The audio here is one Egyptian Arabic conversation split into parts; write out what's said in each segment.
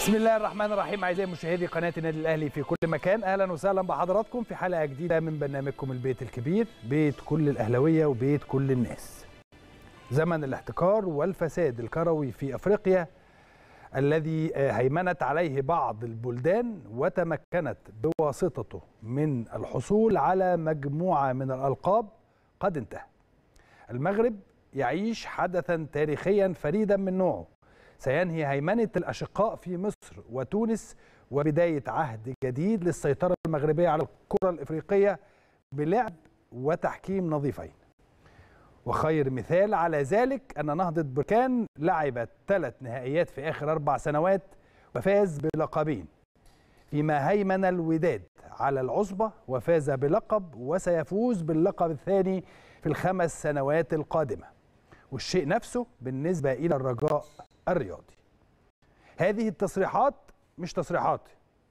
بسم الله الرحمن الرحيم اعزائي مشاهدي قناه النادي الاهلي في كل مكان اهلا وسهلا بحضراتكم في حلقه جديده من برنامجكم البيت الكبير بيت كل الاهلاويه وبيت كل الناس زمن الاحتكار والفساد الكروي في افريقيا الذي هيمنت عليه بعض البلدان وتمكنت بواسطته من الحصول على مجموعه من الالقاب قد انتهى المغرب يعيش حدثا تاريخيا فريدا من نوعه سينهي هيمنة الأشقاء في مصر وتونس وبداية عهد جديد للسيطرة المغربية على الكرة الإفريقية بلعب وتحكيم نظيفين وخير مثال على ذلك أن نهضة بركان لعبت ثلاث نهائيات في آخر أربع سنوات وفاز بلقبين فيما هيمن الوداد على العصبة وفاز بلقب وسيفوز باللقب الثاني في الخمس سنوات القادمة والشيء نفسه بالنسبة إلى الرجاء الرياضي هذه التصريحات مش تصريحات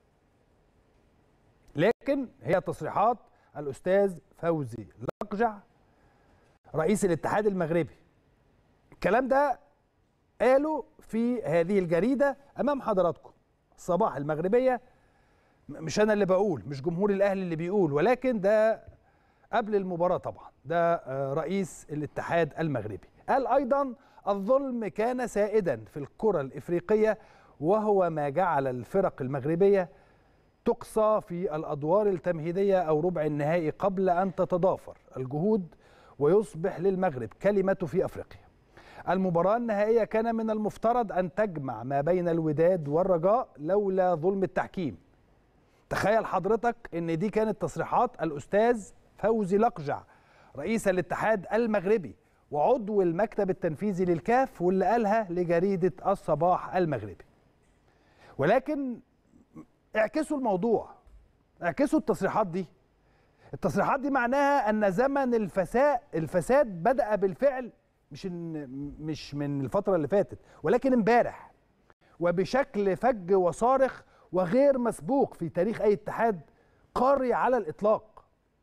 لكن هي تصريحات الأستاذ فوزي لقجع رئيس الاتحاد المغربي الكلام ده قاله في هذه الجريدة أمام حضراتكم الصباح المغربية مش أنا اللي بقول مش جمهور الأهلي اللي بيقول ولكن ده قبل المباراة طبعا ده رئيس الاتحاد المغربي قال أيضا الظلم كان سائدا في الكرة الإفريقية وهو ما جعل الفرق المغربية تقصى في الأدوار التمهيدية أو ربع النهائي قبل أن تتضافر الجهود ويصبح للمغرب كلمته في أفريقيا المباراة النهائية كان من المفترض أن تجمع ما بين الوداد والرجاء لولا ظلم التحكيم تخيل حضرتك أن دي كانت تصريحات الأستاذ فوزي لقجع رئيس الاتحاد المغربي وعضو المكتب التنفيذي للكاف واللي قالها لجريدة الصباح المغربي ولكن اعكسوا الموضوع اعكسوا التصريحات دي التصريحات دي معناها ان زمن الفساد الفساد بدأ بالفعل مش مش من الفترة اللي فاتت ولكن امبارح وبشكل فج وصارخ وغير مسبوق في تاريخ اي اتحاد قاري على الاطلاق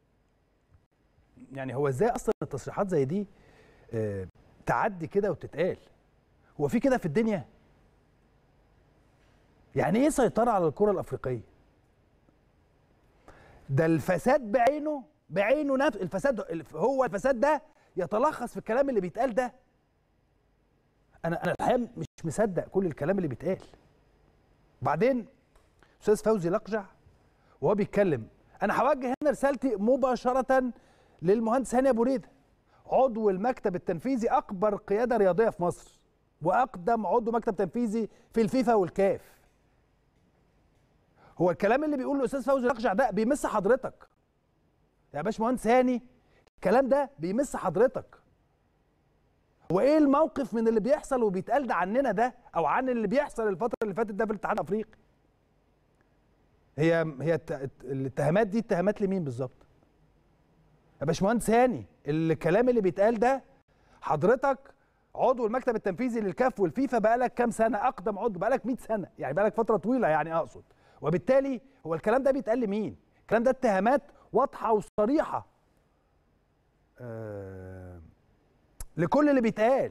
يعني هو ازاي اصلا التصريحات زي دي اه تعدي كده وتتقال هو في كده في الدنيا يعني ايه سيطره على الكره الافريقيه ده الفساد بعينه بعينه نفس الفساد هو الفساد ده يتلخص في الكلام اللي بيتقال ده انا انا الحقيقه مش مصدق كل الكلام اللي بيتقال وبعدين استاذ فوزي لقجع وهو بيتكلم انا هوجه هنا رسالتي مباشره للمهندس هاني ابو ريده عضو المكتب التنفيذي اكبر قياده رياضيه في مصر واقدم عضو مكتب تنفيذي في الفيفا والكاف هو الكلام اللي بيقوله الاستاذ فوزي لقجع ده بيمس حضرتك يا باشمهندس هاني الكلام ده بيمس حضرتك هو ايه الموقف من اللي بيحصل وبيتقال ده عننا ده او عن اللي بيحصل الفتره اللي فاتت ده في الاتحاد الافريقي هي هي الاتهامات دي اتهامات لمين بالظبط يا باشمهندس هاني الكلام اللي بيتقال ده حضرتك عضو المكتب التنفيذي للكاف والفيفا بقالك كام سنه اقدم عضو بقالك 100 سنه يعني بقالك فتره طويله يعني اقصد وبالتالي هو الكلام ده بيتقال لمين الكلام ده اتهامات واضحه وصريحه آه لكل اللي بيتقال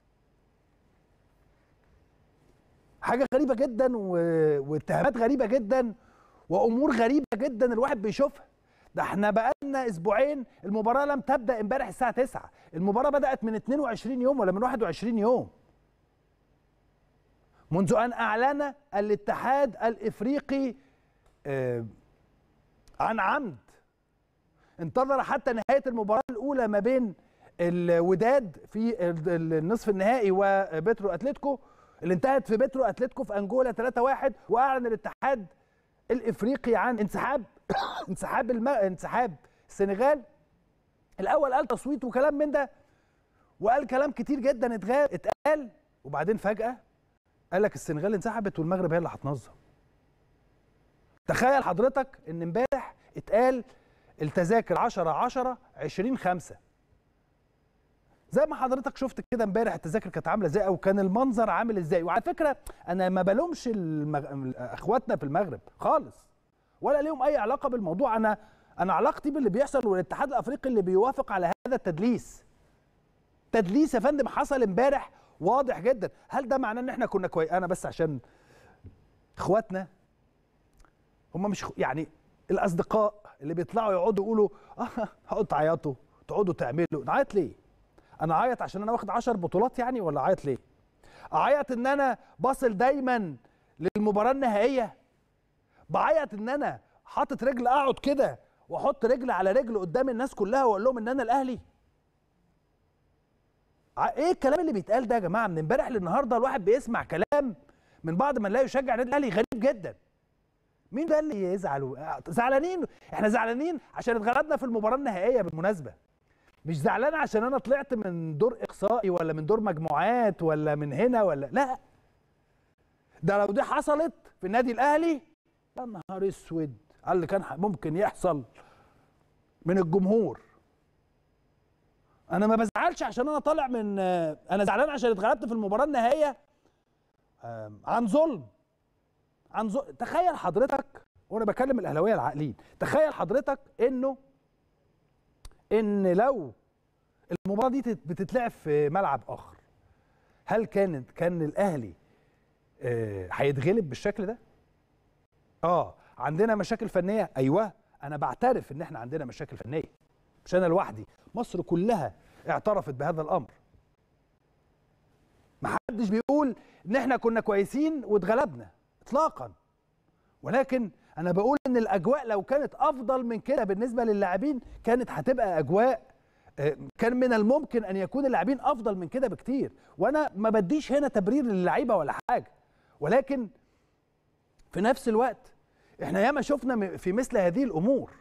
حاجه غريبه جدا و... واتهامات غريبه جدا وامور غريبه جدا الواحد بيشوفها ده احنا بقالنا اسبوعين المباراه لم تبدا امبارح الساعه 9 المباراه بدات من 22 يوم ولا من 21 يوم منذ ان اعلن الاتحاد الافريقي آه عن عمد انتظر حتى نهايه المباراه الاولى ما بين الوداد في النصف النهائي وبترو اتلتيكو اللي انتهت في بترو اتلتيكو في انجولا 3-1 واعلن الاتحاد الافريقي عن انسحاب انسحاب الم... انسحاب السنغال الاول قال تصويت وكلام من ده وقال كلام كتير جدا اتغاب اتقال وبعدين فجاه قال لك السنغال انسحبت والمغرب هي اللي هتنظم تخيل حضرتك ان امبارح اتقال التذاكر 10 10 20 5 زي ما حضرتك شفت كده امبارح التذاكر كانت عامله ازاي او كان المنظر عامل ازاي وعلى فكره انا ما بلومش المغ... اخواتنا في المغرب خالص ولا ليهم اي علاقه بالموضوع انا انا علاقتي باللي بيحصل والاتحاد الافريقي اللي بيوافق على هذا التدليس تدليس يا فندم حصل امبارح واضح جدا هل ده معناه ان احنا كنا كويس انا بس عشان اخواتنا هم مش يعني الاصدقاء اللي بيطلعوا يقعدوا يقولوا اه هقعدوا تعيطوا تقعدوا تعملوا نعيط ليه انا اعيط عشان انا واخد 10 بطولات يعني ولا اعيط ليه اعيط ان انا باصل دايما للمباراه النهائيه بعيط ان انا حاطط رجل اقعد كده واحط رجل على رجل قدام الناس كلها واقول لهم ان انا الاهلي ايه الكلام اللي بيتقال ده يا جماعه من امبارح للنهارده الواحد بيسمع كلام من بعد ما نلاقي يشجع النادي الاهلي غريب جدا مين ده اللي يزعل زعلانين احنا زعلانين عشان اتغلبنا في المباراه النهائيه بالمناسبه مش زعلان عشان انا طلعت من دور اقصائي ولا من دور مجموعات ولا من هنا ولا لا ده لو دي حصلت في النادي الاهلي يا نهار اسود على اللي كان ممكن يحصل من الجمهور انا ما بزعلش عشان انا طالع من انا زعلان عشان اتغلبت في المباراه النهائيه عن ظلم عن ظلم تخيل حضرتك وانا بكلم الاهلاويه العاقلين تخيل حضرتك انه ان لو المباراه دي بتتلعب في ملعب اخر هل كانت كان الاهلي هيتغلب آه بالشكل ده اه عندنا مشاكل فنيه ايوه انا بعترف ان احنا عندنا مشاكل فنيه مش انا لوحدي مصر كلها اعترفت بهذا الامر ما حدش بيقول ان احنا كنا كويسين واتغلبنا اطلاقا ولكن انا بقول ان الاجواء لو كانت افضل من كده بالنسبه للاعبين كانت هتبقى اجواء كان من الممكن ان يكون اللاعبين افضل من كده بكتير وانا ما بديش هنا تبرير للعيبه ولا حاجه ولكن في نفس الوقت احنا ياما شفنا في مثل هذه الامور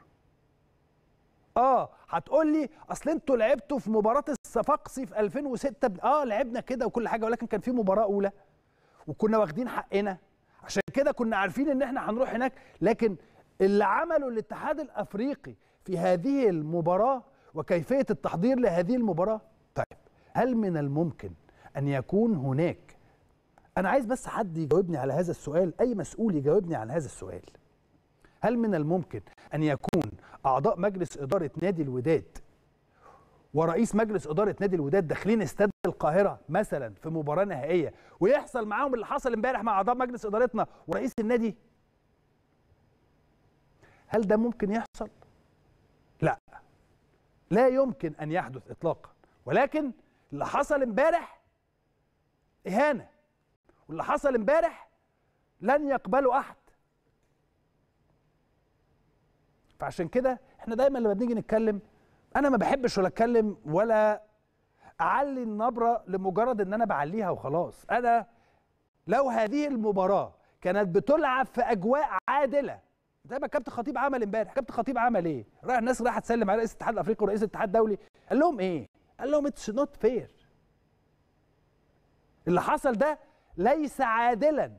اه هتقول لي اصل انتوا لعبتوا في مباراه الصفاقسي في 2006 اه لعبنا كده وكل حاجه ولكن كان في مباراه اولى وكنا واخدين حقنا عشان كده كنا عارفين ان احنا هنروح هناك لكن اللي عمله الاتحاد الافريقي في هذه المباراه وكيفيه التحضير لهذه المباراه طيب هل من الممكن ان يكون هناك انا عايز بس حد يجاوبني على هذا السؤال اي مسؤول يجاوبني عن هذا السؤال هل من الممكن ان يكون اعضاء مجلس اداره نادي الوداد ورئيس مجلس اداره نادي الوداد داخلين استاد القاهره مثلا في مباراه نهائيه ويحصل معاهم اللي حصل امبارح مع اعضاء مجلس ادارتنا ورئيس النادي هل ده ممكن يحصل لا لا يمكن ان يحدث اطلاقا ولكن اللي حصل امبارح اهانه واللي حصل امبارح لن يقبله احد فعشان كده احنا دايما لما بنيجي نتكلم انا ما بحبش ولا اتكلم ولا اعلي النبره لمجرد ان انا بعليها وخلاص انا لو هذه المباراه كانت بتلعب في اجواء عادله زي ما كابتن خطيب عمل امبارح كابتن خطيب عمل ايه راح الناس راحت تسلم على رئيس الاتحاد الافريقي ورئيس الاتحاد الدولي قال لهم ايه قال لهم اتس نوت فير اللي حصل ده ليس عادلا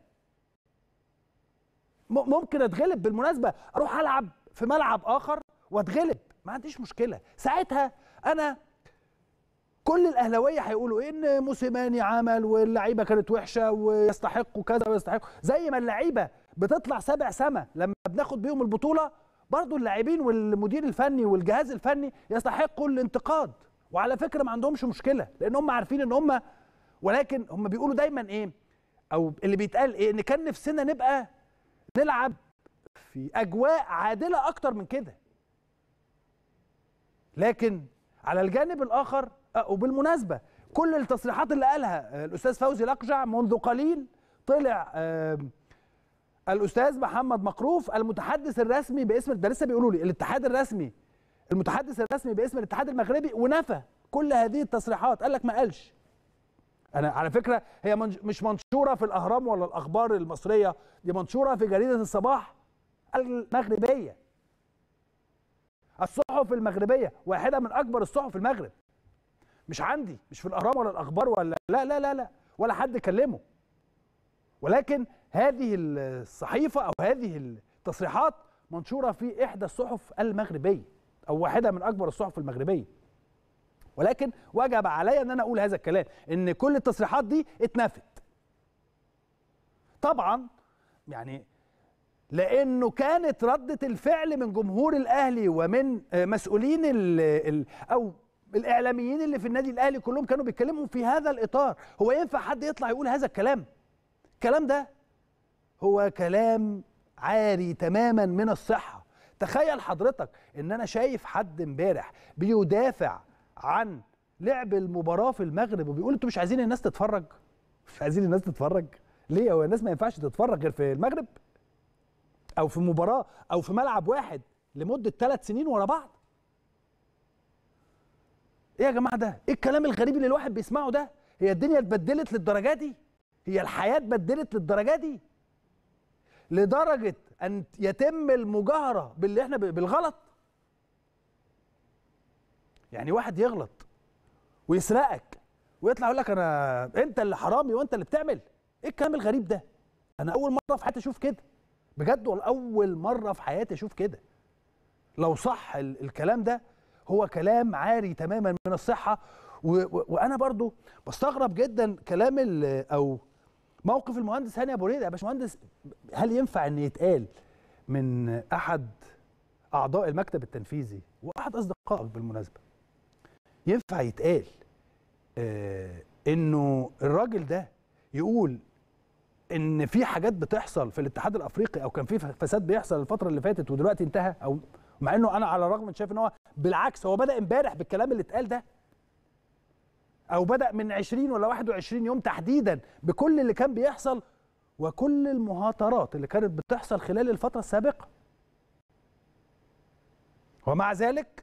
ممكن اتغلب بالمناسبه اروح العب في ملعب اخر واتغلب ما عنديش مشكله ساعتها انا كل الاهلاويه هيقولوا ان موسيماني عمل واللعيبه كانت وحشه ويستحقوا كذا ويستحقوا زي ما اللعيبه بتطلع سبع سما لما بناخد بيهم البطوله برضو اللاعبين والمدير الفني والجهاز الفني يستحقوا الانتقاد وعلى فكره ما عندهمش مشكله لان هم عارفين ان هم ولكن هم بيقولوا دايما ايه او اللي بيتقال ايه ان كان نفسنا نبقى نلعب في اجواء عادله اكتر من كده لكن على الجانب الاخر وبالمناسبه كل التصريحات اللي قالها الاستاذ فوزي الاقجع منذ قليل طلع الاستاذ محمد مقروف المتحدث الرسمي باسم ده لسه بيقولوا لي الاتحاد الرسمي المتحدث الرسمي باسم الاتحاد المغربي ونفى كل هذه التصريحات قال لك ما قالش انا على فكره هي مش منشوره في الاهرام ولا الاخبار المصريه دي منشوره في جريده الصباح المغربيه الصحف المغربيه واحده من اكبر الصحف في المغرب مش عندي مش في الاهرام ولا الاخبار ولا لا لا لا لا ولا حد كلمه ولكن هذه الصحيفه او هذه التصريحات منشوره في احدى الصحف المغربيه او واحده من اكبر الصحف المغربيه ولكن وجب علي ان انا اقول هذا الكلام ان كل التصريحات دي اتنفت طبعا يعني لانه كانت رده الفعل من جمهور الاهلي ومن مسؤولين ال ال او الاعلاميين اللي في النادي الاهلي كلهم كانوا بيتكلموا في هذا الاطار هو ينفع حد يطلع يقول هذا الكلام الكلام ده هو كلام عاري تماما من الصحه تخيل حضرتك ان انا شايف حد امبارح بيدافع عن لعب المباراه في المغرب وبيقول انتوا مش عايزين الناس تتفرج مش عايزين الناس تتفرج ليه هو الناس ما ينفعش تتفرج غير في المغرب او في مباراه او في ملعب واحد لمده ثلاث سنين ورا بعض ايه يا جماعه ده ايه الكلام الغريب اللي الواحد بيسمعه ده هي الدنيا اتبدلت للدرجه دي هي الحياه اتبدلت للدرجه دي لدرجه ان يتم المجاهره باللي احنا بالغلط يعني واحد يغلط ويسرقك ويطلع يقول لك انا انت اللي حرامي وانت اللي بتعمل ايه الكلام الغريب ده انا اول مره في حياتي اشوف كده بجد والله اول مره في حياتي اشوف كده لو صح الكلام ده هو كلام عاري تماما من الصحه وانا برضو بستغرب جدا كلام او موقف المهندس هاني ابو ريده يا باشمهندس هل ينفع ان يتقال من احد اعضاء المكتب التنفيذي واحد اصدقائك بالمناسبه ينفع يتقال آه انه الراجل ده يقول ان في حاجات بتحصل في الاتحاد الافريقي او كان في فساد بيحصل الفتره اللي فاتت ودلوقتي انتهى او مع انه انا على الرغم من شايف ان هو بالعكس هو بدا امبارح بالكلام اللي اتقال ده او بدا من 20 ولا 21 يوم تحديدا بكل اللي كان بيحصل وكل المهاترات اللي كانت بتحصل خلال الفتره السابقه ومع ذلك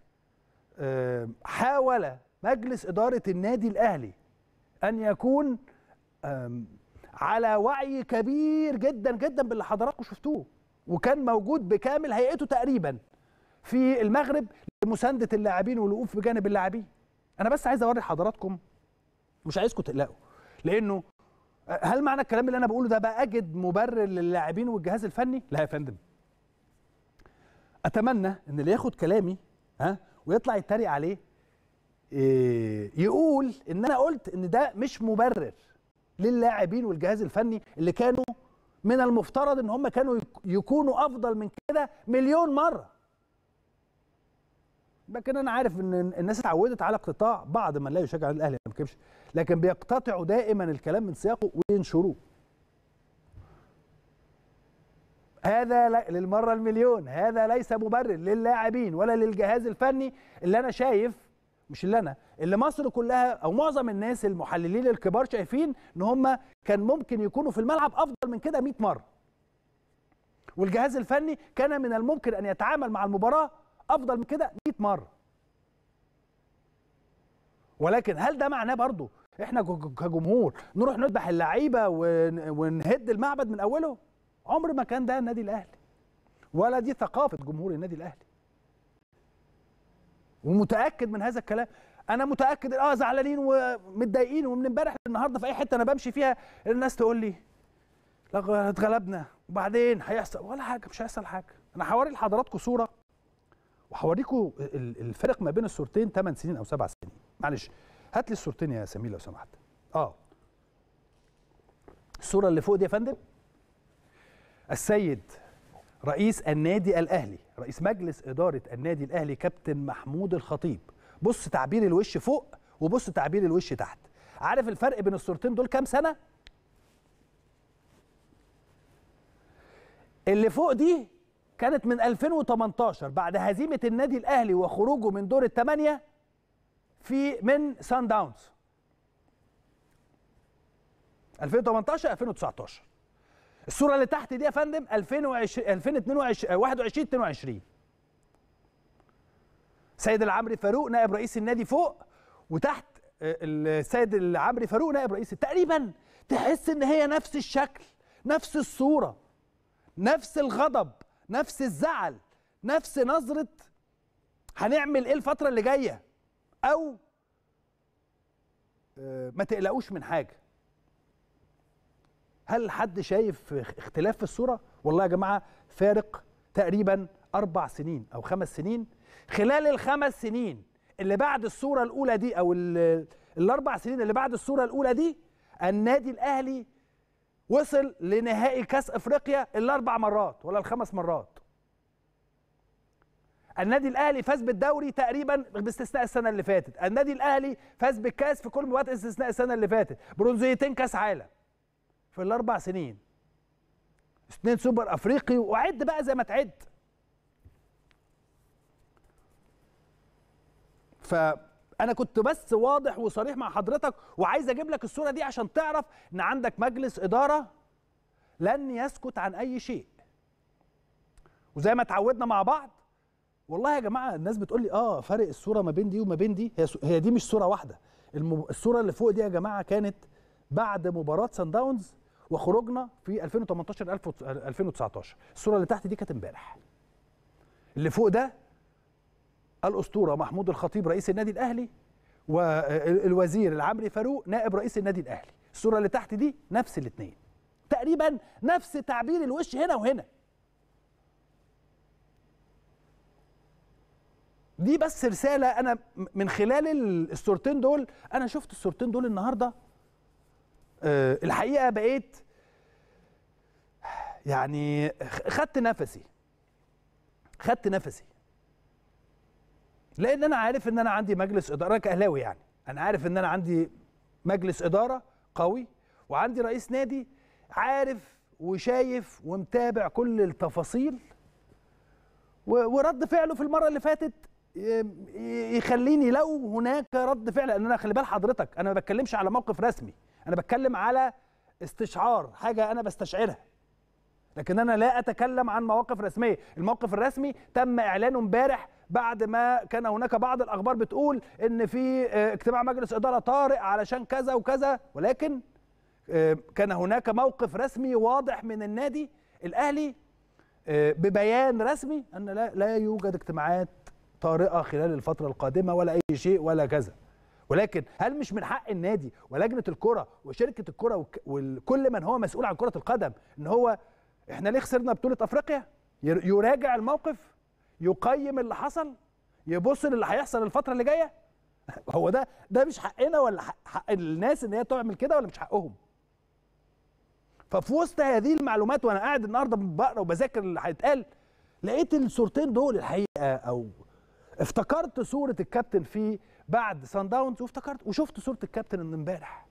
حاول مجلس اداره النادي الاهلي ان يكون على وعي كبير جدا جدا باللي حضراتكم شفتوه وكان موجود بكامل هيئته تقريبا في المغرب لمسانده اللاعبين والوقوف بجانب اللاعبين انا بس عايز اوري حضراتكم مش عايزكم تقلقوا لانه هل معنى الكلام اللي انا بقوله ده بقى اجد مبرر للاعبين والجهاز الفني لا يا فندم اتمنى ان اللي ياخد كلامي ها ويطلع يتريق عليه إيه يقول ان انا قلت ان ده مش مبرر للاعبين والجهاز الفني اللي كانوا من المفترض ان هم كانوا يكونوا افضل من كده مليون مره لكن انا عارف ان الناس اتعودت على اقتطاع بعض من لا يشجع الاهلي ما بكبش لكن بيقتطعوا دائما الكلام من سياقه وينشروه هذا للمره المليون هذا ليس مبرر للاعبين ولا للجهاز الفني اللي انا شايف مش اللي انا اللي مصر كلها او معظم الناس المحللين الكبار شايفين ان هم كان ممكن يكونوا في الملعب افضل من كده 100 مره والجهاز الفني كان من الممكن ان يتعامل مع المباراه افضل من كده 100 مره ولكن هل ده معناه برضو احنا كجمهور نروح نذبح اللعيبه ونهد المعبد من اوله عمر ما كان ده النادي الاهلي ولا دي ثقافه جمهور النادي الاهلي ومتاكد من هذا الكلام انا متاكد اه زعلانين ومتضايقين ومن امبارح للنهارده في اي حته انا بمشي فيها الناس تقول لي لا اتغلبنا وبعدين هيحصل ولا حاجه مش هيحصل حاجه انا هوري لحضراتكم صوره وهوريكم الفرق ما بين الصورتين 8 سنين او 7 سنين معلش هات لي الصورتين يا سمير لو سمحت اه الصوره اللي فوق دي يا فندم السيد رئيس النادي الاهلي رئيس مجلس اداره النادي الاهلي كابتن محمود الخطيب بص تعبير الوش فوق وبص تعبير الوش تحت عارف الفرق بين الصورتين دول كام سنه اللي فوق دي كانت من 2018 بعد هزيمه النادي الاهلي وخروجه من دور الثمانيه في من سان داونز 2018 2019 الصوره اللي تحت دي يا فندم 2020 2022 21 22 سيد العمري فاروق نائب رئيس النادي فوق وتحت السيد العمري فاروق نائب رئيس تقريبا تحس ان هي نفس الشكل نفس الصوره نفس الغضب نفس الزعل نفس نظره هنعمل ايه الفتره اللي جايه او ما تقلقوش من حاجه هل حد شايف اختلاف في الصوره والله يا جماعه فارق تقريبا اربع سنين او خمس سنين خلال الخمس سنين اللي بعد الصوره الاولى دي او الاربع سنين اللي بعد الصوره الاولى دي النادي الاهلي وصل لنهائي كاس افريقيا الاربع مرات ولا الخمس مرات النادي الاهلي فاز بالدوري تقريبا باستثناء السنه اللي فاتت النادي الاهلي فاز بالكاس في كل مباريات استثناء السنه اللي فاتت برونزيتين كاس عالم في الاربع سنين اثنين سوبر افريقي وعد بقى زي ما تعد فانا كنت بس واضح وصريح مع حضرتك وعايز اجيب لك الصوره دي عشان تعرف ان عندك مجلس اداره لن يسكت عن اي شيء وزي ما اتعودنا مع بعض والله يا جماعه الناس بتقول لي اه فرق الصوره ما بين دي وما بين دي هي هي دي مش صوره واحده المب... الصوره اللي فوق دي يا جماعه كانت بعد مباراه سان داونز وخروجنا في 2018 2019 الصوره اللي تحت دي كانت امبارح اللي فوق ده الاسطوره محمود الخطيب رئيس النادي الاهلي والوزير العمري فاروق نائب رئيس النادي الاهلي الصوره اللي تحت دي نفس الاثنين تقريبا نفس تعبير الوش هنا وهنا دي بس رساله انا من خلال الصورتين دول انا شفت الصورتين دول النهارده أه الحقيقه بقيت يعني خدت نفسي خدت نفسي لان انا عارف ان انا عندي مجلس اداره كاهلاوي يعني انا عارف ان انا عندي مجلس اداره قوي وعندي رئيس نادي عارف وشايف ومتابع كل التفاصيل ورد فعله في المره اللي فاتت يخليني لو هناك رد فعل لان انا خلي بال حضرتك انا ما بتكلمش على موقف رسمي انا بتكلم على استشعار حاجه انا بستشعرها لكن انا لا اتكلم عن مواقف رسميه الموقف الرسمي تم اعلانه امبارح بعد ما كان هناك بعض الاخبار بتقول ان في اجتماع مجلس اداره طارئ علشان كذا وكذا ولكن كان هناك موقف رسمي واضح من النادي الاهلي ببيان رسمي ان لا لا يوجد اجتماعات طارئه خلال الفتره القادمه ولا اي شيء ولا كذا ولكن هل مش من حق النادي ولجنه الكره وشركه الكره وكل من هو مسؤول عن كره القدم ان هو احنا ليه خسرنا بطوله افريقيا يراجع الموقف يقيم اللي حصل يبص للي هيحصل الفتره اللي جايه هو ده ده مش حقنا ولا حق, حق الناس ان هي تعمل كده ولا مش حقهم ففي وسط هذه المعلومات وانا قاعد النهارده بقرا وبذاكر اللي هيتقال لقيت الصورتين دول الحقيقه او افتكرت صوره الكابتن في بعد سان داونز وافتكرت وشفت صوره الكابتن من امبارح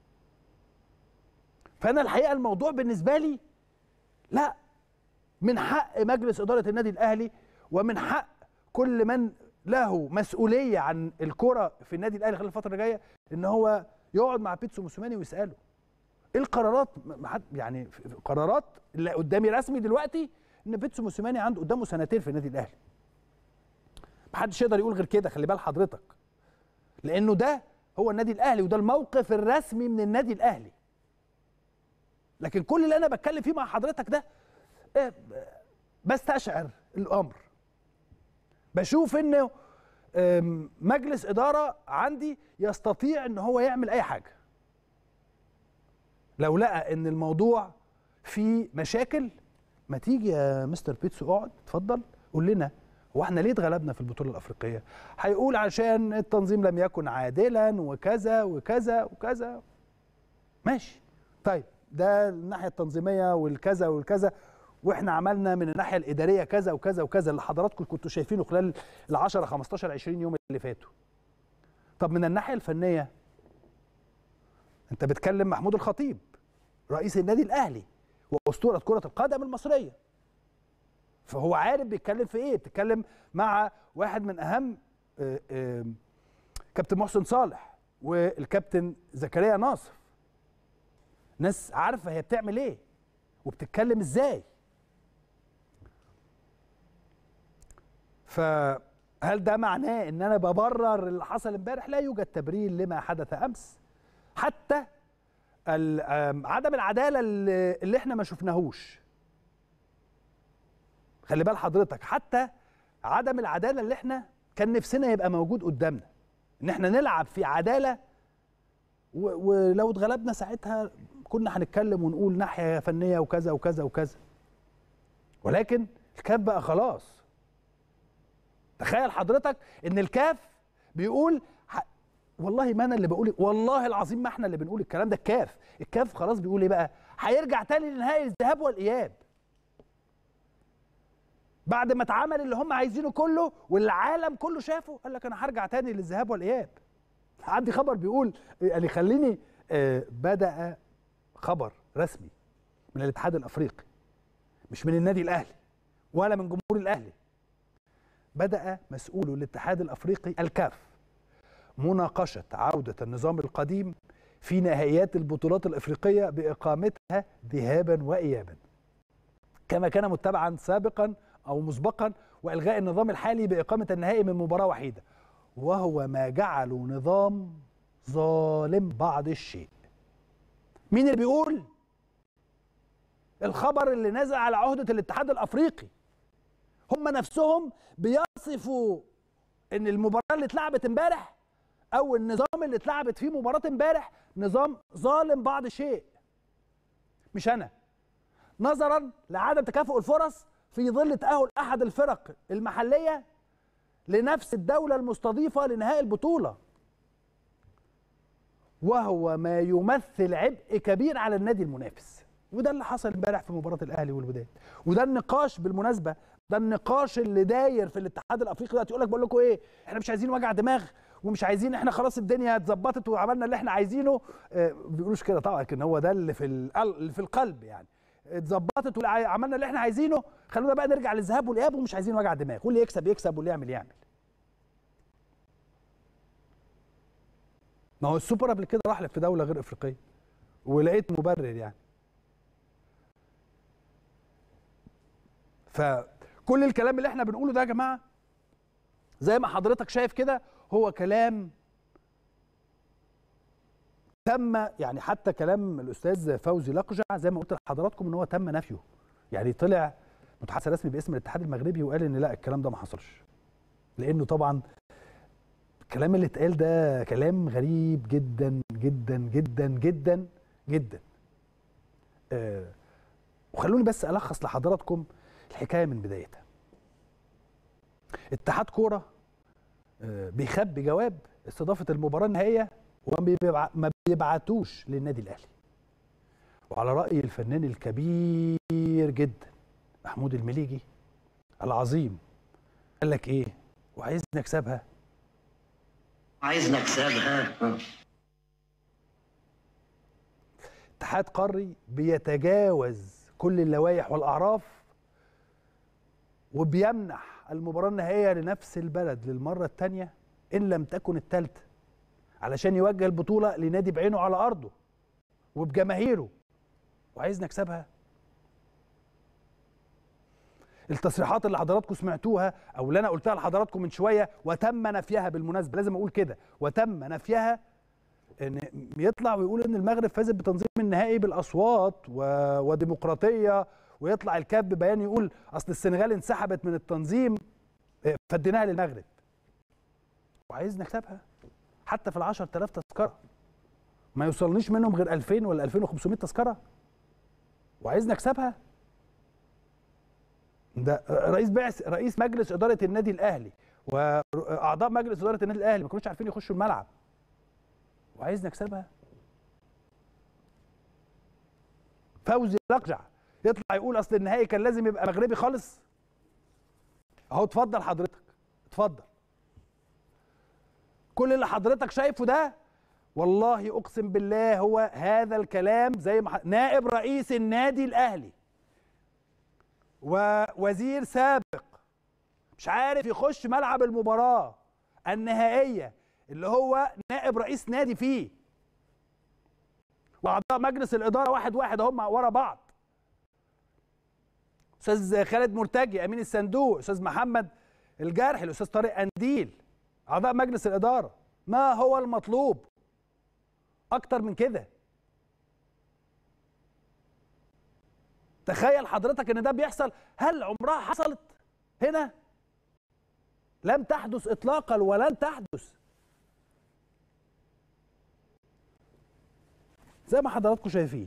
فانا الحقيقه الموضوع بالنسبه لي لا من حق مجلس اداره النادي الاهلي ومن حق كل من له مسؤوليه عن الكره في النادي الاهلي خلال الفتره اللي جايه ان هو يقعد مع بيتسو موسوماني ويساله ايه القرارات يعني قرارات اللي قدامي رسمي دلوقتي ان بيتسو موسوماني عنده قدامه سنتين في النادي الاهلي محدش يقدر يقول غير كده خلي بال حضرتك لانه ده هو النادي الاهلي وده الموقف الرسمي من النادي الاهلي لكن كل اللي انا بتكلم فيه مع حضرتك ده بستشعر الامر بشوف انه مجلس اداره عندي يستطيع ان هو يعمل اي حاجه لو لقى ان الموضوع فيه مشاكل ما تيجي يا مستر بيتسو اقعد اتفضل قول لنا هو احنا ليه اتغلبنا في البطوله الافريقيه هيقول عشان التنظيم لم يكن عادلا وكذا وكذا وكذا ماشي طيب ده الناحيه التنظيميه والكذا والكذا واحنا عملنا من الناحيه الاداريه كذا وكذا وكذا اللي حضراتكم كنتوا شايفينه خلال ال 10 15 20 يوم اللي فاتوا طب من الناحيه الفنيه انت بتكلم محمود الخطيب رئيس النادي الاهلي واسطوره كره القدم المصريه فهو عارف بيتكلم في ايه بتتكلم مع واحد من اهم آآ آآ كابتن محسن صالح والكابتن زكريا ناصر ناس عارفه هي بتعمل ايه وبتتكلم ازاي فهل ده معناه ان انا ببرر اللي حصل امبارح لا يوجد تبرير لما حدث امس حتى عدم العداله اللي احنا ما شفناهوش خلي بال حضرتك حتى عدم العداله اللي احنا كان نفسنا يبقى موجود قدامنا ان احنا نلعب في عداله ولو اتغلبنا ساعتها كنا هنتكلم ونقول ناحيه فنيه وكذا وكذا وكذا ولكن الكاف بقى خلاص تخيل حضرتك ان الكاف بيقول ح... والله ما انا اللي بقول والله العظيم ما احنا اللي بنقول الكلام ده الكاف الكاف خلاص بيقول ايه بقى هيرجع تاني لنهائي الذهاب والاياب بعد ما اتعمل اللي هم عايزينه كله والعالم كله شافه قال لك انا هرجع تاني للذهاب والاياب عندي خبر بيقول يعني خليني آه بدا خبر رسمي من الاتحاد الافريقي مش من النادي الاهلي ولا من جمهور الاهلي بدا مسؤول الاتحاد الافريقي الكاف مناقشه عوده النظام القديم في نهائيات البطولات الافريقيه باقامتها ذهابا وايابا كما كان متبعا سابقا او مسبقا والغاء النظام الحالي باقامه النهائي من مباراه وحيده وهو ما جعله نظام ظالم بعض الشيء مين اللي بيقول الخبر اللي نزل على عهده الاتحاد الافريقي هم نفسهم بيصفوا ان المباراه اللي اتلعبت امبارح او النظام اللي اتلعبت فيه مباراه امبارح نظام ظالم بعض الشيء مش انا نظرا لعدم تكافؤ الفرص في ظل تاهل احد الفرق المحليه لنفس الدوله المستضيفه لنهائي البطوله وهو ما يمثل عبء كبير على النادي المنافس وده اللي حصل امبارح في مباراه الاهلي والوداد وده النقاش بالمناسبه ده النقاش اللي داير في الاتحاد الافريقي دلوقتي يقول لك بقول لكم ايه احنا مش عايزين وجع دماغ ومش عايزين احنا خلاص الدنيا اتظبطت وعملنا اللي احنا عايزينه اه بيقولوش كده طبعا لكن هو ده اللي في اللي في القلب يعني اتظبطت وعملنا اللي احنا عايزينه خلونا بقى نرجع للذهاب والاياب ومش عايزين وجع دماغ واللي يكسب يكسب واللي يعمل يعمل ما هو السوبر قبل كده راح في دوله غير افريقيه ولقيت مبرر يعني فكل الكلام اللي احنا بنقوله ده يا جماعه زي ما حضرتك شايف كده هو كلام تم يعني حتى كلام الاستاذ فوزي لقجع زي ما قلت لحضراتكم ان هو تم نفيه يعني طلع متحدث رسمي باسم الاتحاد المغربي وقال ان لا الكلام ده ما حصلش لانه طبعا الكلام اللي اتقال ده كلام غريب جدا جدا جدا جدا جدا آه وخلوني بس الخص لحضراتكم الحكايه من بدايتها اتحاد كوره آه بيخبي جواب استضافه المباراه النهائيه وما بيبعتوش للنادي الاهلي وعلى راي الفنان الكبير جدا محمود المليجي العظيم قال لك ايه وعايز نكسبها عايز نكسبها اتحاد قاري بيتجاوز كل اللوائح والاعراف وبيمنح المباراه النهائيه لنفس البلد للمره الثانيه ان لم تكن الثالثه علشان يوجه البطوله لنادي بعينه على ارضه وبجماهيره وعايز نكسبها التصريحات اللي حضراتكم سمعتوها او اللي انا قلتها لحضراتكم من شويه وتم نفيها بالمناسبه لازم اقول كده وتم نفيها ان يطلع ويقول ان المغرب فازت بتنظيم النهائي بالاصوات و... وديمقراطيه ويطلع الكاب ببيان يقول اصل السنغال انسحبت من التنظيم فديناها للمغرب وعايز نكسبها حتى في ال 10000 تذكره ما يوصلنيش منهم غير 2000 ولا 2500 تذكره وعايز نكسبها ده رئيس بعث رئيس مجلس اداره النادي الاهلي واعضاء مجلس اداره النادي الاهلي ما كانوش عارفين يخشوا الملعب وعايز نكسبها فوزي لقجع يطلع يقول اصل النهائي كان لازم يبقى مغربي خالص اهو اتفضل حضرتك اتفضل كل اللي حضرتك شايفه ده والله اقسم بالله هو هذا الكلام زي ما نائب رئيس النادي الاهلي ووزير سابق مش عارف يخش ملعب المباراه النهائيه اللي هو نائب رئيس نادي فيه واعضاء مجلس الاداره واحد واحد هم ورا بعض استاذ خالد مرتجي امين الصندوق استاذ محمد الجرحي الاستاذ طارق انديل اعضاء مجلس الاداره ما هو المطلوب اكتر من كده تخيل حضرتك ان ده بيحصل هل عمرها حصلت هنا لم تحدث اطلاقا ولن تحدث زي ما حضراتكم شايفين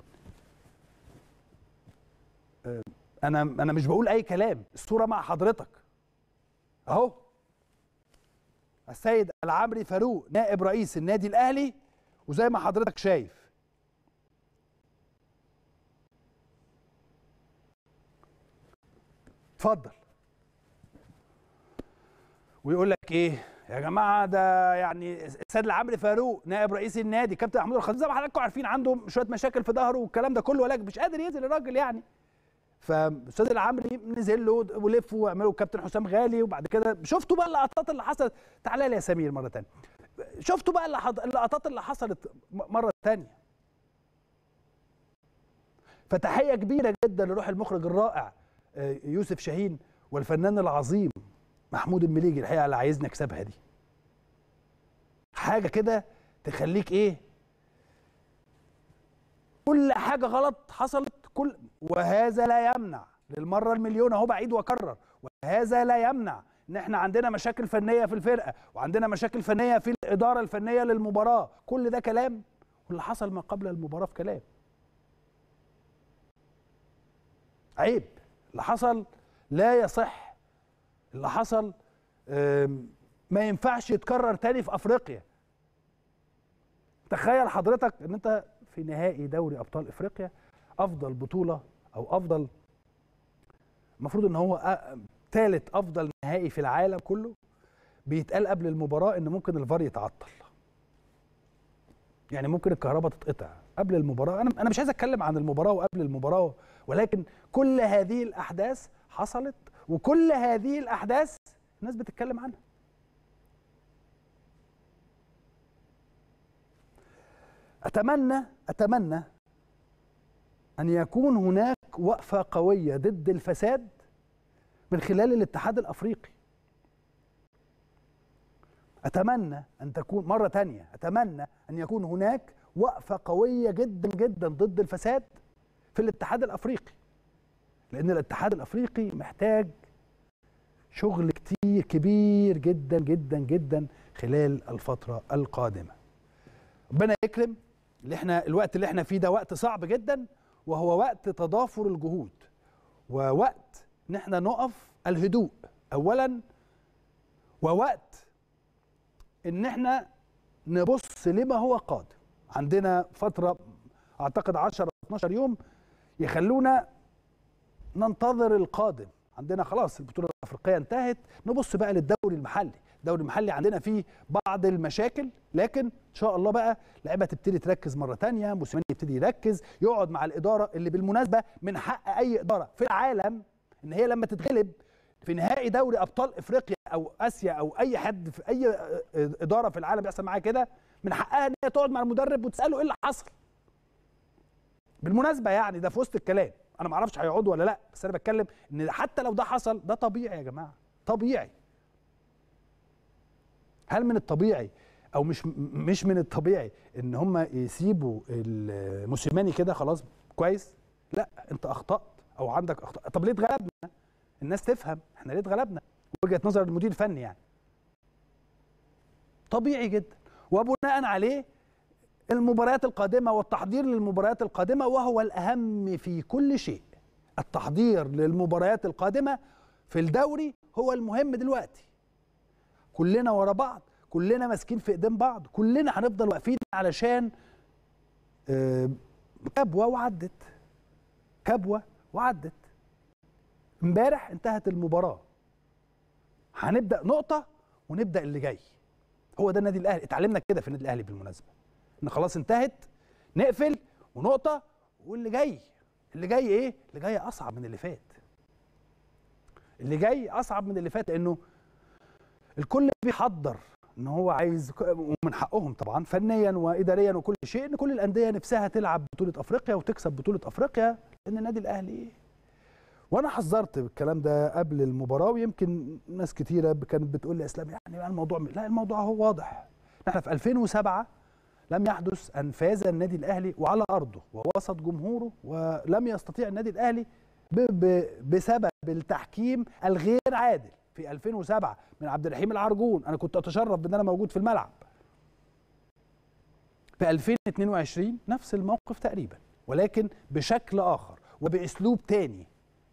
انا انا مش بقول اي كلام الصوره مع حضرتك اهو السيد العمري فاروق نائب رئيس النادي الاهلي وزي ما حضرتك شايف اتفضل ويقول لك ايه يا جماعه ده يعني السيد العمري فاروق نائب رئيس النادي كابتن محمود الخطيب زي ما حضراتكم عارفين عنده شويه مشاكل في ظهره والكلام ده كله ولكن مش قادر ينزل الراجل يعني فاستاذ العمري نزل له ولف وعملوا كابتن حسام غالي وبعد كده شفتوا بقى اللقطات اللي حصلت تعالى لي يا سمير مره ثانيه شفتوا بقى اللحظ- اللقطات اللي حصلت م- مره ثانيه فتحيه كبيره جدا لروح المخرج الرائع آه، يوسف شاهين والفنان العظيم محمود المليجي الحقيقه اللي عايزني اكسبها دي حاجه كده تخليك ايه كل حاجه غلط حصلت كل وهذا لا يمنع للمره المليون اهو بعيد واكرر وهذا لا يمنع ان احنا عندنا مشاكل فنيه في الفرقه وعندنا مشاكل فنيه في الاداره الفنيه للمباراه كل ده كلام واللي حصل ما قبل المباراه في كلام عيب اللي حصل لا يصح اللي حصل آم، ما ينفعش يتكرر تاني في افريقيا تخيل حضرتك ان انت في نهائي دوري ابطال افريقيا افضل بطوله او افضل المفروض ان هو ثالث افضل نهائي في العالم كله بيتقال قبل المباراه ان ممكن الفار يتعطل يعني ممكن الكهرباء تتقطع قبل المباراه انا انا مش عايز اتكلم عن المباراه وقبل المباراه ولكن كل هذه الاحداث حصلت وكل هذه الاحداث الناس بتتكلم عنها اتمنى اتمنى ان يكون هناك وقفه قويه ضد الفساد من خلال الاتحاد الافريقي اتمنى ان تكون مره تانية اتمنى ان يكون هناك وقفه قويه جدا جدا ضد الفساد في الاتحاد الافريقي لان الاتحاد الافريقي محتاج شغل كتير كبير جدا جدا جدا خلال الفتره القادمه ربنا يكرم اللي احنا الوقت اللي احنا فيه ده وقت صعب جدا وهو وقت تضافر الجهود ووقت ان احنا نقف الهدوء اولا ووقت ان احنا نبص لما هو قادم عندنا فتره اعتقد 10 12 يوم يخلونا ننتظر القادم عندنا خلاص البطوله الافريقيه انتهت نبص بقى للدوري المحلي الدوري المحلي عندنا فيه بعض المشاكل لكن ان شاء الله بقى لعيبه تبتدي تركز مره تانية موسيماني يبتدي يركز يقعد مع الاداره اللي بالمناسبه من حق اي اداره في العالم ان هي لما تتغلب في نهائي دوري ابطال افريقيا او اسيا او اي حد في اي اداره في العالم بيحصل معاها كده من حقها ان هي تقعد مع المدرب وتساله ايه اللي حصل بالمناسبه يعني ده في وسط الكلام انا ما اعرفش هيقعدوا ولا لا بس انا بتكلم ان حتى لو ده حصل ده طبيعي يا جماعه طبيعي هل من الطبيعي او مش مش من الطبيعي ان هم يسيبوا الموسيماني كده خلاص كويس لا انت اخطات او عندك اخطاء طب ليه اتغلبنا الناس تفهم احنا ليه اتغلبنا وجهه نظر المدير الفني يعني طبيعي جدا وبناء عليه المباريات القادمه والتحضير للمباريات القادمه وهو الاهم في كل شيء التحضير للمباريات القادمه في الدوري هو المهم دلوقتي كلنا ورا بعض كلنا ماسكين في ايدين بعض كلنا هنفضل واقفين علشان آه، كبوه وعدت كبوه وعدت امبارح انتهت المباراه هنبدا نقطه ونبدا اللي جاي هو ده النادي الاهلي اتعلمنا كده في النادي الاهلي بالمناسبه ان خلاص انتهت نقفل ونقطه واللي جاي اللي جاي ايه اللي جاي اصعب من اللي فات اللي جاي اصعب من اللي فات لانه الكل بيحضر ان هو عايز ومن حقهم طبعا فنيا واداريا وكل شيء ان كل الانديه نفسها تلعب بطوله افريقيا وتكسب بطوله افريقيا لان النادي الاهلي وانا حذرت بالكلام ده قبل المباراه ويمكن ناس كتيره كانت بتقول لي اسلام يعني الموضوع لا الموضوع هو واضح احنا في 2007 لم يحدث ان فاز النادي الاهلي وعلى ارضه ووسط جمهوره ولم يستطيع النادي الاهلي ب ب بسبب التحكيم الغير عادل في 2007 من عبد الرحيم العرجون انا كنت اتشرف بان انا موجود في الملعب في 2022 نفس الموقف تقريبا ولكن بشكل اخر وباسلوب تاني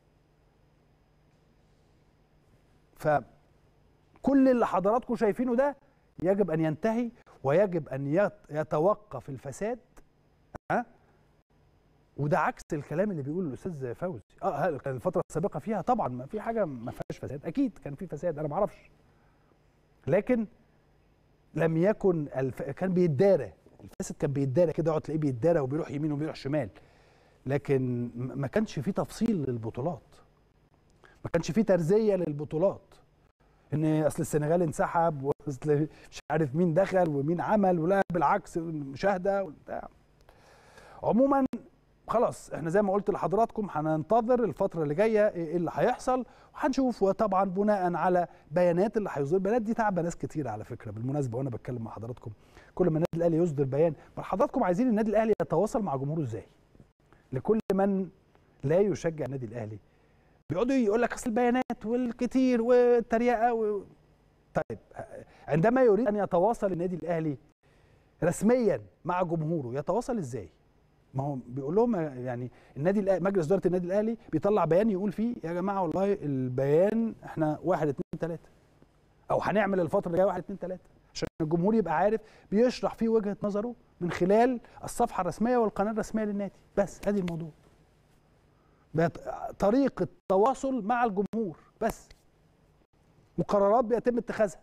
فكل اللي حضراتكم شايفينه ده يجب ان ينتهي ويجب ان يتوقف الفساد ها وده عكس الكلام اللي بيقوله الاستاذ فوزي اه الفتره السابقه فيها طبعا ما في حاجه ما فيهاش فساد اكيد كان في فساد انا ما اعرفش لكن لم يكن الف... كان بيتدارى الفاسد كان بيتدارى كده يقعد تلاقيه بيتدارى وبيروح يمين وبيروح شمال لكن م- ما كانش في تفصيل للبطولات ما كانش في ترزيه للبطولات ان اصل السنغال انسحب واصل مش عارف مين دخل ومين عمل ولا بالعكس المشاهده وبتاع عموما خلاص احنا زي ما قلت لحضراتكم هننتظر الفتره اللي جايه ايه اللي هيحصل وهنشوف وطبعا بناء على بيانات اللي هيصدر البيانات دي تعب ناس كتير على فكره بالمناسبه وانا بتكلم مع حضراتكم كل ما النادي الاهلي يصدر بيان ما حضراتكم عايزين النادي الاهلي يتواصل مع جمهوره ازاي لكل من لا يشجع النادي الاهلي بيقعدوا يقول لك اصل البيانات والكتير والتريقه و... طيب عندما يريد ان يتواصل النادي الاهلي رسميا مع جمهوره يتواصل ازاي؟ ما هو بيقول لهم يعني النادي الأهلي مجلس اداره النادي الاهلي بيطلع بيان يقول فيه يا جماعه والله البيان احنا واحد اتنين تلاته او هنعمل الفتره اللي جايه واحد اتنين تلاته عشان الجمهور يبقى عارف بيشرح فيه وجهه نظره من خلال الصفحه الرسميه والقناه الرسميه للنادي بس ادي الموضوع بقت طريقه تواصل مع الجمهور بس وقرارات بيتم اتخاذها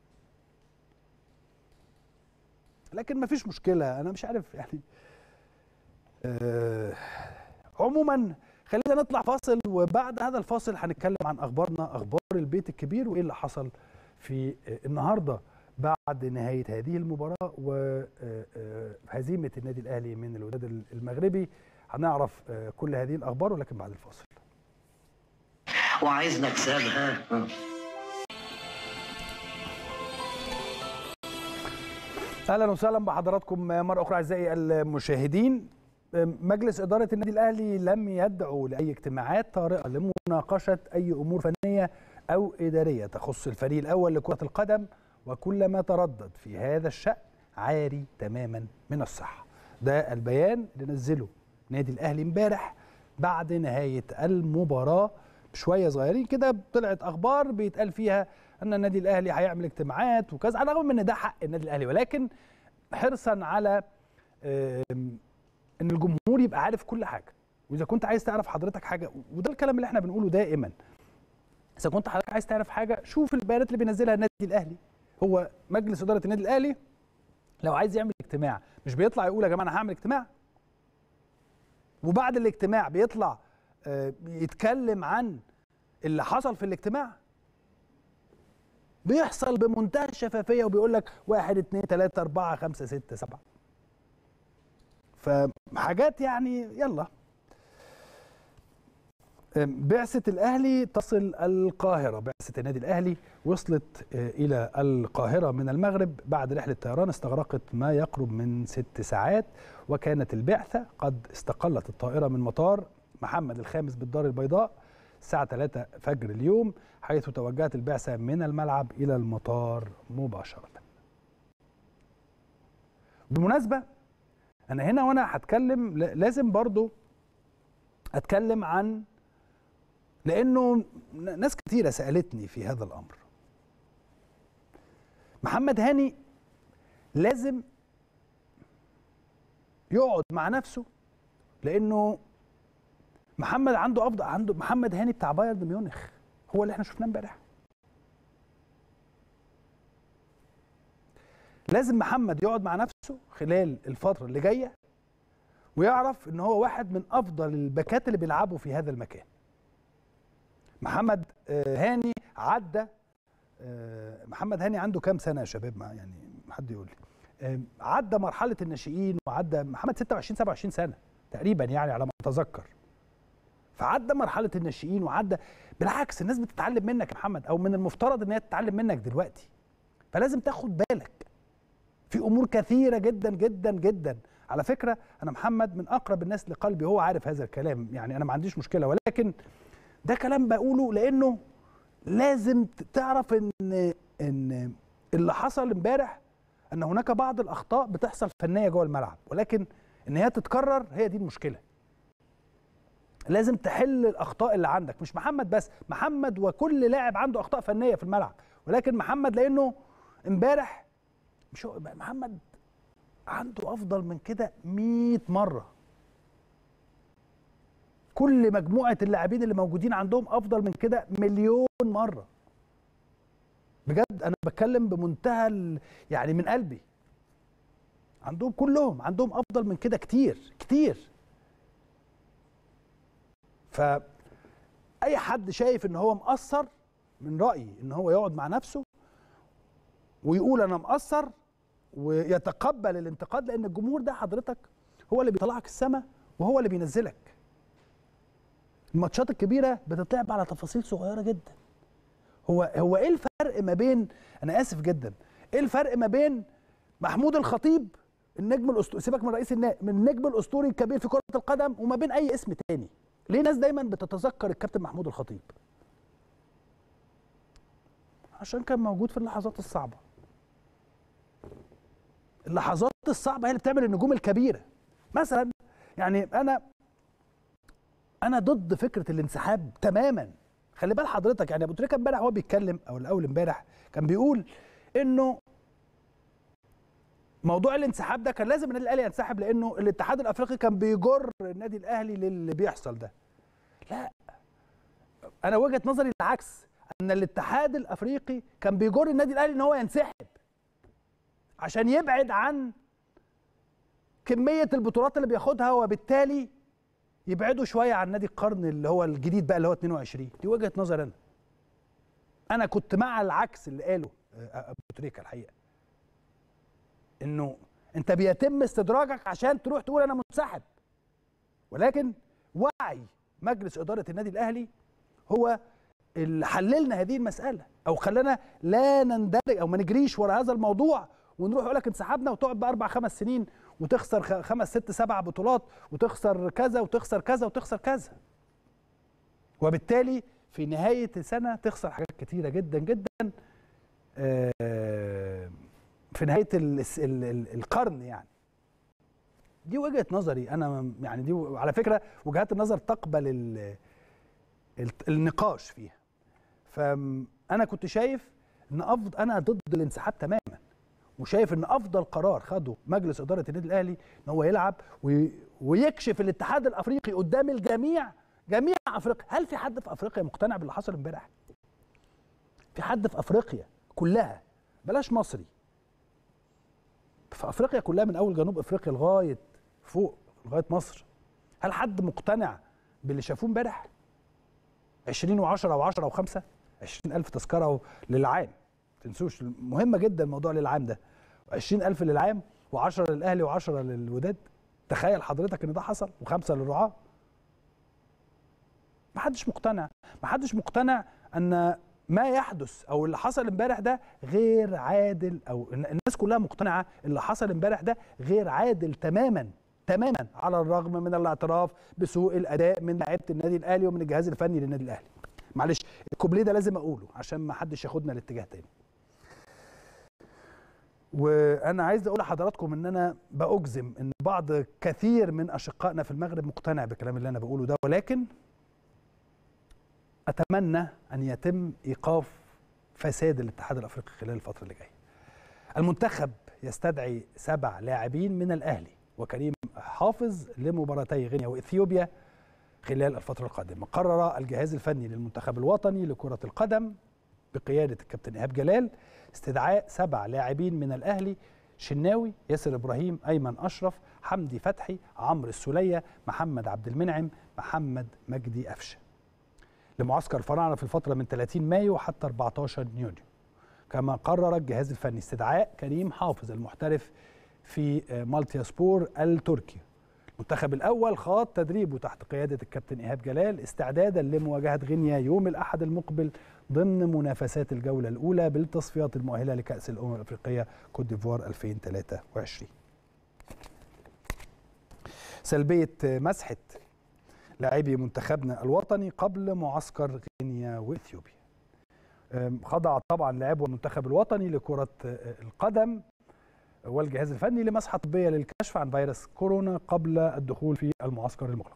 لكن ما فيش مشكله انا مش عارف يعني آه عموما خلينا نطلع فاصل وبعد هذا الفاصل هنتكلم عن اخبارنا اخبار البيت الكبير وايه اللي حصل في آه، النهارده بعد نهايه هذه المباراه وهزيمه النادي الاهلي من الوداد المغربي هنعرف آه، كل هذه الاخبار ولكن بعد الفاصل وعايز نكسبها اهلا وسهلا بحضراتكم مره اخرى اعزائي المشاهدين مجلس اداره النادي الاهلي لم يدعو لاي اجتماعات طارئه لمناقشه اي امور فنيه او اداريه تخص الفريق الاول لكره القدم وكل ما تردد في هذا الشان عاري تماما من الصحه ده البيان اللي نزله نادي الاهلي امبارح بعد نهايه المباراه بشويه صغيرين كده طلعت اخبار بيتقال فيها ان النادي الاهلي هيعمل اجتماعات وكذا على الرغم من ان ده حق النادي الاهلي ولكن حرصا على آم، ان الجمهور يبقى عارف كل حاجه واذا كنت عايز تعرف حضرتك حاجه وده الكلام اللي احنا بنقوله دائما اذا كنت حضرتك عايز تعرف حاجه شوف البيانات اللي بينزلها النادي الاهلي هو مجلس اداره النادي الاهلي لو عايز يعمل اجتماع مش بيطلع يقول يا جماعه انا هعمل اجتماع وبعد الاجتماع بيطلع آه، يتكلم عن اللي حصل في الاجتماع بيحصل بمنتهى الشفافيه وبيقول لك واحد اتنين تلاته اربعه خمسه سته سبعه فحاجات يعني يلا أم، بعثة الأهلي تصل القاهرة بعثة النادي الأهلي وصلت آه، إلى القاهرة من المغرب بعد رحلة طيران استغرقت ما يقرب من ست ساعات وكانت البعثة قد استقلت الطائرة من مطار محمد الخامس بالدار البيضاء الساعة 3 فجر اليوم حيث توجهت البعثة من الملعب إلى المطار مباشرة بالمناسبة أنا هنا وأنا هتكلم ل- لازم برضو أتكلم عن لأنه ن- ناس كتيرة سألتني في هذا الأمر محمد هاني لازم يقعد مع نفسه لأنه محمد عنده افضل عنده محمد هاني بتاع بايرن ميونخ هو اللي احنا شفناه امبارح لازم محمد يقعد مع نفسه خلال الفتره اللي جايه ويعرف ان هو واحد من افضل الباكات اللي بيلعبوا في هذا المكان محمد آه، هاني عدى آه، محمد هاني عنده كام سنه يا شباب ما يعني حد يقول لي آه، عدى مرحله الناشئين وعدى محمد 26 27 سنه تقريبا يعني على ما اتذكر فعدى مرحله الناشئين وعدى بالعكس الناس بتتعلم منك يا محمد او من المفترض ان هي تتعلم منك دلوقتي فلازم تاخد بالك في امور كثيره جدا جدا جدا على فكره انا محمد من اقرب الناس لقلبي هو عارف هذا الكلام يعني انا ما عنديش مشكله ولكن ده كلام بقوله لانه لازم ت- تعرف ان ان اللي حصل امبارح ان هناك بعض الاخطاء بتحصل فنيه جوه الملعب ولكن ان هي تتكرر هي دي المشكله لازم تحل الاخطاء اللي عندك مش محمد بس محمد وكل لاعب عنده اخطاء فنيه في الملعب ولكن محمد لانه امبارح مش هو محمد عنده افضل من كده 100 مره كل مجموعه اللاعبين اللي موجودين عندهم افضل من كده مليون مره بجد انا بتكلم بمنتهى ال- يعني من قلبي عندهم كلهم عندهم افضل من كده كتير كتير ف اي حد شايف ان هو مقصر من رايي ان هو يقعد مع نفسه ويقول انا مقصر ويتقبل الانتقاد لان الجمهور ده حضرتك هو اللي بيطلعك السما وهو اللي بينزلك الماتشات الكبيره بتتلعب على تفاصيل صغيره جدا هو هو ايه الفرق ما بين انا اسف جدا ايه الفرق ما بين محمود الخطيب النجم الاسطوري سيبك من رئيس النا... من النجم الاسطوري الكبير في كره القدم وما بين اي اسم تاني ليه ناس دايما بتتذكر الكابتن محمود الخطيب عشان كان موجود في اللحظات الصعبه اللحظات الصعبه هي اللي بتعمل النجوم الكبيره مثلا يعني انا انا ضد فكره الانسحاب تماما خلي بال حضرتك يعني ابو تريكه امبارح هو بيتكلم او الاول امبارح كان بيقول انه موضوع الانسحاب ده كان لازم النادي الاهلي ينسحب لانه الاتحاد الافريقي كان بيجر النادي الاهلي للي بيحصل ده لا انا وجهه نظري العكس ان الاتحاد الافريقي كان بيجر النادي الاهلي ان هو ينسحب عشان يبعد عن كميه البطولات اللي بياخدها وبالتالي يبعدوا شويه عن نادي القرن اللي هو الجديد بقى اللي هو 22 دي وجهه نظر انا انا كنت مع العكس اللي قاله ابو تريكه الحقيقه انه انت بيتم استدراجك عشان تروح تقول انا منسحب ولكن وعي مجلس اداره النادي الاهلي هو اللي حللنا هذه المساله او خلانا لا نندرج او ما نجريش ورا هذا الموضوع ونروح يقول لك انسحبنا وتقعد باربع خمس سنين وتخسر خمس ست سبع بطولات وتخسر كذا وتخسر كذا وتخسر كذا وبالتالي في نهايه السنه تخسر حاجات كتيره جدا جدا في نهايه ال ال ال القرن يعني دي وجهه نظري انا يعني دي على فكره وجهات النظر تقبل ال النقاش فيها فانا كنت شايف ان افضل انا ضد الانسحاب تماما وشايف ان افضل قرار خده مجلس اداره النادي الاهلي ان هو يلعب ويكشف الاتحاد الافريقي قدام الجميع جميع افريقيا هل في حد في افريقيا مقتنع باللي حصل امبارح في حد في افريقيا كلها بلاش مصري في افريقيا كلها من اول جنوب افريقيا لغايه فوق لغايه مصر هل حد مقتنع باللي شافوه امبارح 20 و10 و10 و5 20000 تذكره للعام تنسوش مهمه جدا موضوع للعام ده 20000 للعام و10 للاهلي و10 للوداد تخيل حضرتك ان ده حصل وخمسه للرعاه ما حدش مقتنع ما حدش مقتنع ان ما يحدث او اللي حصل امبارح ده غير عادل او الناس كلها مقتنعه اللي حصل امبارح ده غير عادل تماما تماما على الرغم من الاعتراف بسوء الاداء من لعيبه النادي الاهلي ومن الجهاز الفني للنادي الاهلي معلش الكوبليه ده لازم اقوله عشان ما حدش ياخدنا لاتجاه تاني وانا عايز اقول لحضراتكم ان انا باجزم ان بعض كثير من اشقائنا في المغرب مقتنع بالكلام اللي انا بقوله ده ولكن اتمنى ان يتم ايقاف فساد الاتحاد الافريقي خلال الفتره اللي جايه المنتخب يستدعي سبع لاعبين من الاهلي وكريم حافظ لمباراتي غينيا واثيوبيا خلال الفتره القادمه قرر الجهاز الفني للمنتخب الوطني لكره القدم بقياده الكابتن ايهاب جلال استدعاء سبع لاعبين من الاهلي شناوي ياسر ابراهيم ايمن اشرف حمدي فتحي عمرو السوليه محمد عبد المنعم محمد مجدي قفشه لمعسكر الفراعنه في الفتره من 30 مايو حتى 14 يونيو كما قرر الجهاز الفني استدعاء كريم حافظ المحترف في مالتيا سبور التركي المنتخب الاول خاض تدريبه تحت قياده الكابتن ايهاب جلال استعدادا لمواجهه غينيا يوم الاحد المقبل ضمن منافسات الجوله الاولى بالتصفيات المؤهله لكاس الامم الافريقيه كوت ديفوار 2023 سلبيه مسحه لاعبي منتخبنا الوطني قبل معسكر غينيا واثيوبيا خضع طبعا لاعبو المنتخب الوطني لكره القدم والجهاز الفني لمسحه طبيه للكشف عن فيروس كورونا قبل الدخول في المعسكر المغلق.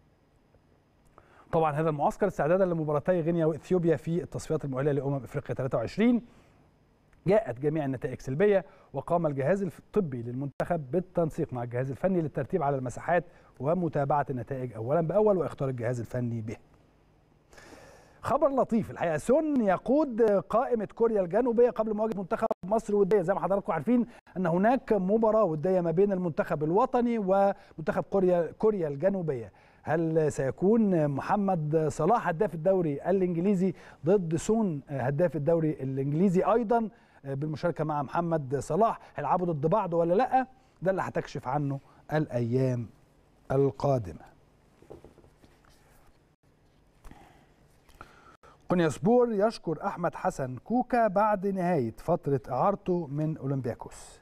طبعا هذا المعسكر استعدادا لمباراتي غينيا واثيوبيا في التصفيات المؤهله لامم افريقيا 23 جاءت جميع النتائج سلبيه وقام الجهاز الطبي للمنتخب بالتنسيق مع الجهاز الفني للترتيب على المساحات ومتابعه النتائج اولا باول واختار الجهاز الفني به. خبر لطيف الحقيقه سون يقود قائمه كوريا الجنوبيه قبل مواجهه منتخب مصر وديه زي ما حضراتكم عارفين ان هناك مباراه وديه ما بين المنتخب الوطني ومنتخب كوريا كوريا الجنوبيه هل سيكون محمد صلاح هداف الدوري الانجليزي ضد سون هداف الدوري الانجليزي ايضا بالمشاركه مع محمد صلاح هيلعبوا ضد بعض ولا لا ده اللي هتكشف عنه الايام القادمه قنيسبور يشكر احمد حسن كوكا بعد نهايه فتره اعارته من اولمبياكوس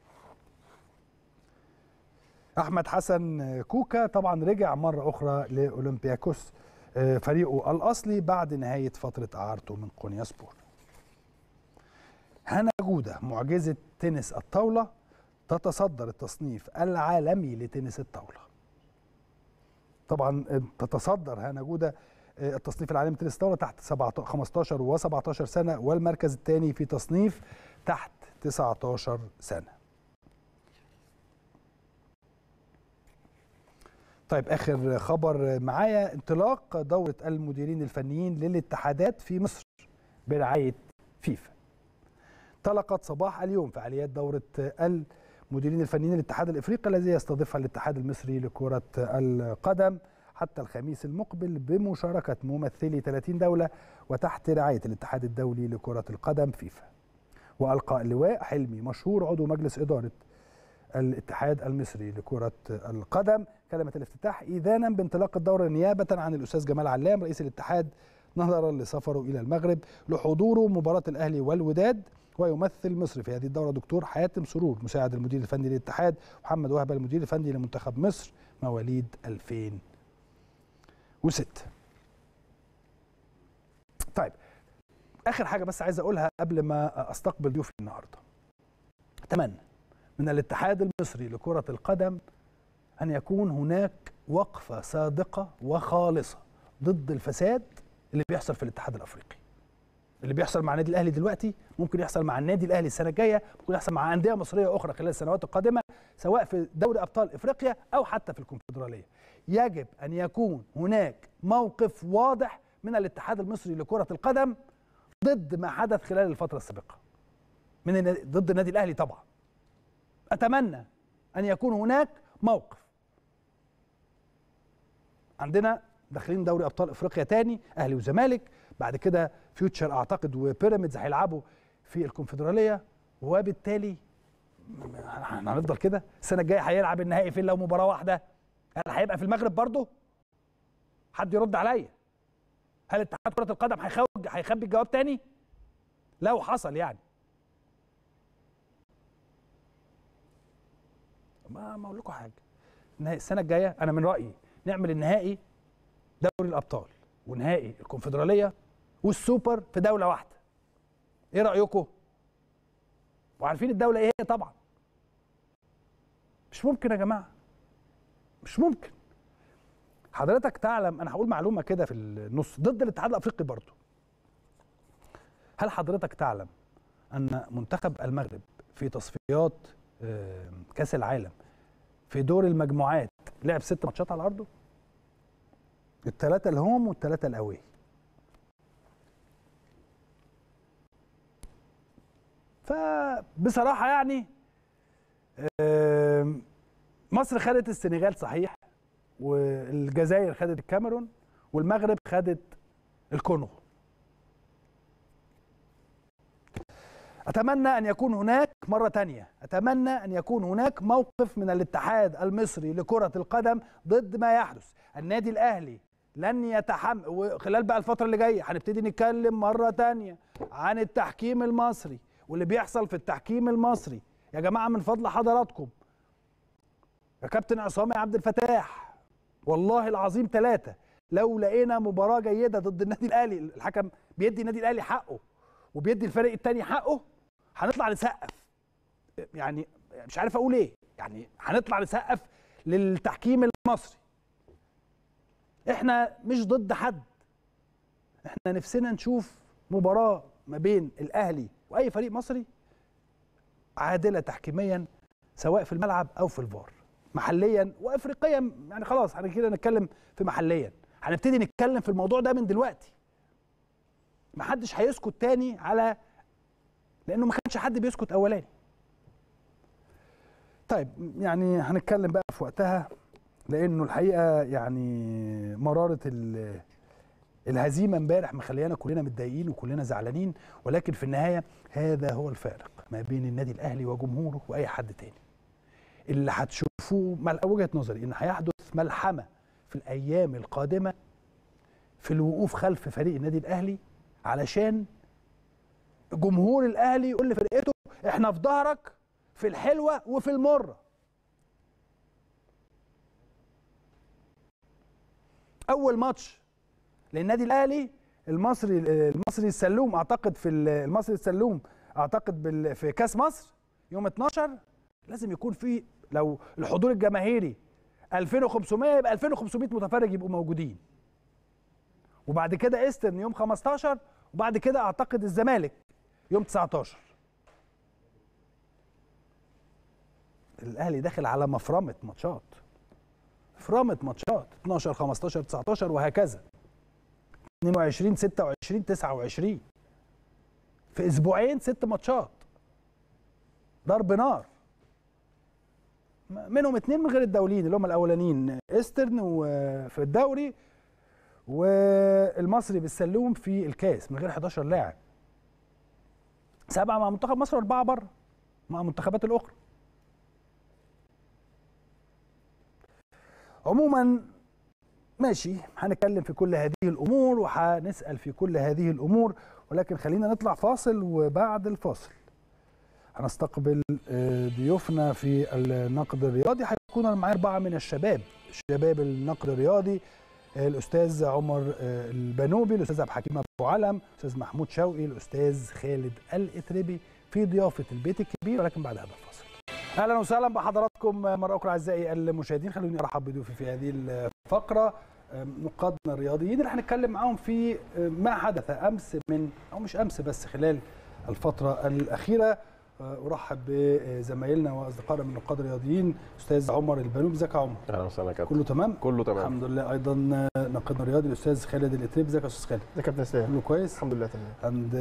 احمد حسن كوكا طبعا رجع مره اخرى لاولمبياكوس فريقه الاصلي بعد نهايه فتره اعارته من قنيسبور هنا جوده معجزه تنس الطاوله تتصدر التصنيف العالمي لتنس الطاوله طبعا تتصدر هنا جوده التصنيف العالمي لتنس الطاوله تحت 15 و17 سنه والمركز الثاني في تصنيف تحت 19 سنه طيب اخر خبر معايا انطلاق دوره المديرين الفنيين للاتحادات في مصر برعايه فيفا انطلقت صباح اليوم فعاليات دوره المديرين الفنيين للاتحاد الافريقي الذي يستضيفها الاتحاد المصري لكره القدم حتى الخميس المقبل بمشاركه ممثلي 30 دوله وتحت رعايه الاتحاد الدولي لكره القدم فيفا والقى اللواء حلمي مشهور عضو مجلس اداره الاتحاد المصري لكرة القدم كلمة الافتتاح إذانا بانطلاق الدورة نيابة عن الأستاذ جمال علام رئيس الاتحاد نظرا لسفره إلى المغرب لحضوره مباراة الأهلي والوداد ويمثل مصر في هذه الدورة دكتور حاتم سرور مساعد المدير الفني للاتحاد محمد وهبة المدير الفني لمنتخب مصر مواليد 2006 طيب آخر حاجة بس عايز أقولها قبل ما أستقبل ضيوفي النهاردة أتمنى من الاتحاد المصري لكرة القدم أن يكون هناك وقفة صادقة وخالصة ضد الفساد اللي بيحصل في الاتحاد الأفريقي اللي بيحصل مع النادي الأهلي دلوقتي ممكن يحصل مع النادي الأهلي السنة الجاية ممكن يحصل مع أندية مصرية أخرى خلال السنوات القادمة سواء في دوري أبطال إفريقيا أو حتى في الكونفدرالية يجب أن يكون هناك موقف واضح من الاتحاد المصري لكرة القدم ضد ما حدث خلال الفترة السابقة من ضد النادي الأهلي طبعا اتمنى ان يكون هناك موقف عندنا داخلين دوري ابطال افريقيا تاني اهلي وزمالك بعد كده فيوتشر اعتقد وبيراميدز هيلعبوا في الكونفدراليه وبالتالي هنفضل كده السنه الجايه هيلعب النهائي فين لو مباراه واحده هل هيبقى في المغرب برضه حد يرد عليا هل اتحاد كره القدم هيخوج هيخبي الجواب تاني لو حصل يعني ما ما اقول لكم حاجه السنه الجايه انا من رايي نعمل النهائي دوري الابطال ونهائي الكونفدراليه والسوبر في دوله واحده ايه رايكم وعارفين الدوله ايه هي طبعا مش ممكن يا جماعه مش ممكن حضرتك تعلم انا هقول معلومه كده في النص ضد الاتحاد الافريقي برضه هل حضرتك تعلم ان منتخب المغرب في تصفيات كاس العالم في دور المجموعات لعب ست ماتشات على ارضه الثلاثه الهوم والثلاثه الاوي فبصراحه يعني مصر خدت السنغال صحيح والجزائر خدت الكاميرون والمغرب خدت الكونغو أتمنى أن يكون هناك مرة تانية أتمنى أن يكون هناك موقف من الاتحاد المصري لكرة القدم ضد ما يحدث النادي الأهلي لن يتحمل وخلال بقى الفترة اللي جاية هنبتدي نتكلم مرة تانية عن التحكيم المصري واللي بيحصل في التحكيم المصري يا جماعة من فضل حضراتكم يا كابتن عصام عبد الفتاح والله العظيم ثلاثة لو لقينا مباراة جيدة ضد النادي الأهلي الحكم بيدي النادي الأهلي حقه وبيدي الفريق التاني حقه هنطلع نسقف يعني مش عارف اقول ايه يعني هنطلع نسقف للتحكيم المصري احنا مش ضد حد احنا نفسنا نشوف مباراه ما بين الاهلي واي فريق مصري عادله تحكيميا سواء في الملعب او في الفار محليا وافريقيا يعني خلاص احنا كده نتكلم في محليا هنبتدي نتكلم في الموضوع ده من دلوقتي محدش هيسكت تاني على لانه ما كانش حد بيسكت اولاني طيب يعني هنتكلم بقى في وقتها لانه الحقيقه يعني مراره ال- الهزيمه امبارح مخليانا كلنا متضايقين وكلنا زعلانين ولكن في النهايه هذا هو الفارق ما بين النادي الاهلي وجمهوره واي حد تاني اللي هتشوفوه مل- وجهه نظري ان هيحدث ملحمه في الايام القادمه في الوقوف خلف فريق النادي الاهلي علشان جمهور الاهلي يقول لفرقته احنا في ظهرك في الحلوه وفي المره اول ماتش للنادي الاهلي المصري المصري السلوم اعتقد في ال- المصري السلوم اعتقد بال- في كاس مصر يوم 12 لازم يكون في لو الحضور الجماهيري 2500 يبقى 2500 متفرج يبقوا موجودين وبعد كده ايسترن يوم 15 وبعد كده اعتقد الزمالك يوم 19 الاهلي داخل على مفرمه ماتشات مفرمه ماتشات 12 15 19 وهكذا 22 26 29 في اسبوعين ست ماتشات ضرب نار م- منهم اتنين من غير الدوليين اللي هم الاولانيين ايسترن وفي الدوري والمصري بالسلوم في الكاس من غير 11 لاعب سبعه مع منتخب مصر واربعه بره مع المنتخبات الاخرى عموما ماشي هنتكلم في كل هذه الامور وهنسال في كل هذه الامور ولكن خلينا نطلع فاصل وبعد الفاصل هنستقبل آه، ضيوفنا في النقد الرياضي هيكون معايا اربعه من الشباب شباب النقد الرياضي آه، الاستاذ عمر آه، البنوبي الاستاذ عبد الحكيم ابو علم الاستاذ محمود شوقي الاستاذ خالد الاتربي في ضيافه البيت الكبير ولكن بعد هذا الفاصل اهلا وسهلا بحضراتكم مره اخرى اعزائي المشاهدين خلوني ارحب بضيوفي في هذه الفقره نقادنا الرياضيين اللي هنتكلم معاهم في ما حدث امس من او مش امس بس خلال الفتره الاخيره ارحب بزمايلنا واصدقائنا من النقاد الرياضيين استاذ عمر البنوب ازيك يا عمر اهلا وسهلا يا كابتن كله تمام كله تمام الحمد لله ايضا ناقدنا الرياضي الاستاذ خالد الاتريب ازيك يا استاذ خالد ازيك يا كابتن اسلام كله كويس الحمد لله تمام عند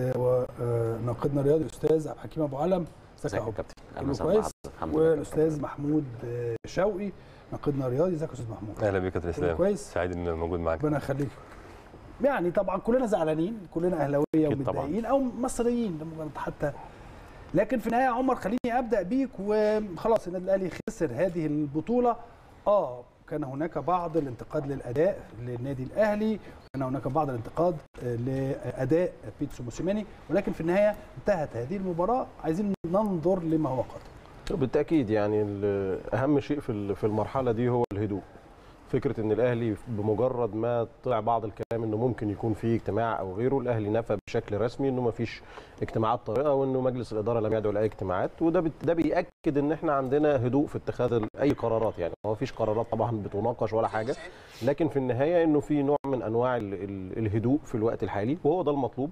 ناقدنا الرياضي الاستاذ عبد الحكيم ابو علم ازيك يا ازيك يا عمر كابتن اهلا كله وسهلا كويس بحضرتك. الحمد لله والاستاذ محمود شوقي ناقدنا الرياضي ازيك يا استاذ محمود اهلا بيك يا كابتن اسلام كويس سعيد ان أنا موجود معاك ربنا يخليك يعني طبعا كلنا زعلانين كلنا اهلاويه أكيد طبعاً. ومتضايقين او مصريين ده مجرد حتى لكن في النهايه يا عمر خليني ابدا بيك وخلاص النادي الاهلي خسر هذه البطوله اه كان هناك بعض الانتقاد للاداء للنادي الاهلي كان هناك بعض الانتقاد آه، لاداء بيتسو موسيماني ولكن في النهايه انتهت هذه المباراه عايزين ننظر لما هو قادم بالتاكيد يعني ال- اهم شيء في ال- في المرحله دي هو الهدوء فكره ان الاهلي بمجرد ما طلع بعض الكلام انه ممكن يكون في اجتماع او غيره الاهلي نفى بشكل رسمي انه ما فيش اجتماعات طارئه وانه مجلس الاداره لم يدعو لاي اجتماعات وده بت- ده بياكد ان احنا عندنا هدوء في اتخاذ ال- اي قرارات يعني ما فيش قرارات طبعا بتناقش ولا حاجه لكن في النهايه انه في نوع من انواع ال- ال- الهدوء في الوقت الحالي وهو ده المطلوب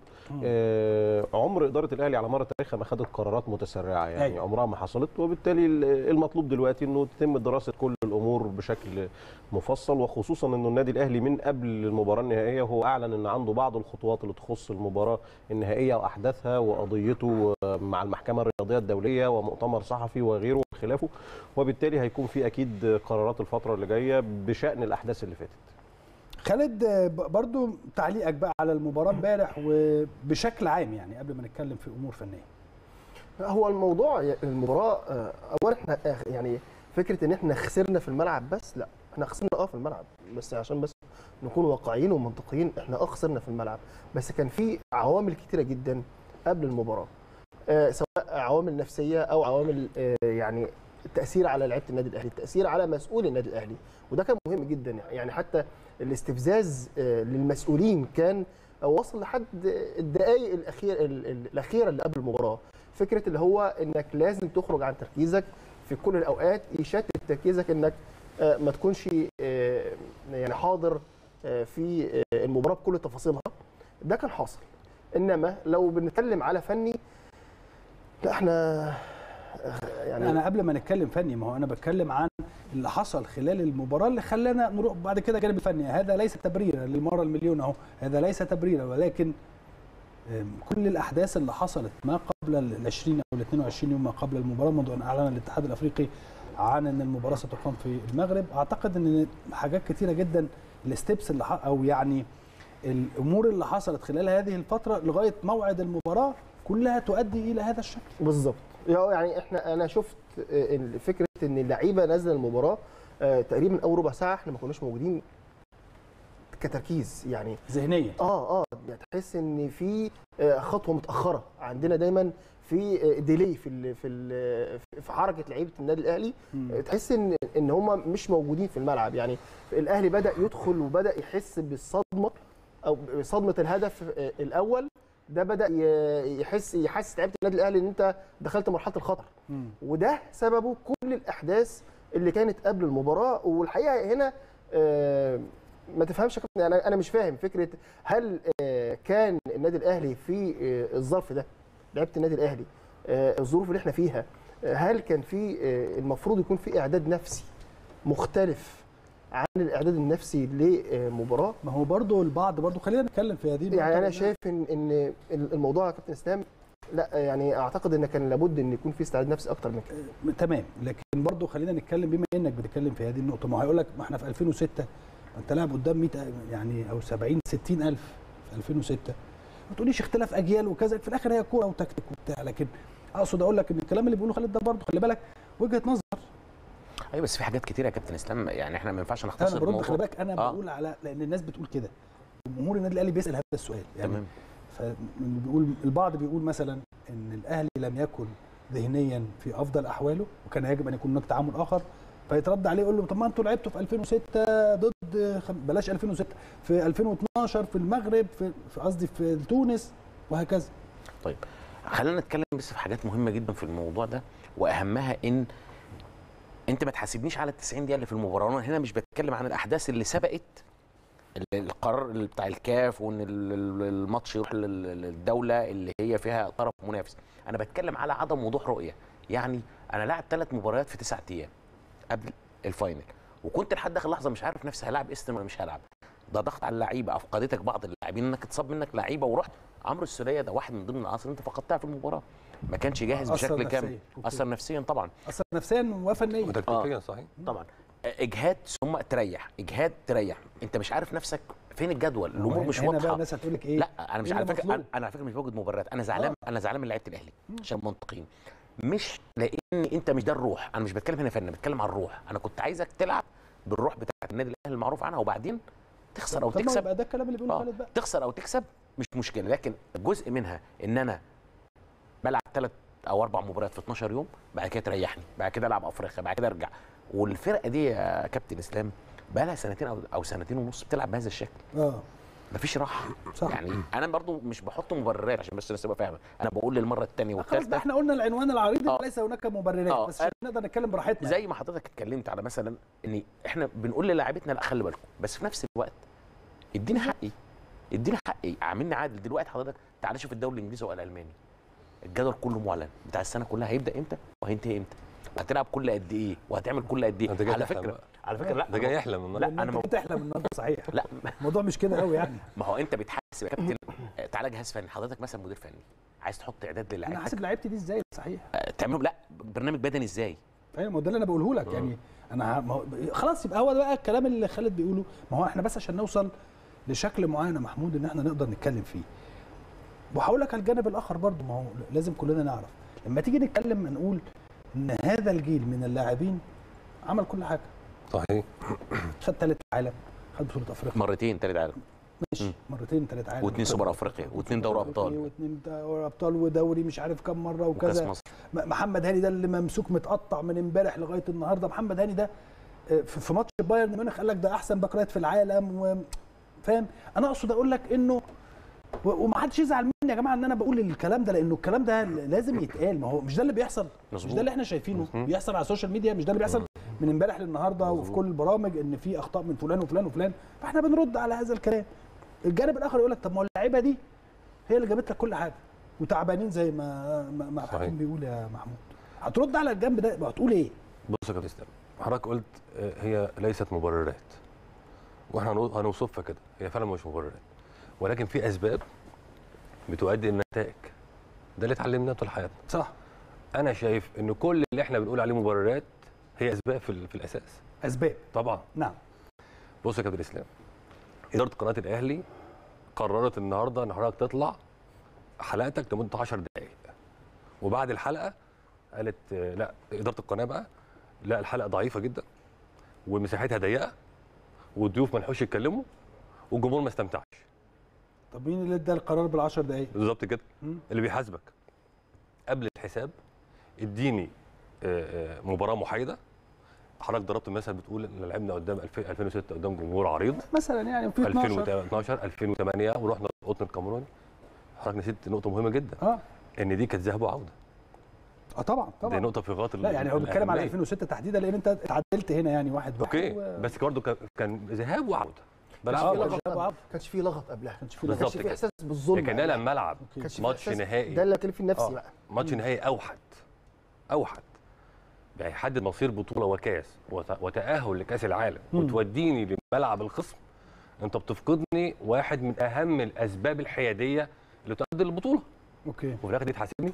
آه عمر اداره الاهلي على مر تاريخها ما خدت قرارات متسرعه يعني أيوة. أيوة. عمرها ما حصلت وبالتالي ال- المطلوب دلوقتي انه تتم دراسه كل الامور بشكل مفصل وخصوصا انه النادي الاهلي من قبل المباراه النهائيه هو اعلن ان عنده بعض الخطوات اللي تخص المباراه النهائيه واحداثها وقضيته مع المحكمه الرياضيه الدوليه ومؤتمر صحفي وغيره وخلافه وبالتالي هيكون في اكيد قرارات الفتره اللي جايه بشان الاحداث اللي فاتت خالد آه، ب- برضو تعليقك بقى على المباراه امبارح وبشكل عام يعني قبل ما نتكلم في امور فنيه هو الموضوع ي- المباراه آه، اولا احنا آه، يعني فكره ان احنا خسرنا في الملعب بس لا احنا خسرنا اه في الملعب بس عشان بس نكون واقعيين ومنطقيين احنا اه خسرنا في الملعب بس كان في عوامل كتيره جدا قبل المباراه آه، سواء عوامل نفسيه او عوامل آه، يعني التاثير على لعيبه النادي الاهلي التاثير على مسؤول النادي الاهلي وده كان مهم جدا يعني حتى الاستفزاز آه، للمسؤولين كان وصل لحد الدقائق الاخيره الاخيره اللي قبل المباراه فكره اللي هو انك لازم تخرج عن تركيزك في كل الاوقات يشتت تركيزك انك آه، ما تكونش آه، يعني حاضر آه، في آه، المباراه بكل تفاصيلها ده كان حاصل انما لو بنتكلم على فني لا احنا آه، يعني انا قبل ما نتكلم فني ما هو انا بتكلم عن اللي حصل خلال المباراه اللي خلانا نروح بعد كده جانب الفني هذا ليس تبريرا للمره المليون اهو هذا ليس تبريرا ولكن آم، كل الاحداث اللي حصلت ما قبل ال 20 او ال 22 يوم ما قبل المباراه منذ ان اعلن الاتحاد الافريقي عن ان المباراه ستقام في المغرب اعتقد ان حاجات كتيره جدا الستبس اللي ح- او يعني الامور اللي حصلت خلال هذه الفتره لغايه موعد المباراه كلها تؤدي الى هذا الشكل بالظبط يعني احنا انا شفت آه، ال- فكره ان اللعيبه نازله المباراه آه، تقريبا اول ربع ساعه احنا ما كناش موجودين كتركيز يعني ذهنيا اه اه يعني تحس ان في آه، خطوه متاخره عندنا دايما في آه، ديلي في ال في ال في حركه لعيبه النادي الاهلي آه، تحس ان ان هم مش موجودين في الملعب يعني الاهلي بدا يدخل وبدا يحس بالصدمه او صدمه الهدف آه، الاول ده بدا ي- يحس يحسس لعيبه النادي الاهلي ان انت دخلت مرحله الخطر مم. وده سببه كل الاحداث اللي كانت قبل المباراه والحقيقه هنا آه، ما تفهمش يا كابتن انا انا مش فاهم فكره هل آه، كان النادي الاهلي في آه، الظرف ده لعيبه النادي الاهلي آه، الظروف اللي احنا فيها آه، هل كان في آه، المفروض يكون في اعداد نفسي مختلف عن الاعداد النفسي لمباراه ما هو برضو البعض برضو خلينا نتكلم في هذه النقطة. يعني انا شايف ان ان الموضوع يا كابتن اسلام لا يعني اعتقد ان كان لابد ان يكون في استعداد نفسي اكتر من كده تمام لكن برضو خلينا نتكلم بما انك بتتكلم في هذه النقطه ما هو هيقول لك ما احنا في 2006 ما انت لاعب قدام 100 يعني او 70 60 الف في 2006 ما تقوليش اختلاف اجيال وكذا في الاخر هي كوره وتكتيك وبتاع لكن اقصد اقول لك ان الكلام اللي بيقوله خالد ده برضو خلي بالك وجهه نظر ايوه بس في حاجات كتير يا كابتن اسلام يعني احنا ما ينفعش نختصر انا برد الموضوع. خلي بالك انا آه. بقول على لان الناس بتقول كده جمهور النادي الاهلي بيسال هذا السؤال يعني تمام فبيقول البعض بيقول مثلا ان الاهلي لم يكن ذهنيا في افضل احواله وكان يجب ان يكون هناك تعامل اخر فيترد عليه يقول له طب ما انتوا لعبتوا في 2006 ضد خم- بلاش 2006 في 2012 في المغرب في في قصدي في تونس وهكذا طيب خلينا نتكلم بس في حاجات مهمه جدا في الموضوع ده واهمها ان انت ما تحاسبنيش على ال 90 دقيقه اللي في المباراه انا هنا مش بتكلم عن الاحداث اللي سبقت ال- القرار اللي بتاع الكاف وان ال- ال- الماتش يروح لل- للدوله اللي هي فيها طرف منافس انا بتكلم على عدم وضوح رؤيه يعني انا لاعب ثلاث مباريات في تسعة ايام قبل الفاينل وكنت لحد اخر لحظه مش عارف نفسي هلاعب استن ولا مش هلعب ده ضغط على اللعيبه افقدتك بعض اللاعبين انك اتصاب منك لعيبه ورحت عمرو السوليه ده واحد من ضمن العناصر اللي انت فقدتها في المباراه ما كانش جاهز أثر بشكل نفسياً. كامل أوكي. اثر نفسيا طبعا اثر نفسيا وفنيا وتكتيكيا صحيح طبعا اجهاد ثم تريح اجهاد تريح انت مش عارف نفسك فين الجدول الامور مش هنا بقى واضحه الناس هتقول لك ايه لا انا مش إيه على اللي فكره مطلوب؟ انا أنا على فكره مش بوجد مبررات انا زعلان آه. انا زعلان من لعيبه الاهلي عشان منطقيين مش لان انت مش ده الروح انا مش بتكلم هنا فن أنا بتكلم عن الروح انا كنت عايزك تلعب بالروح بتاعت النادي الاهلي المعروف عنها وبعدين تخسر او طب ما تكسب يبقى ده الكلام اللي بيقوله اه خالد بقى تخسر او تكسب مش مشكله لكن جزء منها ان انا بلعب ثلاث او اربع مباريات في 12 يوم بعد كده تريحني بعد كده العب افريقيا بعد كده ارجع والفرقه دي يا كابتن اسلام بقى لها سنتين او او سنتين ونص بتلعب بهذا الشكل اه مفيش راحه صح. يعني انا برضو مش بحط مبررات عشان بس الناس تبقى فاهمه انا بقول للمره الثانيه خلاص بقى والثالثه احنا قلنا العنوان العريض آه. ليس هناك مبررات آه. بس عشان نقدر نتكلم براحتنا زي ما حضرتك اتكلمت على مثلا ان احنا بنقول للاعيبتنا لا خلي بالكم بس في نفس الوقت اديني حقي اديني حقي عاملني عادل دلوقتي حضرتك تعالى شوف الدوري الانجليزي والالماني الجدول كله معلن بتاع السنه كلها هيبدا امتى وهينتهي امتى هتلعب كل قد ايه وهتعمل كل قد ايه أنت جاي على تحلم فكره بقى. على فكره لا ده جاي يحلم النهارده. لا لأن انا انت ما بتحلم النهارده صحيح لا الموضوع مش كده قوي يعني ما هو انت بتحاسب يا كابتن آه، تعالى جهاز فني حضرتك مثلا مدير فني عايز تحط اعداد انا للاعيبتك حاسب لعيبتي دي ازاي صحيح آه، تعملهم لا برنامج بدني ازاي ايوه ما هو ده اللي انا بقوله لك يعني انا ه- ما هو خلاص يبقى هو ده بقى الكلام اللي خالد بيقوله ما هو احنا بس عشان نوصل لشكل معين يا محمود ان احنا نقدر نتكلم فيه وهقول لك على الجانب الاخر برضه ما هو لازم كلنا نعرف لما تيجي نتكلم نقول ان هذا الجيل من اللاعبين عمل كل حاجه صحيح خد ثالث عالم خد بطوله افريقيا مرتين تالت عالم ماشي مرتين ثالث عالم واثنين سوبر افريقيا واثنين دوري ابطال واثنين دوري ابطال ودوري مش عارف كم مره وكاس وكذا مصر م- محمد هاني ده اللي ممسوك متقطع من امبارح لغايه النهارده محمد هاني ده آه، في في ماتش بايرن ميونخ قال لك ده احسن باك رايت في العالم و- فاهم انا اقصد اقول لك انه و- ومحدش يزعل مني يا جماعه ان انا بقول الكلام ده لانه الكلام ده لازم يتقال ما هو مش ده اللي بيحصل مش مظبوط. ده اللي احنا شايفينه بيحصل على السوشيال ميديا مش ده اللي بيحصل من امبارح للنهارده وفي كل البرامج ان في اخطاء من فلان وفلان وفلان فاحنا بنرد على هذا الكلام الجانب الاخر يقول لك طب ما هو اللعيبه دي هي اللي جابت لك كل حاجه وتعبانين زي ما ما, ما صحيح. حكيم بيقول يا محمود هترد على الجنب ده هتقول ايه؟ بص يا كابتن اسلام حضرتك قلت آه، هي ليست مبررات واحنا هنو- هنوصفها كده هي فعلا مش مبررات ولكن في اسباب بتؤدي النتائج ده اللي اتعلمناه طول حياتنا صح انا شايف ان كل اللي احنا بنقول عليه مبررات هي اسباب في, ال- في الاساس اسباب طبعا نعم بص يا كابتن اسلام اداره قناه الاهلي قررت النهارده ان حضرتك تطلع حلقتك لمده 10 دقائق وبعد الحلقه قالت آه، لا اداره القناه بقى لا الحلقه ضعيفه جدا ومساحتها ضيقه والضيوف ما لحقوش يتكلموا والجمهور ما استمتعش طب مين اللي ادى القرار بالعشر دقايق بالظبط كده مم. اللي بيحاسبك قبل الحساب اديني آه، آه، مباراه محايده حضرتك ضربت مثلا بتقول ان لعبنا قدام 2000 2006 قدام جمهور عريض مثلا يعني في 12 2012 2008 ورحنا قطن الكاميروني حضرتك نسيت نقطه مهمه جدا اه ان دي كانت ذهاب وعوده اه طبعا دي طبعا نقطه في غايه لا يعني هو بيتكلم على الأهمية. 2006 تحديدا لان انت اتعدلت هنا يعني واحد واحد اوكي و- بس برضه كان- كان ذهاب وعوده كانش بلعب في آه، وعودة. لغط كانش قبل- عبد. كانش في لغط قبلها كانش في ما لغط. كانش بالظبط في كده. احساس بالظلم لكن قبلها. لا ملعب كانش في ماتش إحساس- نهائي ده اللي بتكلم فيه نفسي آه. بقى ماتش نهائي اوحد اوحد يعني يحدد مصير بطوله وكاس وت- وتاهل لكاس العالم مم. وتوديني لملعب الخصم انت بتفقدني واحد من اهم الاسباب الحياديه اللي تؤدي للبطوله اوكي وفي الاخر دي تحاسبني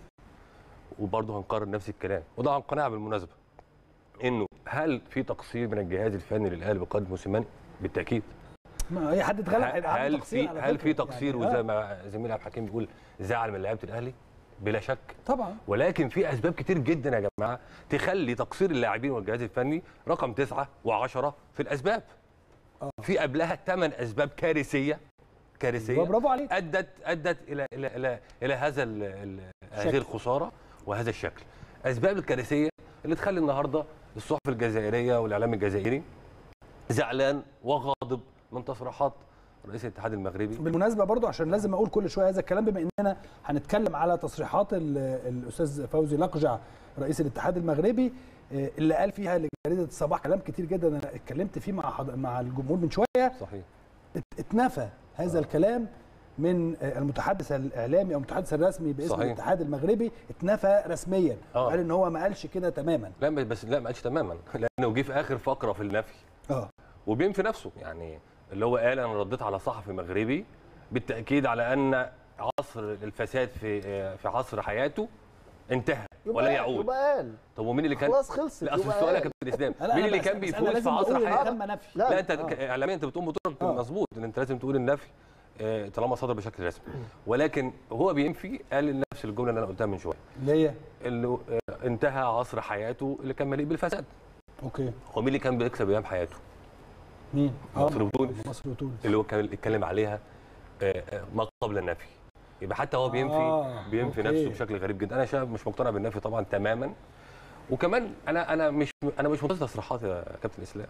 وبرضه هنكرر نفس الكلام وده عن قناعه بالمناسبه انه هل في تقصير من الجهاز الفني للاهلي بقياده موسيماني؟ بالتاكيد ما اي حد اتغلب هل, هيبقى عنده هل تقصير في على هل في فكرة. تقصير يعني وزي آه. ما زميل عبد الحكيم بيقول زعل من لعيبه الاهلي بلا شك طبعا ولكن في اسباب كتير جدا يا جماعه تخلي تقصير اللاعبين والجهاز الفني رقم تسعة وعشرة في الاسباب آه. في قبلها ثمان اسباب كارثيه كارثيه برافو عليك ادت ادت الى الى الى, إلى هذا ال ال هذه شكل. الخساره وهذا الشكل اسباب الكارثيه اللي تخلي النهارده الصحف الجزائريه والاعلام الجزائري زعلان وغاضب من تصريحات رئيس الاتحاد المغربي بالمناسبه برضو عشان لازم اقول كل شويه هذا الكلام بما اننا هنتكلم على تصريحات ال- الاستاذ فوزي لقجع رئيس الاتحاد المغربي آه، اللي قال فيها لجريده الصباح كلام كتير جدا انا اتكلمت فيه مع حض- مع الجمهور من شويه صحيح ات- اتنفى هذا الكلام من آه، المتحدث الاعلامي او المتحدث الرسمي باسم صحيح. الاتحاد المغربي اتنفى رسميا آه. وقال ان هو ما قالش كده تماما لا بس لا ما قالش تماما لانه جه في اخر فقره في النفي اه وبينفي نفسه يعني اللي هو قال انا رديت على صحفي مغربي بالتاكيد على ان عصر الفساد في في عصر حياته انتهى يبقى ولا قال- يعود يبقى قال طب ومين اللي كان خلاص خلصت لا اصل يبقى السؤال يا قال. كابتن اسلام لا، مين أنا اللي بس- كان بس أنا بيفوز في لازم عصر أقول إن حياته تم نفي لا، لا انت آه. اعلاميا انت بتقول بطولك آه. مظبوط ان انت لازم تقول النفي آه، طالما صدر بشكل رسمي ولكن هو بينفي قال نفس الجمله اللي انا قلتها من شويه اللي هي اللي آه، انتهى عصر حياته اللي كان مليء بالفساد اوكي هو مين اللي كان بيكسب ايام حياته مين مصر وتونس. مصر وتونس اللي هو كان اتكلم عليها آه، آه، ما قبل النفي يبقى حتى هو بينفي آه، بينفي أوكي. نفسه بشكل غريب جدا انا شايف مش مقتنع بالنفي طبعا تماما وكمان انا انا مش انا مش منتظر تصريحات يا كابتن اسلام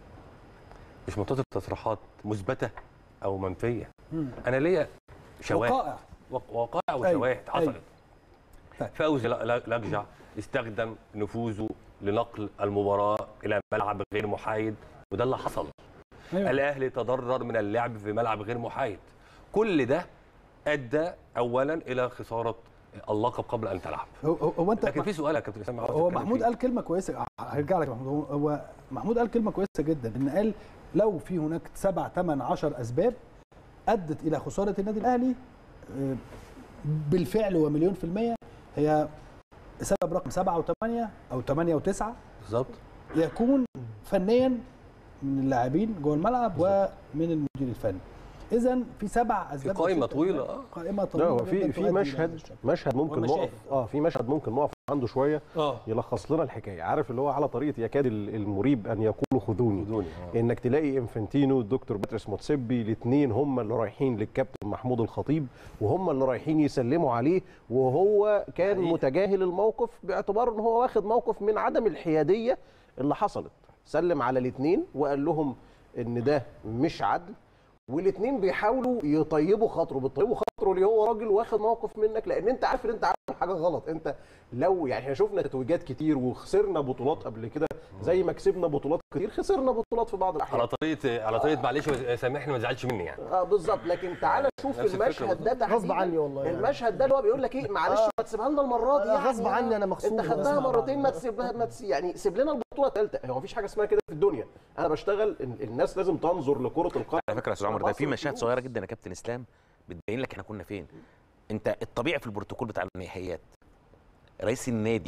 مش منتظر تصريحات مثبته او منفيه مم. انا ليا شواهد وقائع وق- وقائع أيوة، وشواهد حصلت أيوة. طيب. فوزي ل- ل- لجع استخدم نفوذه لنقل المباراه الى ملعب غير محايد وده اللي حصل أيوة. الاهلي تضرر من اللعب في ملعب غير محايد كل ده ادى اولا الى خساره اللقب قبل ان تلعب هو, هو هو انت لكن في سؤال يا كابتن اسامه عاوز هو أتكلم محمود فيه. قال كلمه كويسه هرجع لك يا محمود هو- هو محمود قال كلمه كويسه جدا ان قال لو في هناك سبع ثمان عشر اسباب ادت الى خساره النادي الاهلي آه، بالفعل ومليون في الميه هي سبب رقم سبعه وثمانيه او ثمانيه وتسعه بالظبط يكون فنيا من اللاعبين جوه الملعب ومن المدير الفني اذا في سبع في اسباب قائمه وستة طويله أسباب. اه قائمه لا طويله هو جداً في في تؤدي إلى هذا مشهد الشكل. مشهد ممكن ومشاهد. نقف اه في مشهد ممكن نقف عنده شويه اه يلخص لنا الحكايه عارف اللي هو على طريقه يكاد ال- المريب ان يقول خذوني خدوني آه. انك تلاقي انفانتينو الدكتور باتريس موتسيبي الاثنين هم اللي رايحين للكابتن محمود الخطيب وهم اللي رايحين يسلموا عليه وهو كان حقيقي. متجاهل الموقف باعتبار ان هو واخد موقف من عدم الحياديه اللي حصلت سلم على الاثنين وقال لهم ان ده مش عدل والاثنين بيحاولوا يطيبوا خاطره بيطيبوا خاطره ليه هو راجل واخد موقف منك لان انت عارف ان انت عامل حاجه غلط انت لو يعني احنا شفنا تتويجات كتير وخسرنا بطولات قبل كده زي ما كسبنا بطولات كتير خسرنا بطولات في بعض الاحيان على طريقه على طريقه معلش سامحني ما تزعلش مني يعني اه بالظبط لكن تعالى شوف نفس الفكرة المشهد ده تحديداً. غصب عني والله يعني. المشهد ده اللي هو بيقول لك ايه معلش آه. ما تسيبها لنا المره دي آه، يعني غصب عني أنا مغصوب. انت خدتها غصب مرتين ما عني. تسيبها ما تسيب يعني سيب لنا البطوله الثالثه هو مفيش حاجه اسمها كده في الدنيا انا بشتغل ال- الناس لازم تنظر لكره القدم على فكره يا استاذ عمر ده في مصر مشاهد فلوس. صغيره جدا يا كابتن اسلام بتبين لك احنا كنا فين انت الطبيعي في البروتوكول بتاع النهائيات رئيس النادي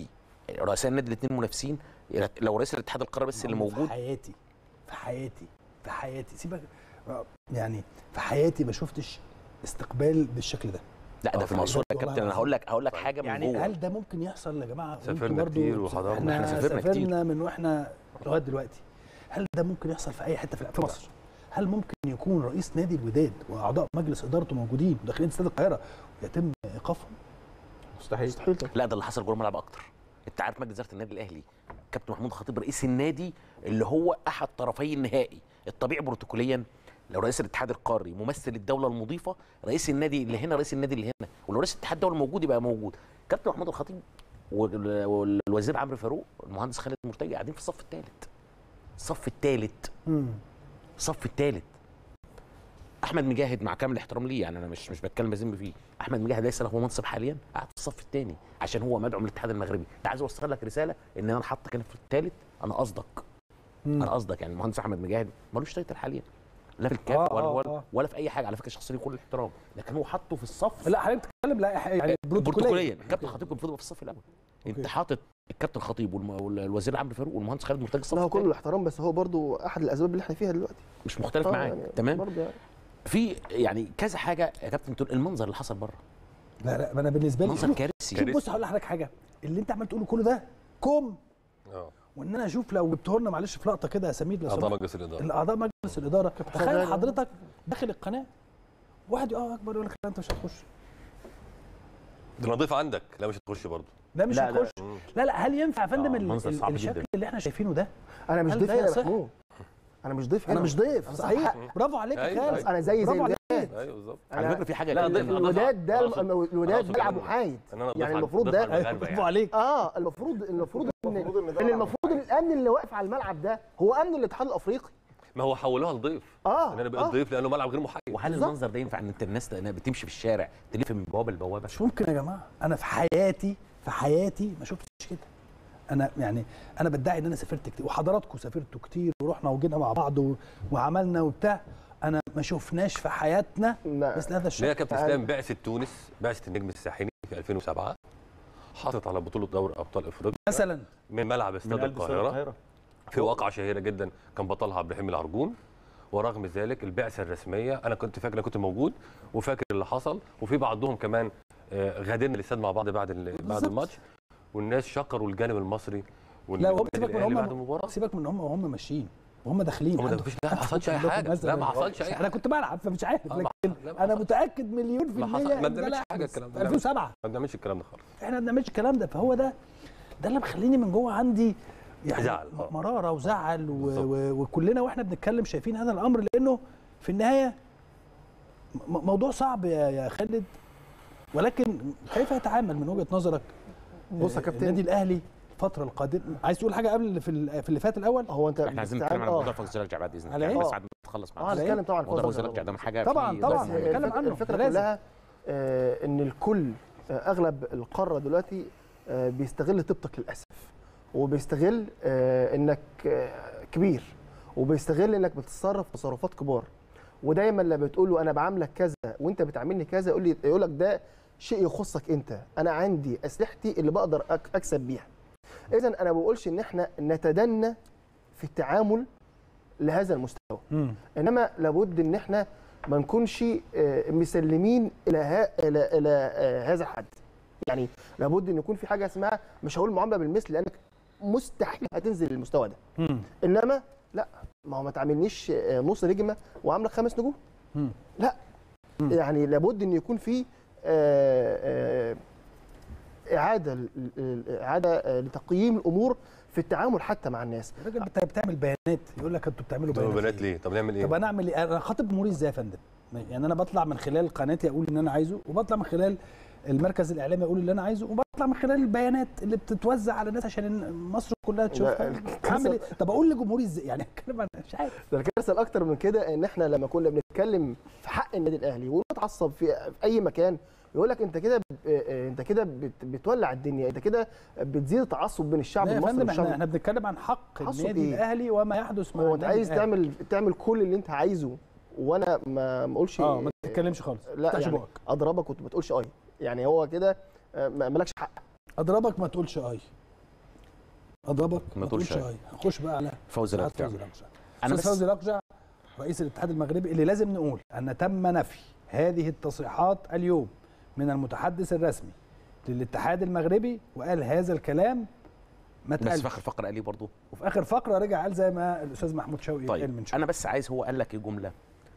رؤساء النادي الاثنين منافسين لو رئيس الاتحاد القاري بس اللي عمري موجود في حياتي في حياتي في حياتي سيبك يعني في حياتي ما شفتش استقبال بالشكل ده لا ده آه، في المنصوره يا والله كابتن انا هقول لك هقول لك حاجه من يعني جوه هل ده ممكن يحصل يا جماعه وانتوا سافرنا برضو كتير وحضرنا. احنا إحنا سافرنا كتير. سافرنا من واحنا لغايه دلوقتي هل ده ممكن يحصل في اي حته في في مصر هل ممكن يكون رئيس نادي الوداد واعضاء مجلس ادارته موجودين وداخلين استاد القاهره ويتم ايقافهم مستحيل مستحيل طبعا. لا ده اللي حصل جوه الملعب اكتر انت عارف مجلس اداره النادي الاهلي كابتن محمود خطيب رئيس النادي اللي هو احد طرفي النهائي الطبيعي بروتوكوليا لو رئيس الاتحاد القاري ممثل الدوله المضيفه رئيس النادي اللي هنا رئيس النادي اللي هنا ولو رئيس الاتحاد الدولي موجود يبقى موجود كابتن محمود الخطيب وال- والوزير عمرو فاروق المهندس خالد مرتجي قاعدين في الصف الثالث الصف الثالث الصف الثالث احمد مجاهد مع كامل الاحترام ليه يعني انا مش مش بتكلم بذم فيه احمد مجاهد ليس له منصب حاليا قاعد في الصف الثاني عشان هو مدعو من الاتحاد المغربي انت عايز اوصل لك رساله ان انا حاطك هنا في الثالث انا قصدك انا قصدك يعني المهندس احمد مجاهد ملوش تايتل حاليا لا في الكاف آه، ولا, آه، ولا, آه. ولا في اي حاجه على فكره شخصيه ليه كل الاحترام لكن هو حاطه في الصف لا حضرتك بتتكلم لا يعني بروتوكوليا بروتوكوليا كابتن خطيب المفروض يبقى في الصف الاول انت حاطط الكابتن خطيب والم- والوزير عمرو فاروق والمهندس خالد مرتجي الصف لا هو كله الثاني الاحترام بس هو برضو احد الاسباب اللي احنا فيها دلوقتي مش مختلف آه، معاك يعني تمام برضو يعني. في يعني كذا حاجه يا كابتن تقول المنظر اللي حصل بره لا لا انا بالنسبه لي منظر شوف- كارثي شوف بص هقول لحضرتك حاجه اللي انت عمال تقوله كله ده كوم اه وان انا اشوف لو جبته لنا معلش في لقطه كده يا سمير لو اعضاء سمحت. مجلس الاداره الاعضاء مجلس الاداره تخيل شغال. حضرتك داخل القناه واحد اه اكبر يقول لك لا انت مش هتخش ده نضيف عندك لا مش هتخش برضه ده مش لا، لا. هتخش لا لا هل ينفع يا فندم آه، ال- المنظر ال- صعب الشكل جدا. اللي احنا شايفينه ده انا مش هل ضيف ده هنا يا يصح؟ محمود انا مش ضيف انا هنا مش ضيف أنا صحيح برافو عليك يا أيوة، خالد أيوة. انا زي زي برافو الوداد ايوه بالظبط على فكره في حاجه لا، كده ضيف- إن- الوداد ده أقصد- الوداد أقصد بيلعب كمان. محايد ان انا يعني أضيف على- المفروض أضيف ده- على أيوة، المغاربة برافو يعني. عليك اه المفروض المفروض ان المفروض إن ده ان على المفروض الامن اللي واقف على الملعب ده هو امن الاتحاد الافريقي ما هو حولوها لضيف اه ان انا بقيت آه. ضيف لانه ملعب غير محايد وهل بالظبط. المنظر ده ينفع ان انت الناس انها بتمشي في الشارع تلف من بوابه لبوابه مش ممكن يا جماعه انا في حياتي في حياتي ما شفتش كده انا يعني انا بدعي ان انا سافرت كتير وحضراتكم سافرتوا كتير ورحنا وجينا مع بعض و- وعملنا وبتاع انا ما شفناش في حياتنا لا. مثل هذا ليه يا الشيء كابتن اسلام بعثه تونس بعثه النجم الساحلي في 2007 حاطط على بطوله دوري ابطال افريقيا مثلا من ملعب استاد قلب استاد القاهره في واقعه شهيره جدا كان بطلها عبد الرحيم العرجون ورغم ذلك البعثه الرسميه انا كنت فاكر انا كنت موجود وفاكر اللي حصل وفي بعضهم كمان آه، غادرنا الاستاد مع بعض بعد ال- بعد بالظبط. الماتش والناس شكروا الجانب المصري لا وهم والنادي سيبك من الأهلي بعد هم المباراه سيبك من هم وهم ماشيين وهم داخلين هم ده عنده- مفيش لا ما عنده حصلش اي عندكم حاجه مثلاً. لا ما حصلش اي انا حاجه كنت بلعب فمش عارف آه، ما- لكن لا ما انا حصل. متاكد مليون في ما حصل- المية ما إن ده بنعملش لا حاجة يحدث. الكلام ده. في 2007 ما بنعملش الكلام ده خالص احنا ما بنعملش الكلام ده فهو ده ده اللي مخليني من جوه عندي يعني زعل، آه. مراره وزعل و... بالظبط. و... وكلنا واحنا بنتكلم شايفين هذا الامر لانه في النهايه م- موضوع صعب يا يا خالد ولكن كيف يتعامل من وجهه نظرك بص يا آه، كابتن. النادي الاهلي الفتره القادمه عايز تقول حاجه قبل اللي في ال- في اللي فات الاول هو انت احنا عايزين بتتعامل- نتكلم عن آه. موضوع فوز الرجع بعد اذنك على يعني إيه؟ بس بعد ما تخلص اه معانا هنتكلم طبعا عن موضوع فوز فوز الرجع ده حاجه طبعاً، فيه طبعاً. بس بس هنتكلم الفكرة, عنه. الفكره لازم. كلها آه ان الكل آه اغلب القاره دلوقتي آه بيستغل طيبتك للاسف وبيستغل آه انك آه كبير وبيستغل انك بتتصرف تصرفات كبار ودايما لما بتقول له انا بعاملك كذا وانت بتعاملني كذا يقول لي يقول لك ده شيء يخصك انت انا عندي اسلحتي اللي بقدر أك- اكسب بيها اذا انا ما بقولش ان احنا نتدنى في التعامل لهذا المستوى مم. انما لابد ان احنا ما نكونش آه، مسلمين الى ها الى الى آه، هذا الحد يعني لابد ان يكون في حاجه اسمها مش هقول معامله بالمثل لانك مستحيل هتنزل للمستوى ده مم. انما لا ما هو ما تعاملنيش آه، نص نجمه وعاملك خمس نجوم مم. لا مم. يعني لابد ان يكون في آه، آه، اعاده ل- ل- اعاده آه، لتقييم الامور في التعامل حتى مع الناس الراجل بتاع بتعمل بيانات يقول لك انتوا بتعملوا طب بيانات, بنات ليه طب نعمل ايه طب انا اعمل ايه؟ انا خاطب جمهوري ازاي يا فندم؟ يعني انا بطلع من خلال قناتي اقول ان انا عايزه وبطلع من خلال المركز الاعلامي اقول اللي انا عايزه وبطلع من خلال البيانات اللي بتتوزع على الناس عشان إن مصر كلها تشوفها الكارثة- اعمل ايه؟ طب اقول لجمهوري ازاي؟ يعني اتكلم عن مش عارف ده الكارثه الاكتر من كده ان احنا لما كنا بنتكلم في حق النادي الاهلي ونتعصب في, في اي مكان يقول لك انت كده ب- آه، انت كده بت- بتولع الدنيا انت كده بتزيد التعصب بين الشعب لا يا المصري فندم والشعب احنا احنا بنتكلم عن حق تعصب النادي إيه؟ الاهلي وما يحدث مع هو انت النادي عايز الأهلي. تعمل تعمل كل اللي انت عايزه وانا ما ما اقولش اه ما تتكلمش خالص ما لا تفتحش يعني بقك اضربك وما تقولش اي يعني هو كده آه، ما- مالكش حق اضربك ما تقولش اي اضربك ما تقولش تقولش هاي. هاي هنخش بقى على فوزي سعاد الأقجع. فوزي الاقجع انا أستاذ بس فوزي الاقجع رئيس الاتحاد المغربي اللي لازم نقول ان تم نفي هذه التصريحات اليوم من المتحدث الرسمي للاتحاد المغربي وقال هذا الكلام ما بس اتقالش في اخر فقره قال لي برضه وفي اخر فقره رجع قال زي ما الاستاذ محمود شوقي قال طيب من شويه انا بس عايز هو قال لك ايه جمله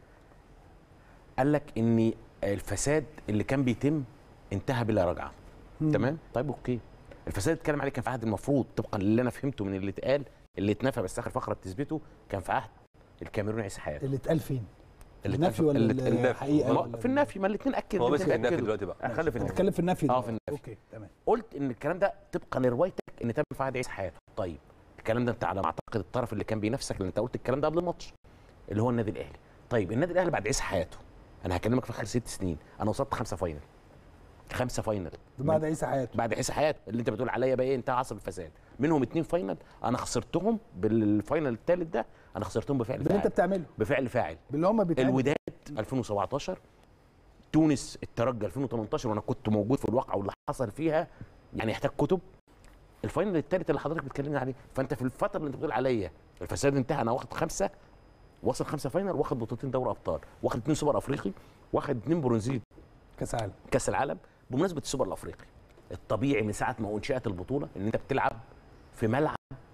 قال لك ان الفساد اللي كان بيتم انتهى بلا رجعه تمام طيب اوكي الفساد اللي اتكلم عليه كان في عهد المفروض طبقا للي انا فهمته من اللي اتقال اللي اتنفى بس اخر فقره بتثبته كان في عهد الكاميروني عيسى حياته اللي اتقال فين؟ اللي النفي اتنفى- ولا اللي ات- النفي. الحقيقه ما- ولا في النفي ما الاثنين اكد هو بس الاتنين في النفي أكدوا. دلوقتي بقى خلي في النفي بتتكلم في النفي اه ده. في النفي. اوكي تمام قلت ان الكلام ده طبقا لروايتك ان تم في عهد عيسى حياته طيب الكلام ده انت على ما اعتقد الطرف اللي كان بينافسك لان انت قلت الكلام ده قبل الماتش اللي هو النادي الاهلي طيب النادي الاهلي بعد عيسى حياته انا هكلمك في اخر ست سنين انا وصلت خمسه فاينل خمسه فاينل ده بعد عيسى حياته بعد عيسى حياته اللي انت بتقول عليا بقى ايه انتهى عصر الفساد منهم اتنين فاينل انا خسرتهم بالفاينل الثالث ده انا خسرتهم بفعل باللي انت فاعل بتعمله بفعل فاعل باللي هم بيتعملوا الوداد 2017 تونس الترجي 2018 وانا كنت موجود في الواقعه واللي حصل فيها يعني يحتاج كتب الفاينل الثالث اللي حضرتك بتكلمني عليه فانت في الفتره اللي انت بتقول عليا الفساد انتهى انا واخد خمسه واصل خمسه فاينل واخد بطولتين دوري ابطال واخد اثنين سوبر افريقي واخد اثنين برونزيه كاس عالم كاس العالم بمناسبه السوبر الافريقي الطبيعي من ساعه ما انشات البطوله ان انت بتلعب في ملعب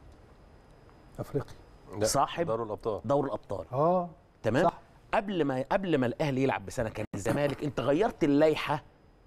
افريقي لا، صاحب دوري الابطال دوري الابطال اه تمام صح. قبل ما قبل ما الاهلي يلعب بسنه كان الزمالك انت غيرت اللائحه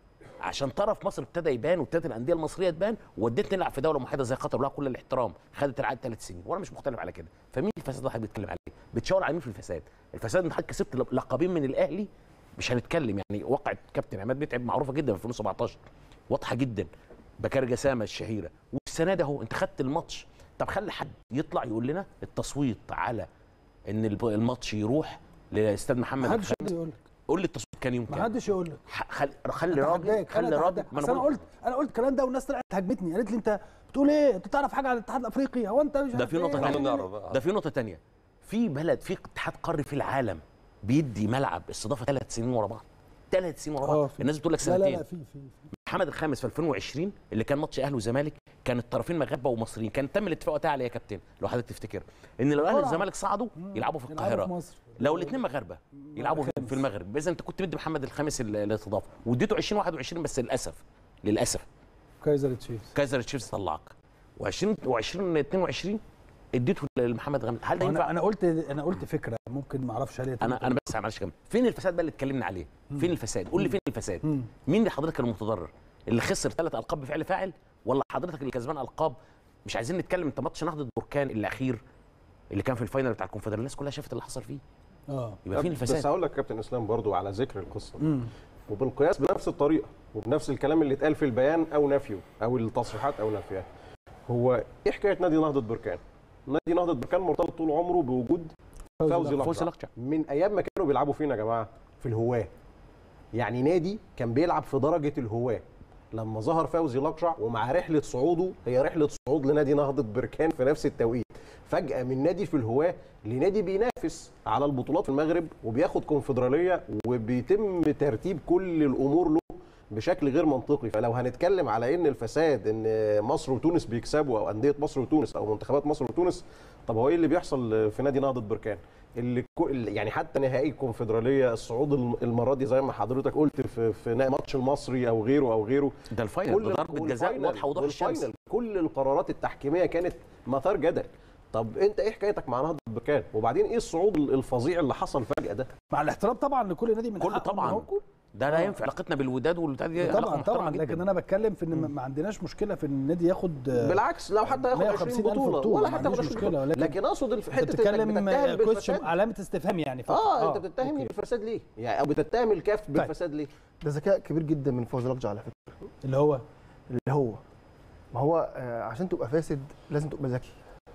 عشان طرف مصر ابتدى يبان وابتدت الانديه المصريه تبان ووديت نلعب في دوله موحده زي قطر ولها كل الاحترام خدت العقد ثلاث سنين وانا مش مختلف على كده فمين الفساد اللي حضرتك بتتكلم عليه بتشاور على مين في الفساد الفساد ان حضرتك كسبت لقبين من الاهلي مش هنتكلم يعني وقعه كابتن عماد متعب معروفه جدا في 2017 واضحه جدا بكار جسامه الشهيره والسنه ده اهو انت خدت الماتش طب خلي حد يطلع يقول لنا التصويت على ان الب- الماتش يروح لاستاد محمد ما حدش الخامس يقول لك قول لي التصويت كان يوم ما كام حدش يقول لك ح- خل... خلي راجل أتحداك، خلي أنا راجل أتحداك. ما أصل انا بقول- قلت انا قلت الكلام ده والناس طلعت هاجمتني قالت لي انت بتقول ايه انت تعرف حاجه عن الاتحاد الافريقي هو انت مش ده عارف في إيه؟ نقطة عايزين تانية. نعرف بقى ده في نقطه تانية في بلد في اتحاد قاري في العالم بيدي ملعب استضافه ثلاث سنين ورا بعض ثلاث سنين ورا آه، بعض في- الناس بتقول لك لا لا سنتين لا في في في. محمد الخامس في 2020 اللي كان ماتش اهلي وزمالك كان الطرفين مغاربه ومصريين كان تم الاتفاق وقتها على إيه يا كابتن لو حضرتك تفتكر ان لو اهلي طبعاً. والزمالك صعدوا يلعبوا في يلعبوا القاهره في مصر لو الاثنين مغاربه يلعبوا في- الخامس. في المغرب اذا انت كنت مدي محمد الخامس ال- الاستضافه واديته 2021 بس للاسف للاسف كايزر تشيفز كايزر تشيفز طلعك و20 و2022 اديته لمحمد غامد هل ده انا ينفع انا قلت انا قلت فكره ممكن ما اعرفش هل هي انا انا بس معلش كمل فين الفساد بقى اللي اتكلمنا عليه فين الفساد قول لي فين الفساد مم. مين اللي حضرتك المتضرر اللي خسر ثلاث القاب بفعل فاعل ولا حضرتك اللي كسبان القاب مش عايزين نتكلم انت ماتش نهضه بركان الاخير اللي كان في الفاينل بتاع الكونفدراليه الناس كلها شافت اللي حصل فيه اه يبقى فين بس الفساد هقول لك كابتن اسلام برضو على ذكر القصه دي. مم. وبالقياس بنفس الطريقه وبنفس الكلام اللي اتقال في البيان او نفيه او التصريحات او نفيها هو ايه حكايه نادي نهضه بركان؟ نادي نهضه بركان مرتبط طول عمره بوجود فوزي فوزي لقجع لقجع. من ايام ما كانوا بيلعبوا فين يا جماعه؟ في الهواه يعني نادي كان بيلعب في درجه الهواه لما ظهر فوزي لقجع ومع رحله صعوده هي رحله صعود لنادي نهضه بركان في نفس التوقيت فجاه من نادي في الهواه لنادي بينافس على البطولات في المغرب وبياخد كونفدراليه وبيتم ترتيب كل الامور له بشكل غير منطقي فلو هنتكلم على ان الفساد ان مصر وتونس بيكسبوا او انديه مصر وتونس او منتخبات مصر وتونس طب هو ايه اللي بيحصل في نادي نهضه بركان اللي كو- يعني حتى نهائي الكونفدراليه الصعود الم- المره دي زي ما حضرتك قلت في في ماتش المصري او غيره او غيره ده الفاينل بضربه جزاء والفاينل- واضحه وضوح الشمس والفاينل كل القرارات التحكيميه كانت مثار جدل طب انت ايه حكايتك مع نهضه بركان وبعدين ايه الصعود الفظيع اللي حصل فجاه ده مع الاحترام طبعا لكل نادي من كل حقه إن طبعا هو- ده لا ينفع علاقتنا بالوداد والبتاع دي علاقه طبعا محترمه طبعا جدا لكن انا بتكلم في ان ما- ما عندناش مشكله في ان النادي ياخد آه، بالعكس لو حتى ياخد 150 20 ألف بطوله بطولة، ولا ما حتى عنديش ياخد 20 مشكلة، بطولة. ولكن لكن اقصد الف- انت حته انك بتتكلم بتتهم كويشن بالفساد علامه استفهام يعني فقط. اه انت بتتهمني أوكي. بالفساد ليه؟ يعني او بتتهم الكاف بالفساد ليه؟ ده ذكاء كبير جدا من فوز لقجع على فكره اللي هو اللي هو ما هو آه، عشان تبقى فاسد لازم تبقى ذكي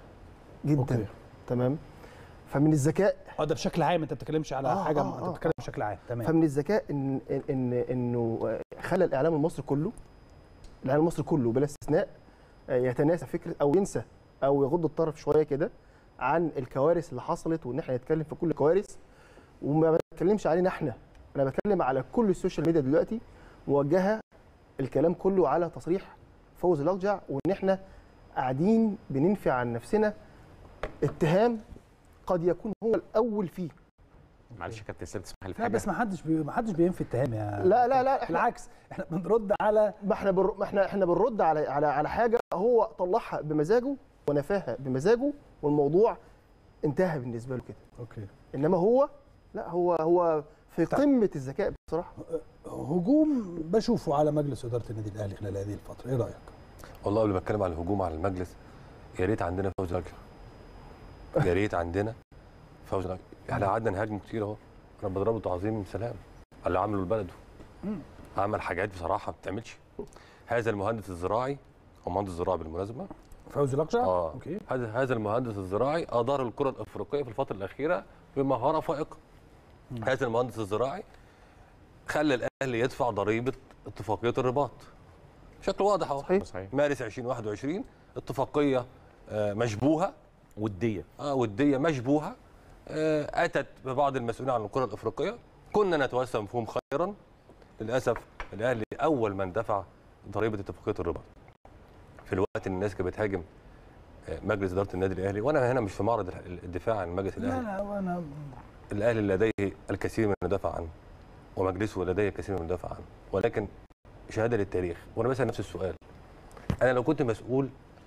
جدا أوكي. تمام فمن الذكاء اه ده بشكل عام انت ما بتتكلمش على آه، حاجه آه، انت آه، بتتكلم بشكل عام تمام فمن الذكاء ان ان ان انه آه، خلى الاعلام المصري كله الاعلام المصري كله بلا استثناء آه، يتناسى فكره او ينسى او يغض الطرف شويه كده عن الكوارث اللي حصلت وان احنا نتكلم في كل الكوارث وما بتكلمش علينا احنا انا بتكلم على كل السوشيال ميديا دلوقتي موجهه الكلام كله على تصريح فوز الاقجع وان احنا قاعدين بننفي عن نفسنا اتهام قد يكون هو الاول فيه معلش يا كابتن اسلام تسمح لي في لا حاجه بس ما حدش بي... ما حدش بينفي اتهام يا لا لا لا احنا بالعكس احنا بنرد على ما احنا بر... ما احنا احنا بنرد على على على حاجه هو طلعها بمزاجه ونفاها بمزاجه والموضوع انتهى بالنسبه له كده اوكي انما هو لا هو هو في قمه الذكاء بصراحه هجوم بشوفه على مجلس اداره النادي الاهلي خلال هذه الفتره ايه رايك والله قبل ما اتكلم على الهجوم على المجلس يا ريت عندنا فوز رجل يا ريت عندنا فوز رجل احنا قعدنا نهاجمه كتير اهو انا بضربه تعظيم سلام على اللي عمله لبلده عمل حاجات بصراحه ما بتعملش هذا المهندس الزراعي هو مهندس زراعي بالمناسبه فوزي لقجع اه اوكي هذا هذا المهندس الزراعي ادار الكره الافريقيه في الفتره الاخيره بمهاره فائقه هذا المهندس الزراعي خلى الاهلي يدفع ضريبه اتفاقيه الرباط بشكل واضح اهو صحيح. صحيح مارس 2021 اتفاقيه آه، مشبوهه وديه اه وديه مشبوهه آه، اتت ببعض المسؤولين عن الكره الافريقيه كنا نتوسم فيهم خيرا للاسف الاهلي اول من دفع ضريبه اتفاقيه الرباط في الوقت اللي الناس كانت بتهاجم آه، مجلس اداره النادي الاهلي وانا هنا مش في معرض الدفاع عن مجلس لا الاهلي لا وانا الاهلي لديه الكثير من الدفع عنه ومجلسه لديه الكثير من الدفع عنه ولكن شهاده للتاريخ وانا بسال نفس السؤال انا لو كنت مسؤول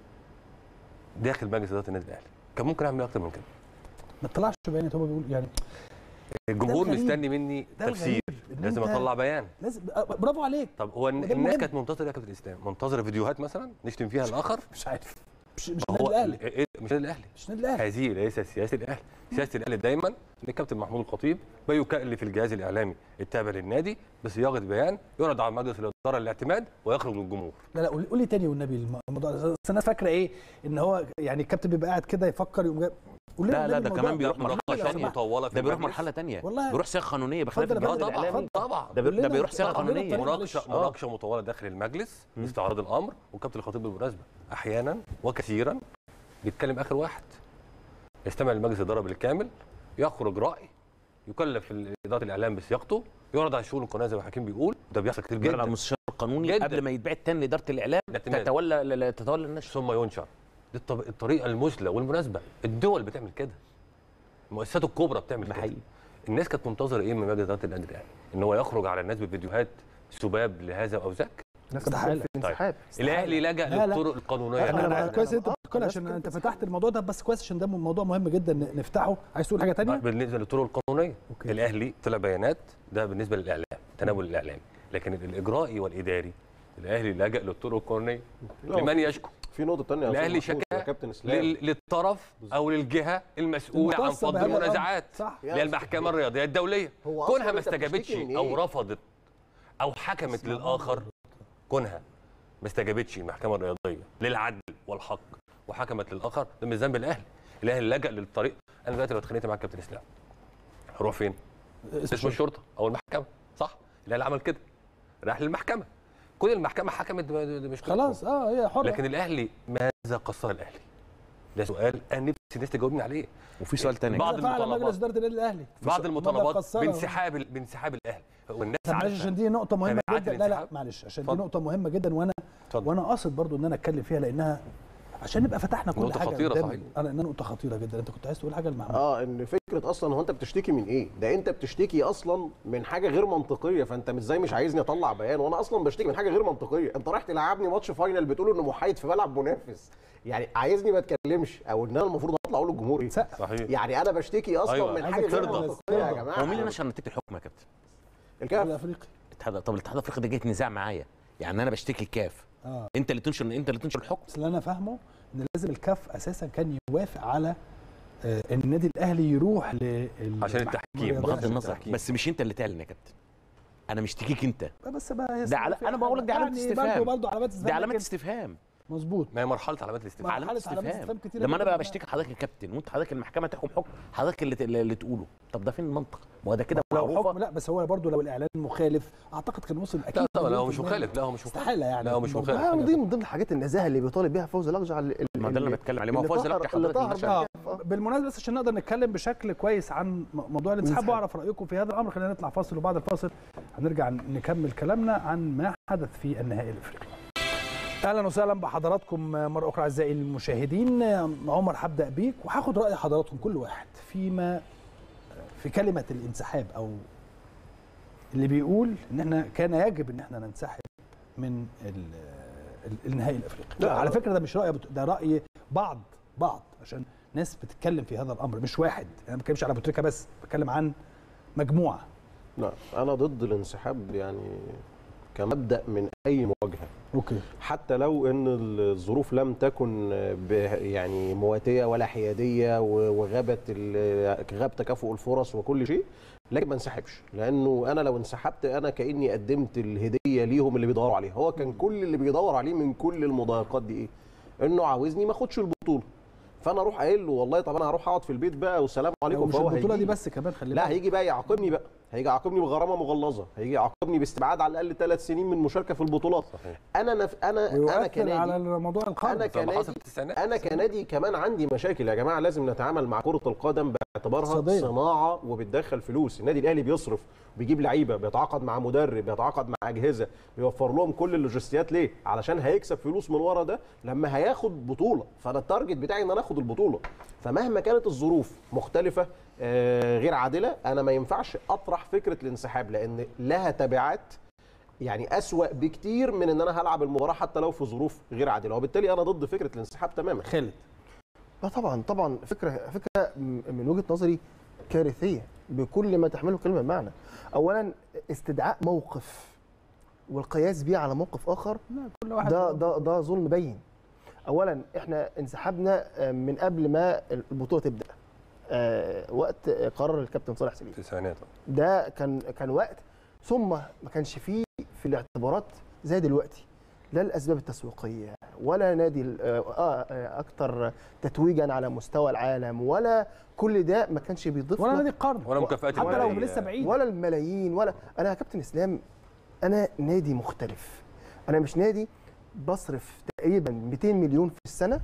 داخل مجلس اداره النادي الاهلي كان ممكن اعمل اكتر من كده ما طلعش بيان هو بيقول يعني الجمهور الغريب. مستني مني ده تفسير الغريب، إن لازم أنت- اطلع بيان لازم آه، برافو عليك طب هو الن- وده الناس مهم. كانت منتظره يا كابتن الاسلام منتظره فيديوهات مثلا نشتم فيها الاخر مش عارف مش مش هو النادي الاهلي إيه- مش النادي الاهلي مش النادي الاهلي هذه ليست سياسه الاهلي سياسه الاهلي دايما ان الكابتن محمود الخطيب بيكلف الجهاز الاعلامي التابع للنادي بصياغه بيان يعرض على مجلس الاداره للاعتماد ويخرج للجمهور لا لا قولي قولي تاني والنبي الم- الموضوع ده. أصل الناس فاكره ايه ان هو يعني الكابتن بيبقى قاعد كده يفكر يقوم جاي قول لنا لا لا والنبي ده الموضوع كمان بيروح مرحله لو مناقشات ثانيه سمحت. مطوله في ده بيروح المجلس. مرحله ثانيه والله. بيروح صيغه قانونيه بخلاف اتفضل يا الجهاز فندم. طبعا الاعلامي طبعا ده بي- قول ده لنا- بيروح صيغه قول لنا قانونيه الطريقة. مناقشه معلش. مناقشه مطوله داخل المجلس لاستعراض الامر وكابتن الخطيب بالمناسبه احيانا وكثيرا بيتكلم اخر واحد يستمع لمجلس الاداره بالكامل يخرج راي يكلف اداره الاعلام بصياغته يعرض على شؤون القناه زي ما حكيم بيقول ده بيحصل كتير جدا على جدا المستشار القانوني جداً. قبل ما يتبعت تاني لاداره الاعلام الاعتماد. تتولى لا- لا- تتولى النشر ثم ينشر دي الطب- الطريقه المثلى والمناسبه الدول بتعمل كده المؤسسات الكبرى بتعمل ده كده حقيقي. الناس كانت منتظره ايه من مجلس اداره النادي الاهلي ان هو يخرج على الناس بفيديوهات سباب لهذا او ذاك الناس استحالة. كانت في انسحاب الاهلي لجا لا، لا. للطرق القانونيه احنا لا، أنا لا، كويس لا. انت آه، بتقول الناس عشان كانت انت بتسمع. فتحت الموضوع ده بس كويس عشان ده موضوع مهم جدا ن- نفتحه عايز تقول حاجه تانية بالنسبه للطرق القانونيه أوكي. الاهلي طلع بيانات ده بالنسبه للاعلام تناول الاعلامي لكن الاجرائي والاداري الاهلي لجا للطرق القانونيه لا، لمن يشكو في نقطه ثانيه الاهلي شكا يا كابتن اسلام لل- للطرف او للجهه المسؤوله عن المختصة فض بهذا الأمر. المنازعات صح. اللي هي المحكمه الرياضيه الدوليه هو أصلاً كونها ما أنت استجابتش بتشتكي من او إيه؟ رفضت او حكمت للاخر كونها ما استجابتش المحكمه الرياضيه للعدل والحق وحكمت للاخر ده مش ذنب الاهلي الاهلي لجا للطريق انا دلوقتي لو اتخانقت مع كابتن اسلام هروح فين؟ اسم الشرطه او المحكمه صح؟ الاهلي عمل كده راح للمحكمه كل المحكمه حكمت ده- ده ده مش خلاص اه هي حره لكن الاهلي ماذا قصر الاهلي؟ ده سؤال انا نفسي الناس تجاوبني عليه وفي سؤال تاني بعض ماذا فعل المطالبات. مجلس اداره النادي الاهلي بعض ماذا المطالبات قصره؟ بانسحاب ال- بانسحاب الاهلي والناس طب معلش عارفة. عشان دي نقطة مهمة تابعات جدا لا لا الانسحاب. معلش عشان دي اتفضل. نقطة مهمة جدا وانا اتفضل. وانا قاصد برضو ان انا اتكلم فيها لانها عشان نبقى فتحنا كل نقطة حاجة خطيرة قدام- صحيح. انا انها نقطة خطيرة جدا انت كنت عايز تقول حاجة لمحمود اه ان فكره اصلا هو انت بتشتكي من ايه؟ ده انت بتشتكي اصلا من حاجه غير منطقيه فانت مش ازاي مش عايزني اطلع بيان وانا اصلا بشتكي من حاجه غير منطقيه انت رايح تلعبني ماتش فاينل بتقول انه محايد في ملعب منافس يعني عايزني ما اتكلمش او ان انا المفروض اطلع اقول للجمهور ايه؟ سقف. صحيح يعني انا بشتكي اصلا أيوة. من عايزك حاجه غير ترضى. منطقيه يا ترضى. جماعه هو مين اللي نشر نتيجه الحكم يا كابتن؟ الكاف الافريقي الاتحاد طب الاتحاد الافريقي ده جاي نزاع معايا يعني انا بشتكي الكاف اه انت اللي تنشر انت اللي تنشر الحكم بس اللي انا فاهمه ان لازم الكاف اساسا كان يوافق على آه، ان النادي الاهلي يروح ل عشان التحكيم، بغض النظر التحكيم. بس مش انت اللي تعلن يا كابتن انا مشتكيك انت بس بقى ده على- أنا بقول لك دي علامة استفهام. برضه برضه علامات استفهام دي علامه لكن- استفهام مظبوط ما هي مرحله علامات الاستفهام مرحلة علامه علامات استفهام استفهام كتيرة لما انا جداً. بقى بشتكي لحضرتك الكابتن وانت حضرتك المحكمه تحكم حكم حضرتك اللي, اللي اللي تقوله طب ده فين المنطق ما هو ده كده لو معروفه حكم لا بس هو برضه لو الاعلان مخالف اعتقد كان وصل اكيد لا طبعا لا هو مليون مش في المية. مخالف لا هو مش مخالف استحاله يعني لا هو مش الموضوع مخالف. آه، حاجة دي من ضمن الحاجات النزاهه اللي بيطالب بيها فوز الاقجع اللي- ما ده اللي انا بتكلم عليه ما هو اللي فوز طهر- الاقجع اللي حضرتك طهر نشر. بقى اه بالمناسبه بس عشان نقدر نتكلم بشكل كويس عن م- موضوع الانسحاب الانسحاب. واعرف رايكم في هذا الامر خلينا نطلع فاصل وبعد الفاصل هنرجع نكمل كلامنا عن ما حدث في النهائي الافريقي اهلا وسهلا بحضراتكم مره اخرى اعزائي المشاهدين عمر هبدا بيك وهاخد راي حضراتكم كل واحد فيما في كلمه الانسحاب او اللي بيقول ان احنا كان يجب ان احنا ننسحب من ال- ال- النهائي الافريقي لا، على أنا- فكره ده مش راي أبو- ده راي بعض بعض عشان ناس بتتكلم في هذا الامر مش واحد انا ما بتكلمش على ابو تريكه بس بتكلم عن مجموعه لا انا ضد الانسحاب يعني كمبدا من اي مواجهه اوكي حتى لو ان الظروف لم تكن ب- يعني مواتيه ولا حياديه و- وغابت ال- غاب تكافؤ الفرص وكل شيء لكن ما انسحبش لانه انا لو انسحبت انا كاني قدمت الهديه ليهم اللي بيدوروا عليها هو كان كل اللي بيدور عليه من كل المضايقات دي ايه انه عاوزني ما اخدش البطوله فانا اروح قايل له والله طب انا هروح اقعد في البيت بقى والسلام عليكم مش فهو البطوله دي هيجيلي. بس كمان خلي لا بالك. هيجي بقى يعاقبني بقى هيجي يعاقبني بغرامه مغلظه هيجي يعاقبني باستبعاد على الاقل ثلاث سنين من مشاركه في البطولات صحيح. انا نف... انا انا ويؤثر كنادي على الموضوع القادم انا زي ما حصل كنادي في التسعينات انا كنادي كمان عندي مشاكل يا جماعه لازم نتعامل مع كره القدم باعتبارها اقتصادية. صناعه وبتدخل فلوس النادي الاهلي بيصرف بيجيب لعيبه بيتعاقد مع مدرب بيتعاقد مع اجهزه بيوفر لهم كل اللوجستيات ليه علشان هيكسب فلوس من ورا ده لما هياخد بطوله فانا التارجت بتاعي ان انا اخد البطوله فمهما كانت الظروف مختلفه آه، غير عادله انا ما ينفعش اطرح فكره الانسحاب لان لها تبعات يعني أسوأ بكتير من ان انا هلعب المباراه حتى لو في ظروف غير عادله وبالتالي انا ضد فكره الانسحاب تماما خالد لا طبعا طبعا فكره فكره م- من وجهه نظري كارثيه بكل ما تحمله كلمه معنى اولا استدعاء موقف والقياس بيه على موقف اخر لا كل واحد ده ده ده ظلم بين اولا احنا انسحبنا آه، من قبل ما البطوله تبدا آه، وقت قرار الكابتن صالح سليم التسعينات ده كان كان وقت ثم ما كانش فيه في الاعتبارات زي دلوقتي لا الاسباب التسويقيه ولا نادي ال- آه آه، اكتر تتويجا على مستوى العالم ولا كل ده ما كانش بيضيف ولا لك نادي القرن ولا مكافآت حتى لو المالية. لسه بعيد ولا الملايين ولا انا يا كابتن اسلام انا نادي مختلف انا مش نادي بصرف تقريبا 200 مليون في السنه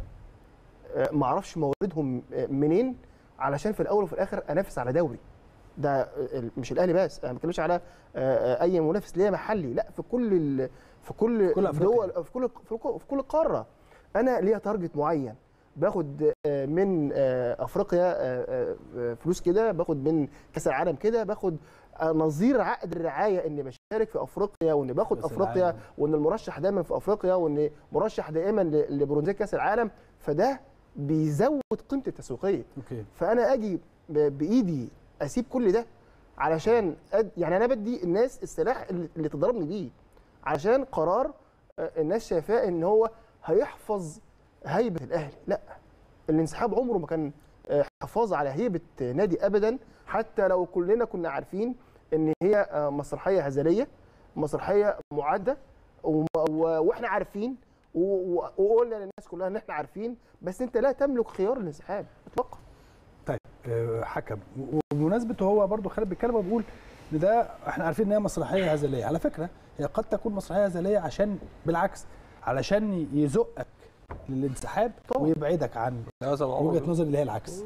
آه، ما اعرفش مواردهم آه، منين علشان في الاول وفي الاخر انافس على دوري ده آه، مش الاهلي بس انا ما بتكلمش على آه، آه، اي منافس ليا محلي لا في كل ال... في كل كل أفريقيا. دول في كل في كل- في كل قاره انا ليا تارجت معين باخد آه، من آه، افريقيا آه، آه، فلوس كده باخد من كاس العالم كده باخد آه، نظير عقد الرعايه اني بشارك في افريقيا واني باخد كأس افريقيا العالم. وان المرشح دايما في افريقيا وان مرشح دائما ل- لبرونزيه كاس العالم فده بيزود قيمتي التسويقيه اوكي فانا اجي ب- بايدي اسيب كل ده علشان أد... يعني انا بدي الناس السلاح اللي اللي تضربني بيه علشان قرار آه، الناس شايفاه ان هو هيحفظ هيبه الاهلي لا الانسحاب عمره ما كان آه، حفاظ على هيبه نادي ابدا حتى لو كلنا كنا عارفين ان هي آه، مسرحيه هزليه مسرحيه معده وم- و- واحنا عارفين و- و- وقلنا للناس كلها ان احنا عارفين بس انت لا تملك خيار الانسحاب اطلاقا طيب آه، حكم وبمناسبه هو برضو خالد بيتكلم وبيقول ان ده احنا عارفين ان هي مسرحيه هزليه على فكره هي قد تكون مسرحيه هزليه عشان بالعكس علشان يزقك للانسحاب طبعا. ويبعدك عن لا زي ما عمر وجهه بيقول. نظري اللي هي العكس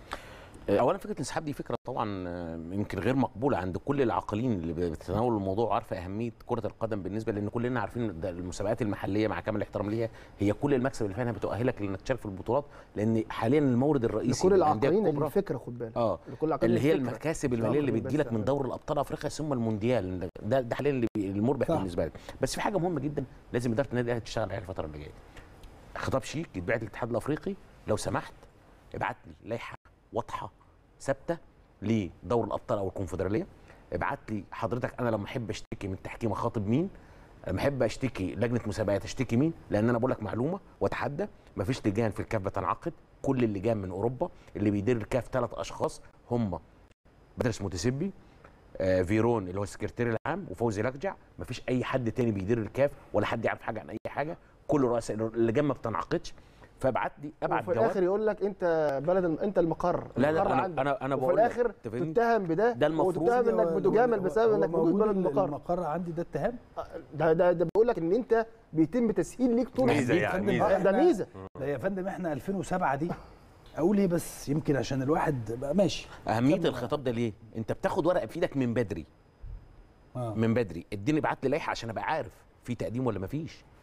اولا فكره الانسحاب دي فكره طبعا آه، يمكن غير مقبوله عند كل العاقلين اللي بيتناولوا الموضوع وعارفه اهميه كره القدم بالنسبه لان كلنا عارفين إن ده المسابقات المحليه مع كامل الاحترام ليها هي كل المكسب اللي فيها إنها بتؤهلك لانك تشارك في البطولات لان حاليا المورد الرئيسي لكل للأندية العاقلين الكبرى الفكره خد بالك اه لكل العاقلين اللي هي الفكرة. المكاسب مش الماليه اللي عاقلين بتجيلك بس. من دوري الابطال افريقيا ثم المونديال ده ده حاليا اللي بي- المربح صح. بالنسبه لك بس في حاجه مهمه جدا لازم اداره النادي الاهلي تشتغل عليها الفتره اللي جايه خطاب شيك يتبعت للاتحاد الافريقي لو سمحت ابعت لي لائحه واضحه ثابته لدور الابطال او الكونفدراليه ابعت لي حضرتك انا لما احب اشتكي من التحكيم اخاطب مين لما احب اشتكي لجنه مسابقات اشتكي مين لان انا بقول لك معلومه واتحدى مفيش لجان في الكاف بتنعقد كل اللجان من اوروبا اللي بيدير الكاف ثلاث اشخاص هم بدرس متسبي آه، فيرون اللي هو السكرتير العام وفوزي لكجع مفيش اي حد تاني بيدير الكاف ولا حد يعرف حاجه عن اي حاجه كل رؤساء اللجان ما بتنعقدش فابعت لي ابعت وفي الاخر يقول لك انت بلد الم... انت المقر لا لا المقر انا عندك. انا انا وفي بقول لك، الاخر أنت فاهمني؟ تتهم بده ده المفروض. وتتهم انك هو- بتجامل هو- بسبب هو انك موجود موجود بلد المقر المقر عندي ده اتهام ده ده ده بيقول لك ان انت بيتم تسهيل ليك طول ميزة الوقت. يعني، فندم، ميزة. ده إحنا- ميزه ده يا فندم احنا 2007 دي اقول ايه بس يمكن عشان الواحد بقى ماشي اهميه كمل. الخطاب ده ليه انت بتاخد ورقه في ايدك من بدري آه. من بدري اديني ابعت لي لائحه عشان ابقى عارف في تقديم ولا مفيش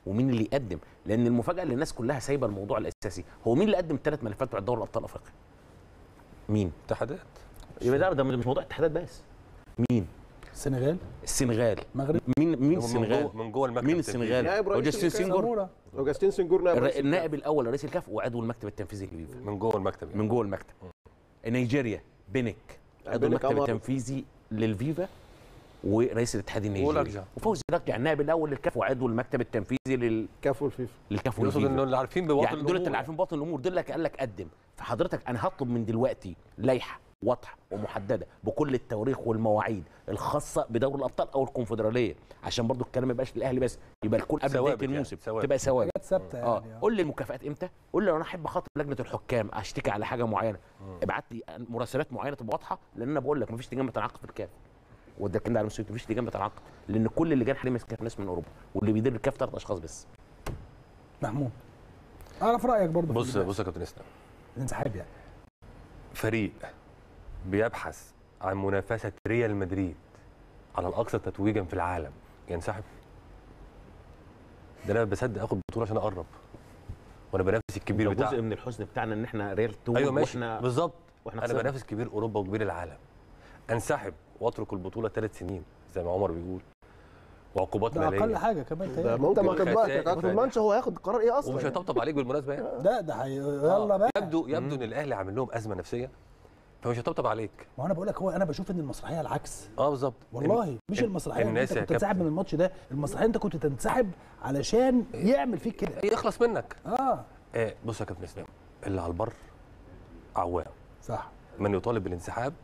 ومين اللي يقدم لان المفاجاه اللي الناس كلها سايبه الموضوع الاساسي هو مين اللي قدم الثلاث ملفات بتوع دوري ابطال افريقيا مين اتحادات يبقى ده ده مش موضوع اتحادات بس مين السنغال السنغال المغرب مين مين من السنغال جوه من جوه المكتب مين التنفيذي. السنغال نائب رئيس اوجستين الكاف. سينجور سمورة اوجستين سنجور نائب رئيس الكاف. النائب الاول لرئيس الكاف وعضو المكتب التنفيذي للفيفا من جوه المكتب يعني. من جوه المكتب نيجيريا بينك عضو بينك المكتب أمر. التنفيذي للفيفا ورئيس الاتحاد النيجيري ولرجع. وفوزي رجع النائب الاول للكاف وعضو المكتب التنفيذي لل... كاف والفيفا للكاف يقصد والفيفا انه اللي عارفين بواطن يعني دول اللي الأمور عارفين باطن الامور دول اللي قال لك قدم فحضرتك انا هطلب من دلوقتي لائحه واضحه ومحدده بكل التواريخ والمواعيد الخاصه بدوري الابطال او الكونفدراليه عشان برضو الكلام ما يبقاش للاهلي بس يبقى الكل قبل ثوابت بدايه يعني، الموسم ثوابت. تبقى ثوابت حاجات ثابته اه يعني قول لي المكافآت امتى قول لي لو انا احب اخاطب لجنه الحكام اشتكي على حاجه معينه ابعت لي مراسلات معينه تبقى واضحه لان انا بقول لك مفيش لجان بتنعقد في الكاف وده الكلام ده على مستوى مفيش لجان بتنعقد لان كل اللجان حاليا ماسكه ناس من اوروبا واللي بيدير الكاف ثلاث اشخاص بس محمود اعرف رايك برضه في بص ال- بص يا كابتن اسلام الانسحاب يعني فريق بيبحث عن منافسه ريال مدريد على الاكثر تتويجا في العالم ينسحب ده انا بصدق اخد بطوله عشان اقرب وانا بنافس الكبير ده بتاع جزء من الحزن بتاعنا ان احنا ريال توج ايوه ماشي واحنا بالظبط واحنا انا خسرنا. بنافس كبير اوروبا وكبير العالم انسحب واترك البطوله ثلاث سنين زي ما عمر بيقول وعقوبات ده اقل ماليه حاجه كمان ده تاني. ممكن انت ما خسائر. تضمنش ما خسائر. تضمنش هو هياخد قرار ايه اصلا ومش يعني. هيطبطب عليك بالمناسبه يعني ده ده حي... يلا بقى يبدو يبدو ان الاهلي عامل لهم ازمه نفسيه فمش هيطبطب عليك ما انا بقول لك هو انا بشوف ان المسرحيه العكس اه بالظبط والله مش ال- المسرحيه الناس انت يا كنت تنسحب كابتن. من الماتش ده المسرحيه انت كنت تنسحب علشان يعمل فيك كده يخلص منك اه آه بص يا كابتن اسلام اللي على البر عوام صح من يطالب بالانسحاب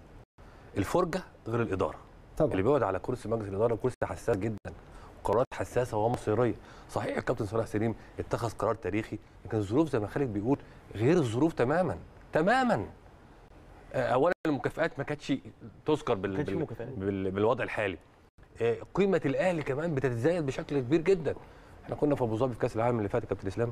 الفرجه غير الاداره اللي طبعا بيقعد على كرسي مجلس الاداره كرسي حساس جدا قرارات حساسه ومصيريه صحيح الكابتن صلاح سليم اتخذ قرار تاريخي لكن الظروف زي ما خالد بيقول غير الظروف تماما تماما آه، اولا المكافآت ما كانتش تذكر بال... كانش في بال... مكافآت. بال... بالوضع الحالي آه، قيمه الاهلي كمان بتتزايد بشكل كبير جدا احنا كنا في ابو ظبي في كاس العالم اللي فات يا كابتن اسلام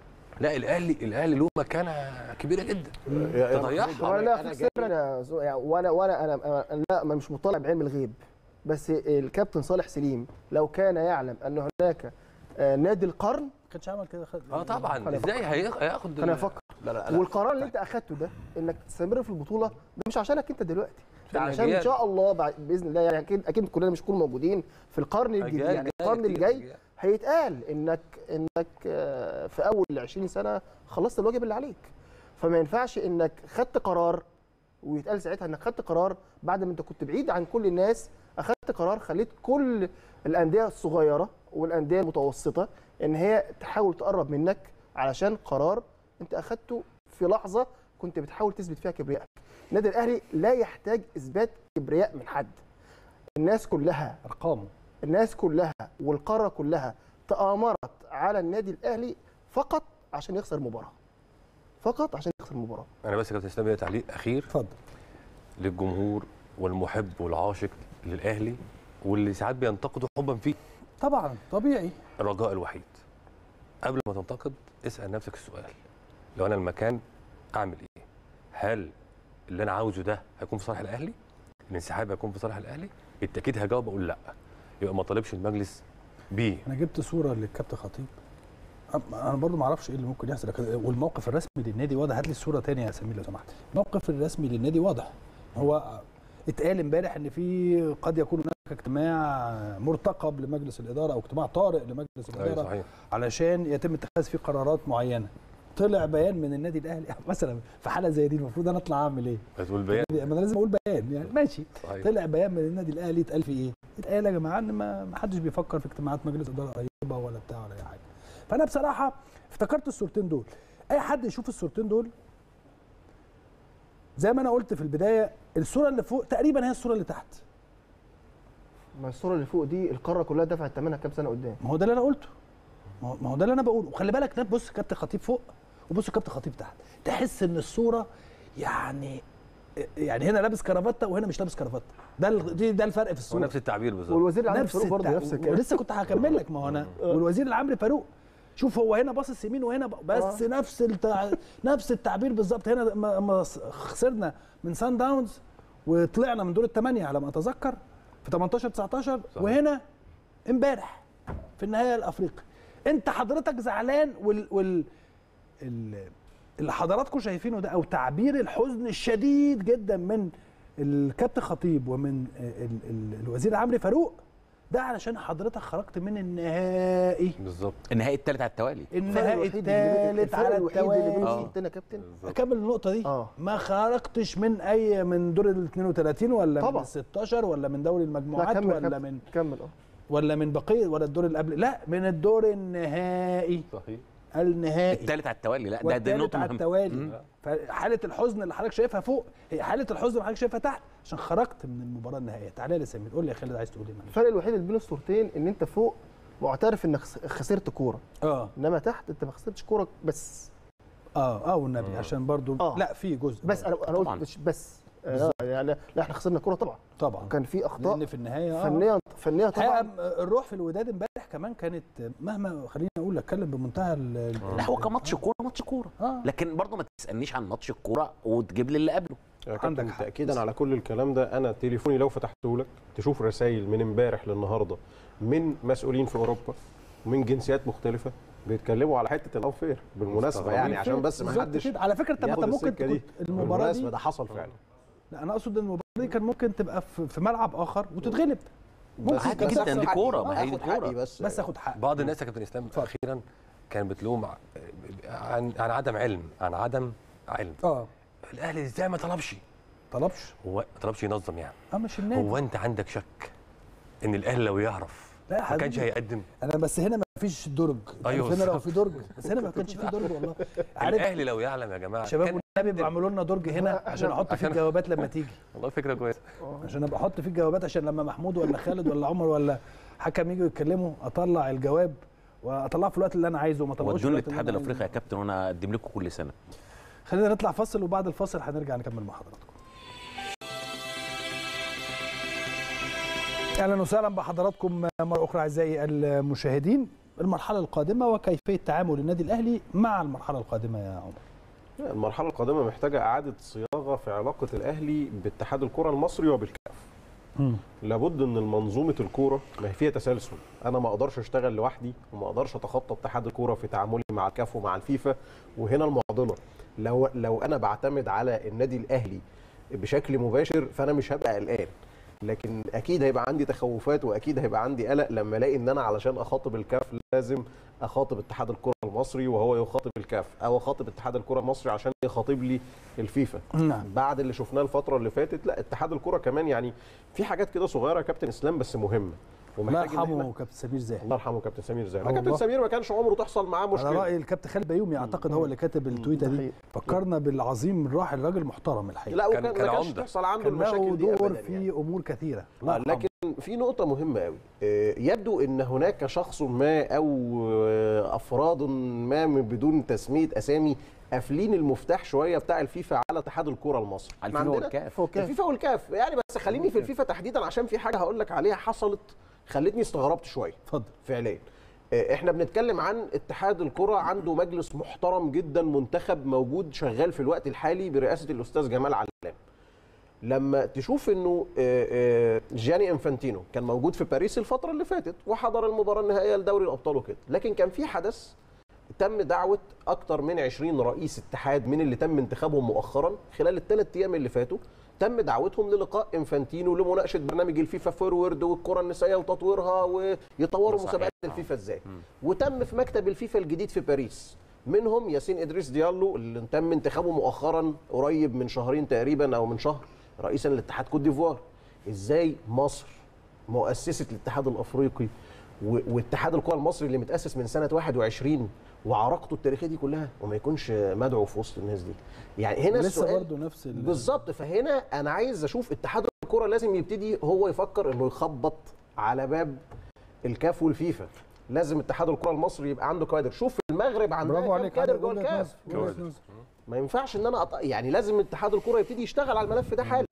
لا الاهلي الاهلي له مكانه كبيره جدا تضيعها هو انا لا أنا اخفيك سرا يا زو- يعني وانا وانا انا أنا- لا ما مش مطلع بعلم الغيب بس الكابتن صالح سليم لو كان يعلم ان هناك آه، نادي القرن ما كانش عمل كده خد اه طبعا خلينا ازاي هياخ- هياخد كان ال- يفكر لا لا لا والقرار اللي انت اخدته ده انك تستمر في البطوله ده مش عشانك انت دلوقتي ده عشان عشان ان الأجيال. شاء الله بعد باذن الله يعني اكيد اكيد كلنا مش نكون موجودين في القرن الجديد أجيال يعني جاية القرن اللي كتير، جاي أجيال. هيتقال انك انك آه، في اول 20 سنه خلصت الواجب اللي عليك فما ينفعش انك خدت قرار ويتقال ساعتها انك خدت قرار بعد ما انت كنت بعيد عن كل الناس اخدت قرار خليت كل الانديه الصغيره والانديه المتوسطه ان هي تحاول تقرب منك علشان قرار انت اخدته في لحظه كنت بتحاول تثبت فيها كبريائك النادي الاهلي لا يحتاج اثبات كبرياء من حد الناس كلها ارقامه الناس كلها والقاره كلها تآمرت على النادي الاهلي فقط عشان يخسر مباراه فقط عشان يخسر مباراه انا بس يا كابتن اسلام ليا تعليق اخير اتفضل للجمهور والمحب والعاشق للاهلي واللي ساعات بينتقدوا حبا فيه طبعا طبيعي الرجاء الوحيد قبل ما تنتقد اسال نفسك السؤال لو انا المكان اعمل ايه هل اللي انا عاوزه ده هيكون في صالح الاهلي الانسحاب هيكون في صالح الاهلي بالتاكيد هجاوب اقول لا يبقى ما طالبش المجلس بيه انا جبت صوره للكابتن خطيب أم- انا برضو ما اعرفش ايه اللي ممكن يحصل لكن- والموقف الرسمي للنادي واضح هات لي الصوره تاني يا سمير لو سمحت الموقف الرسمي للنادي واضح هو اتقال امبارح ان في قد يكون هناك اجتماع مرتقب لمجلس الاداره او اجتماع طارئ لمجلس ايوه الاداره صحيح علشان يتم اتخاذ فيه قرارات معينه طلع بيان من النادي الاهلي مثلا في حاله زي دي المفروض انا اطلع اعمل ايه؟ هتقول بيان ما انا لازم اقول بيان يعني ماشي صحيح طلع بيان من النادي الاهلي اتقال فيه ايه؟ اتقال يا جماعه ان ما ما حدش بيفكر في اجتماعات مجلس اداره قريبه ولا بتاع ولا اي حاجه. فانا بصراحه افتكرت الصورتين دول. اي حد يشوف الصورتين دول زي ما انا قلت في البدايه الصوره اللي فوق تقريبا هي الصوره اللي تحت. ما الصوره اللي فوق دي القاره كلها دفعت ثمنها كام سنه قدام ما هو ده اللي انا قلته. ما هو- ما هو ده اللي انا بقوله وخلي بالك ده بص كابتن خطيب فوق وبص كابتن خطيب تحت. تحس ان الصوره يعني يعني هنا لابس كرافته وهنا مش لابس كرافته. ده ال- دي- ده الفرق في هو الصوره. نفس التعبير بالظبط والوزير العام نفس فاروق برضه التع- نفس الكلام ولسه كنت هكمل لك ما هو انا والوزير العام فاروق شوف هو هنا باصص يمين وهنا ب- بس آه. نفس التع... نفس التعبير بالظبط هنا ما ما خسرنا من سان داونز وطلعنا من دور الثمانيه على ما اتذكر في 18 19 صحيح. وهنا امبارح في النهائي الافريقي انت حضرتك زعلان وال, وال... ال- اللي حضراتكم شايفينه ده او تعبير الحزن الشديد جدا من الكابتن خطيب ومن ال... ال... الوزير عمرو فاروق ده علشان حضرتك خرجت من النهائي بالظبط النهائي الثالث على التوالي النهائي الثالث على الوحيد اللي التوالي بين آه. الصورتين يا كابتن اكمل النقطه دي آه. ما خرجتش من اي من دور ال 32 ولا من طبعا. ال 16 ولا من دوري لا المجموعات كمل ولا كمل من كمل اه ولا من بقيه ولا الدور اللي قبل لا من الدور النهائي صحيح النهائي الثالث على التوالي لا ده دي والتالت نقطه على مهمه التوالي فحاله الحزن اللي حضرتك شايفها فوق هي حاله الحزن اللي حضرتك شايفها تحت عشان خرجت من المباراه النهائيه تعالى يا سمير قول لي يا خالد عايز تقول ايه معلش الفرق الوحيد اللي بين الصورتين ان انت فوق معترف انك خس- خسرت كوره اه انما تحت انت ما خسرتش كوره بس اه اه والنبي عشان برضو آه. لا في جزء بس انا انا طبعاً. قلت مش بس آه يعني لا احنا خسرنا كوره طبعا طبعا كان في اخطاء لان في النهايه آه. فنيه فنيه الحقيقه طبعا الروح في الوداد امبارح كمان كانت مهما خليني اقول اتكلم بمنتهى ال- ال- لا هو كماتش كوره ماتش كوره اه لكن برضه ما تسالنيش عن ماتش الكوره وتجيب لي اللي قبله يا عندك كابتن حق. تاكيدا على كل الكلام ده انا تليفوني لو فتحته لك تشوف رسائل من امبارح للنهارده من مسؤولين في اوروبا ومن جنسيات مختلفه بيتكلموا على حته الاوفير بالمناسبه يعني عشان بس ما بالظبط حدش كده. على فكره طب ما ياخد انت ممكن السكة دي. تكون المباراه بالمناسبه دي ده حصل فعلا لا انا اقصد ان المباراه دي كان ممكن تبقى في في ملعب اخر وتتغلب ممكن عادي بس جدا، آخد دي حقي. كورة، آه، ما هي دي اخد حقي كورة. بس بس اخد حق بعض الناس يا كابتن اسلام اخيرا كان بتلوم ع- عن عن عدم علم عن عدم علم اه الاهلي ازاي ما طلبش طلبش هو ما طلبش ينظم يعني اه مش النادي هو انت عندك شك ان الاهلي لو يعرف لا يا ما كانش حبيبي. هيقدم انا بس هنا ما فيش درج أيوة أيوة هنا لو بالظبط. في درج بس هنا ما كانش في درج والله عارف الاهلي لو يعلم يا جماعه شباب كان والنبي بيعملوا لنا درج هنا عشان احط فيه عشان- الجوابات لما تيجي والله فكره كويسه عشان ابقى احط فيه الجوابات عشان لما محمود ولا خالد ولا عمر ولا حكم يجوا يتكلموا اطلع الجواب واطلعه في الوقت اللي انا عايزه وما اطلعوش في ودوني الوقت اللي الاتحاد أنا الافريقي يا عايزه. كابتن وانا اقدم لكم كل سنه خلينا نطلع فاصل وبعد الفاصل هنرجع نكمل مع حضراتكم اهلا وسهلا بحضراتكم مره اخرى اعزائي المشاهدين المرحله القادمه وكيفيه تعامل النادي الاهلي مع المرحله القادمه يا عمر المرحله القادمه محتاجه اعاده صياغه في علاقه الاهلي باتحاد الكره المصري وبالكاف لابد ان المنظومه الكوره ما هي فيها تسلسل انا ما اقدرش اشتغل لوحدي وما اقدرش اتخطى اتحاد الكوره في تعاملي مع الكاف ومع الفيفا وهنا المعضله لو لو انا بعتمد على النادي الاهلي بشكل مباشر فانا مش هبقى قلقان لكن اكيد هيبقى عندي تخوفات واكيد هيبقى عندي قلق لما الاقي ان انا علشان اخاطب الكاف لازم اخاطب اتحاد الكره المصري وهو يخاطب الكاف او اخاطب اتحاد الكره المصري عشان يخاطب لي الفيفا نعم بعد اللي شفناه الفتره اللي فاتت لا اتحاد الكره كمان يعني في حاجات كده صغيره يا كابتن اسلام بس مهمه الله ومحتاج إن يرحمه إحنا- كابتن سمير زاهي الله يرحمه كابتن سمير زاهي آه كابتن والله. سمير ما كانش عمره تحصل معاه على مشكله راي الكابتن خالد بيومي اعتقد هو اللي كاتب التويته ده دي حقيقي. فكرنا بالعظيم الراحل راجل محترم الحقيقه لا كان- وكان كان ما كانش عمدة. تحصل عنده كان له المشاكل دي دور ابدا في يعني. امور كثيره الله آه، يرحمه. لكن في نقطة مهمة قوي يبدو ان هناك شخص ما او آه، افراد ما من بدون تسمية اسامي قافلين المفتاح شوية بتاع الفيفا على اتحاد الكرة المصري على إحنا الفيفا عندنا والكاف فوق كاف. الفيفا والكاف يعني بس خليني في الفيفا تحديدا عشان في حاجة هقول لك عليها حصلت خلتني استغربت شوية اتفضل فعليا آه، احنا بنتكلم عن اتحاد الكرة عنده مجلس محترم جدا منتخب موجود شغال في الوقت الحالي برئاسة الاستاذ جمال علام لما تشوف انه آه، آه، جياني انفانتينو كان موجود في باريس الفترة اللي فاتت وحضر المباراة النهائية لدوري الابطال وكده لكن كان في حدث تم دعوة أكتر من 20 رئيس اتحاد من اللي تم انتخابهم مؤخرا خلال الثلاث أيام اللي فاتوا تم دعوتهم للقاء انفانتينو لمناقشه برنامج الفيفا فورورد والكره النسائيه وتطويرها ويطوروا صحيح. مسابقات آه. الفيفا ازاي وتم في مكتب الفيفا الجديد في باريس منهم ياسين ادريس ديالو اللي تم انتخابه مؤخرا قريب من شهرين تقريبا او من شهر رئيسا لاتحاد كوت ديفوار ازاي مصر مؤسسه الاتحاد الافريقي و- واتحاد الكره المصري اللي متاسس من سنه 21 وعراقته التاريخيه دي كلها وما يكونش مدعو في وسط الناس دي يعني هنا لسه السؤال برضه نفس ال- بالظبط فهنا انا عايز اشوف اتحاد الكره لازم يبتدي هو يفكر انه يخبط على باب الكاف والفيفا لازم اتحاد الكره المصري يبقى عنده كوادر شوف المغرب عندها برافو كام عليك كادر عندك جوه وجهة الكاف نظر، وجهة نظر. ما ينفعش ان انا أط... يعني لازم اتحاد الكره يبتدي يشتغل على الملف ده حالا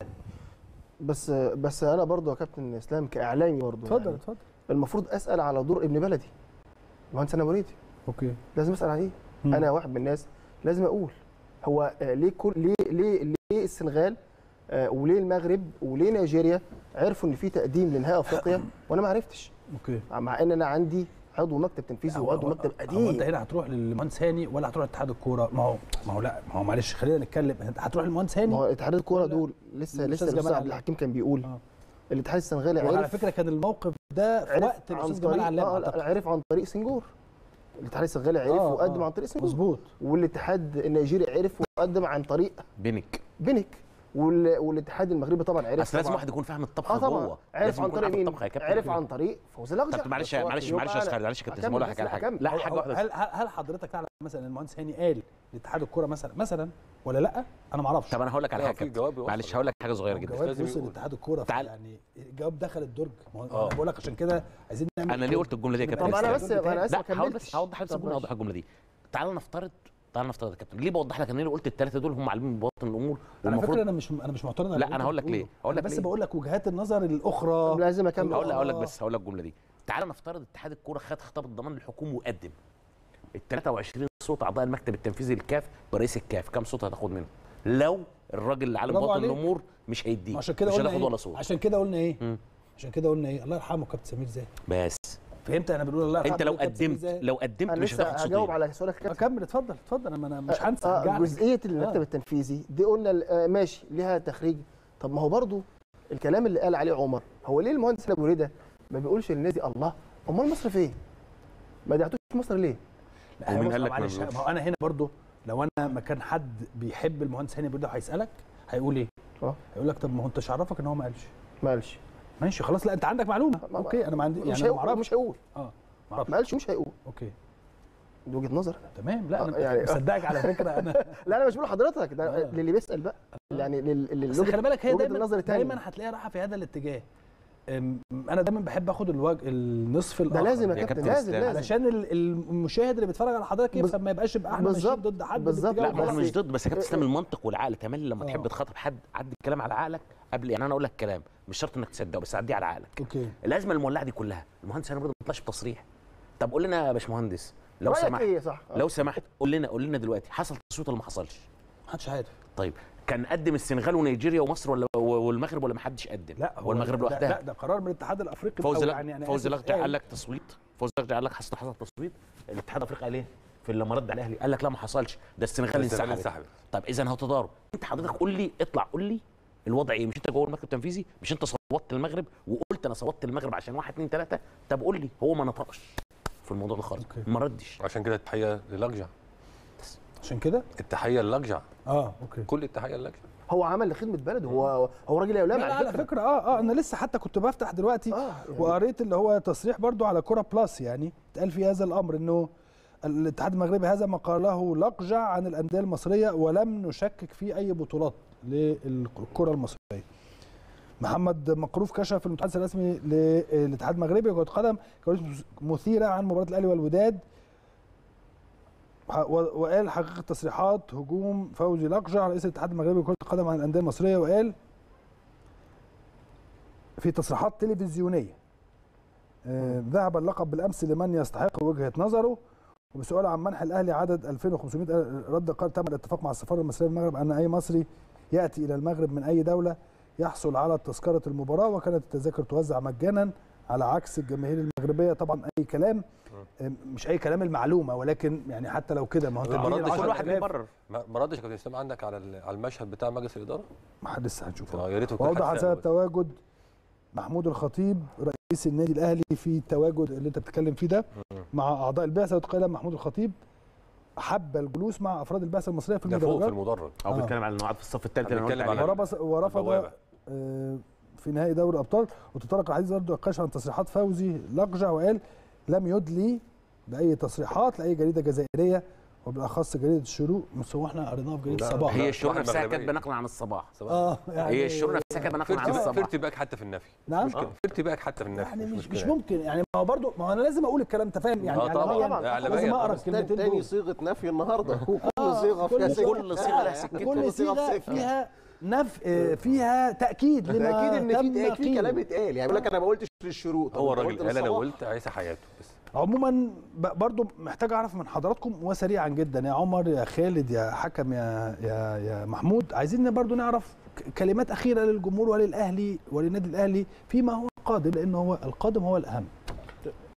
بس بس انا برضو يا كابتن اسلام كاعلامي برضو اتفضل يعني اتفضل المفروض اسال على دور ابن بلدي المهندس انا وليدي اوكي لازم اسال عليه مم. انا واحد من الناس لازم اقول هو آه، ليه كل ليه ليه ليه السنغال آه، وليه المغرب وليه نيجيريا عرفوا ان في تقديم لنهائي افريقيا وانا ما عرفتش اوكي مع ان انا عندي عضو مكتب تنفيذي هو- وعضو هو- مكتب هو انت قديم هنا هتروح للمهندس هاني ولا هتروح لاتحاد الكوره ما هو ما هو لا ما هو معلش خلينا نتكلم انت هتروح للمهندس ما هاني هو اتحاد الكوره ولا- دول لسه الأستاذ لسه الاستاذ جمال عبد علام. الحكيم كان بيقول آه. الاتحاد السنغالي وعلى عرف فكره كان الموقف ده في عرف وقت عن الاستاذ جمال طريق علام آه لا، أعتقد. عرف عن طريق سنجور الاتحاد السنغالي عرف آه، وقدم آه. عن طريق سنجور مظبوط والاتحاد النيجيري عرف وقدم عن طريق بينك بنك وال... والاتحاد المغربي طبعا عرف اصل لازم طبعاً. واحد يكون فاهم الطبخ اه طبعا جوه عرف لازم عن يكون طريق عارف مين الطبخ يا كابتن عرف عن طريق فوزي الاخضر طب معلش بس هو معلش يبقى معلش يا أنا- أستاذ- معلش يا كابتن أكمل اسمه لك بس، على حاجه أكمل. لا هو- حاجه هو واحده بس. هل هل هل حضرتك تعلم مثلا ان المهندس هاني قال لاتحاد الكوره مثلا مثلا ولا لا انا ما اعرفش طب انا هقول لك على لا، حاجه في يا جواب كابتن يوصل. معلش هقول لك حاجه صغيره جدا الجواب لازم وصل يقول. لاتحاد الكوره تعال. يعني الجواب دخل الدرج ما هو آه. انا بقول لك عشان كده عايزين نعمل انا ليه قلت الجمله دي يا كابتن طب انا إسلام؟ بس انا اسف لا ما هقول بس كملتش هوضح بس طب سيبوني اوضح ماشي. الجمله دي تعال نفترض تعال نفترض يا كابتن ليه بوضح لك ان انا قلت الثلاثه دول هم عالمين بباطن الامور على فكره والمفروض انا مش انا مش معترض على لا، اللي أنا أنت هقول لك بتقوله. ليه. هقول انا لك بس ليه. بقول لك وجهات النظر الاخرى لازم اكمل هقول هقول لك آه. بس هقول لك الجمله دي تعال نفترض اتحاد الكوره خد خطاب الضمان للحكومه وقدم ال 23 صوت اعضاء المكتب التنفيذي للكاف برئيس الكاف كم صوت هتاخد منه لو الراجل اللي عالم برافو باطن عليك. الامور مش هيديك عشان كده مش قلنا هتاخد ايه ولا صوت عشان كده قلنا ايه مم. عشان كده قلنا ايه الله يرحمه كابتن سمير زاهي بس فهمت انا بنقول الله يرحمه انت لو كابتن سمير قدمت زاهي. لو قدمت انا مش لسه هتاخد هجاوب صوتين على سؤالك يا كابتن اكمل اتفضل اتفضل انا انا مش هنسى آه هرجع لك. جزئيه المكتب آه. التنفيذي دي قلنا آه ماشي ليها تخريج طب ما هو برضو الكلام اللي قال عليه عمر هو ليه المهندس ابو ريده ما بيقولش للناس دي الله امال مصر فين؟ ما دعتوش مصر ليه؟ لا ومين بص، قال لك معلش ممنوع؟ ما هو انا هنا برضو لو انا مكان حد بيحب المهندس هاني بودة هيسالك هيقول ايه؟ اه هيقول لك طب ما هو انت مش عرفك ان هو ما قالش ما قالش ماشي خلاص لا انت عندك معلومه ما- اوكي انا ما عندي مش يعني أنا ما هيقول اعرفش مش هيقول اه ما اعرفش ما قالش مش هيقول اوكي دي وجهه نظر تمام لا آه، انا يعني- يعني مصدقك على فكره انا لا انا مش بقول لحضرتك ده آه. للي بيسال بقى يعني لل- لل- بس لوجهة- خلي بالك هي وجهة دايما النظر التانية. دايما هتلاقيها رايحه في هذا الاتجاه أم، انا دايما بحب اخد الوجه النصف ده الاخر لازم يا يا كابتن كابتن لازم إسلام. لازم علشان ال- المشاهد اللي بيتفرج على حضرتك بز- يفهم ما يبقاش يبقى احنا ماشيين بالظبط، ضد حد بالظبط. باتجاه لا ما هو واحد. مش ضد بس يا كابتن إيه- اسلام المنطق والعقل كمان لما آه. تحب تخاطب حد عدي الكلام على عقلك قبل يعني انا اقول لك كلام مش شرط انك تصدقه بس عديه على عقلك اوكي الازمه المولعه دي كلها المهندس هاني برضه ما طلعش بتصريح طب قول لنا يا باشمهندس لو رأيك سمحت ايه صح لو سمحت قول لنا قول لنا دلوقتي حصل تصويت ولا ما حصلش محدش عارف طيب كان قدم السنغال ونيجيريا ومصر ولا والمغرب ولا ما حدش قدم لا هو والمغرب لا- لوحدها لا ده قرار من الاتحاد الافريقي فوز أو لق... يعني أنا فوز آسف لقجع قال قال- لك تصويت فوز لقجع قال لك حصل حصل تصويت الاتحاد الافريقي قال ايه في لما رد على الاهلي قال لك لا ما حصلش ده السنغال السنغال انسحبت انسحبت. طب اذا هو تضارب انت حضرتك قول لي اطلع قول لي الوضع ايه مش انت جوه المكتب التنفيذي مش انت صوتت المغرب وقلت انا صوتت المغرب عشان واحد اتنين تلاته طب قول لي هو ما نطقش في الموضوع ده خالص أوكي. ما ردش عشان كده التحيه للجع عشان كده التحيه للجع اه اوكي كل التحيه للجع هو عمل لخدمه بلده هو هو راجل اعلام لا, لا على فكره اه اه انا لسه حتى كنت بفتح دلوقتي اه يعني وقريت اللي هو تصريح برضو على كوره بلس يعني اتقال في هذا الامر انه الاتحاد المغربي هذا ما قاله لقجع عن الانديه المصريه ولم نشكك في اي بطولات للكره المصريه. محمد مقروف كشف المتحدث الرسمي للاتحاد المغربي لكره القدم كواليس مثيره عن مباراه الاهلي والوداد ح- و- وقال حقيقه تصريحات هجوم فوزي لقجع رئيس الاتحاد المغربي لكره القدم عن الانديه المصريه وقال في تصريحات تلفزيونيه آه، ذهب اللقب بالامس لمن يستحق وجهه نظره وبسؤال عن منح الاهلي عدد 2500 رد قال تم الاتفاق مع السفاره المصريه في المغرب ان اي مصري ياتي الى المغرب من اي دوله يحصل على تذكره المباراه وكانت التذاكر توزع مجانا على عكس الجماهير المغربيه طبعا اي كلام آه، مش اي كلام المعلومه ولكن يعني حتى لو كده ما هو انت ما اديني ردش ال كل واحد 10,000 بيبرر ما ما ردش يا كابتن اسلام عندك على ال- على المشهد بتاع مجلس الاداره ما لسه هنشوفه آه، يا ريت يكون واوضح حد على سأله سبب بس. تواجد محمود الخطيب رئيس النادي الاهلي في التواجد اللي انت بتتكلم فيه ده مع اعضاء البعثه وقال محمود الخطيب احب الجلوس مع افراد البعثه المصريه في ده فوق في المدرجات المدرج او آه. بيتكلم على انه قاعد في الصف الثالث اللي انا قلت بيتكلم عليه على- ورفض ورفض البوابة. آه، في نهائي دوري الابطال وتطرق الحديث برضه نقاش عن تصريحات فوزي لقجع وقال لم يدلي باي تصريحات لاي جريده جزائريه وبالاخص جريده الشروق بس هو احنا قريناها في جريده لا، الصباح هي لا، الشروق واحد نفسها مغربية. كاتبه نقلا عن الصباح اه يعني هي الشروق نفسها كاتبه نقلا عن في الصباح ارتباك حتى في النفي نعم مشكله في ارتباك حتى في النفي يعني مش مشكلة مش يعني. ممكن يعني ما هو برضه ما هو انا لازم اقول الكلام انت فاهم يعني آه طبعاً. إعلامياً طبعاً. إعلامياً لازم اقرا طبعاً. الكلمتين تاني دول صيغه نفي النهارده وكل آه، صيغه كل فيها صيغة- سكه كل صيغه لها سكتها كل صيغه في فيها نف آه، فيها تاكيد لما اكيد ان تم في في قيله. كلام اتقال يعني بيقول لك انا ما قلتش للشروط طب هو أنت الراجل قلت قال انا للصباح. قلت عيسى حياته بس عموما ب- برضو محتاج اعرف من حضراتكم وسريعا جدا يا عمر يا خالد يا حكم يا يا يا محمود عايزين برضو نعرف ك- كلمات اخيره للجمهور وللاهلي وللنادي الاهلي فيما هو قادم لان هو القادم هو الاهم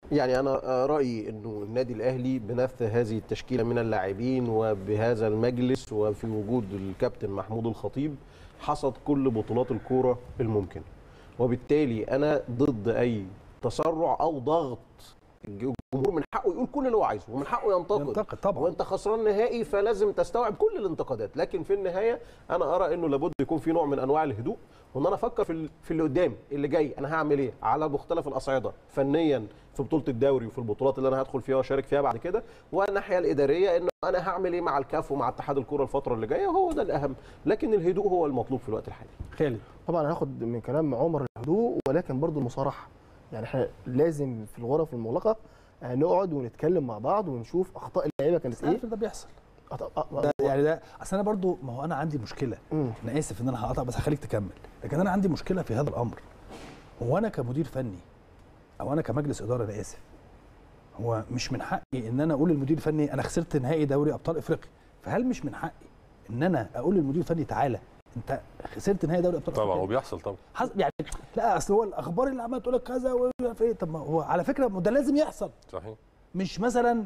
يعني انا آه، رايي انه النادي الاهلي بنفس هذه التشكيله من اللاعبين وبهذا المجلس وفي وجود الكابتن محمود الخطيب حصد كل بطولات الكوره الممكن وبالتالي انا ضد اي تسرع او ضغط الجمهور من حقه يقول كل اللي هو عايزه ومن حقه ينتقد ينتقد طبعا. وانت خسران نهائي فلازم تستوعب كل الانتقادات لكن في النهايه انا ارى انه لابد يكون في نوع من انواع الهدوء وان انا افكر في ال- في اللي قدام اللي جاي انا هعمل ايه على مختلف الاصعده فنيا في بطوله الدوري وفي البطولات اللي انا هدخل فيها واشارك فيها بعد كده والناحيه الاداريه انه انا هعمل ايه مع الكاف ومع اتحاد الكره الفتره اللي جايه وهو ده الاهم لكن الهدوء هو المطلوب في الوقت الحالي خالد طبعا هاخد من كلام عمر الهدوء ولكن برضو المصارحه يعني احنا لازم في الغرف المغلقه آه، نقعد ونتكلم مع بعض ونشوف اخطاء اللعيبه كانت ايه عارف ده بيحصل أط- أ- ده أ- يعني ده اصل انا برضو ما هو انا عندي مشكله مم. انا اسف ان انا هقطع بس هخليك تكمل لكن انا عندي مشكله في هذا الامر هو انا كمدير فني او انا كمجلس اداره انا اسف هو مش من حقي ان انا اقول للمدير الفني انا خسرت نهائي دوري ابطال افريقيا فهل مش من حقي ان انا اقول للمدير الفني تعالى انت خسرت نهائي دوري ابطال طبعا افريقيا وبيحصل طبعا حص... يعني لا اصل هو الاخبار اللي عماله تقول لك كذا ومش عارف ايه طب ما هو على فكره ما ده لازم يحصل صحيح مش مثلا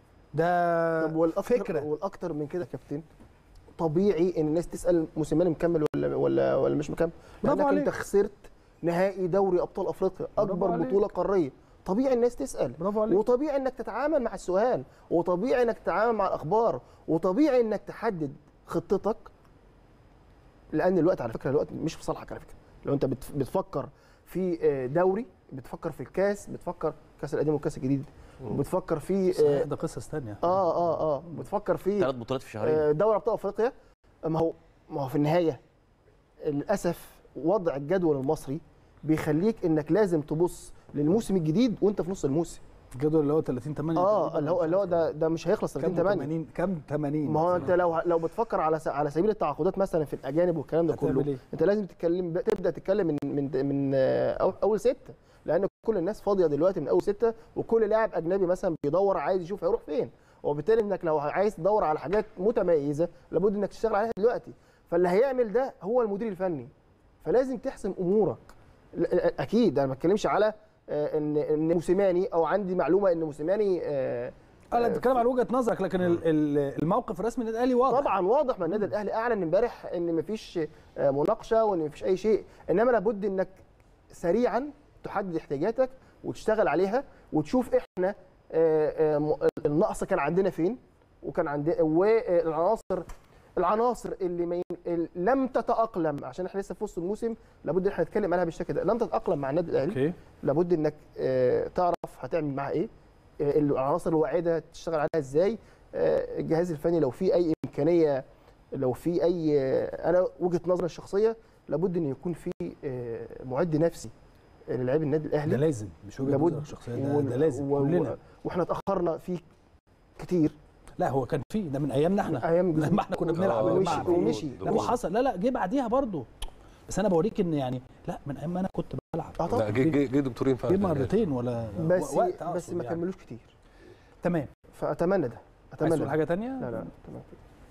ده طب والاكتر فكره والاكتر من كده يا كابتن طبيعي ان الناس تسال موسيماني مكمل ولا ولا ولا مش مكمل برافو لانك عليك. انت خسرت نهائي دوري ابطال افريقيا برافو اكبر عليك. بطوله قاريه طبيعي الناس تسال برافو عليك. وطبيعي انك تتعامل مع السؤال وطبيعي انك تتعامل مع الاخبار وطبيعي انك تحدد خطتك لان الوقت على فكره الوقت مش في صالحك على فكره لو انت بت- بتفكر في آه، دوري بتفكر في الكاس بتفكر كاس القديم والكاس الجديد بتفكر في صحيح اه ده قصص ثانيه اه اه, آه بتفكر في ثلاث بطولات في شهرين آه، دوري ابطال افريقيا ما هو ما هو في النهايه للاسف وضع الجدول المصري بيخليك انك لازم تبص للموسم الجديد وانت في نص الموسم الجدول اللي هو 30 8 اه اللي هو اللي هو ده ده مش هيخلص 30 كام 8 80 كام 80 ما هو انت لو لو بتفكر على س- على سبيل التعاقدات مثلا في الاجانب والكلام ده هتعمل كله إيه؟ انت لازم تتكلم تبدا تتكلم من من من آه، أو- اول سته لان كل الناس فاضيه دلوقتي من اول سته وكل لاعب اجنبي مثلا بيدور عايز يشوف هيروح فين وبالتالي انك لو عايز تدور على حاجات متميزه لابد انك تشتغل عليها دلوقتي فاللي هيعمل ده هو المدير الفني فلازم تحسم امورك لا- اكيد انا ما بتكلمش على آه، ان ان موسيماني او عندي معلومه ان موسيماني آه، اه لا انت بتتكلم على وجهه نظرك لكن ال- ال- الموقف الرسمي للنادي الاهلي واضح طبعا واضح ما النادي الاهلي اعلن امبارح ان مفيش آه، مناقشه وان مفيش اي شيء انما لابد انك سريعا تحدد احتياجاتك وتشتغل عليها وتشوف احنا آه، آه، م- النقص كان عندنا فين وكان عندنا والعناصر العناصر اللي ما ين- اللي لم تتاقلم عشان احنا لسه في وسط الموسم لابد ان احنا نتكلم عليها بالشكل ده لم تتاقلم مع النادي الاهلي اوكي لابد انك آه، تعرف هتعمل معاها ايه آه، العناصر الواعده تشتغل عليها ازاي آه، الجهاز الفني لو في اي امكانيه لو في اي آه، انا وجهه نظري الشخصيه لابد ان يكون في آه، معد نفسي للاعبي النادي ده الاهلي لازم مش وجهه لابد نظرك الشخصيه ده, و- ده لازم و- كلنا واحنا اتاخرنا فيه كتير لا هو كان فيه ده من ايامنا احنا ايام لما احنا كنا بنلعب آه، بالمعنى. ومشي ومشي لا هو حصل لا لا جه بعديها برضه بس انا بوريك ان يعني لا من ايام ما انا كنت بلعب اه لا طبعا جه جه جه دكتورين فعلا جه مرتين ولا بس وقت بس أقصد ما يعني. كملوش كتير تمام فاتمنى ده عايز اتمنى تقول ده. حاجه تانية لا لا تمام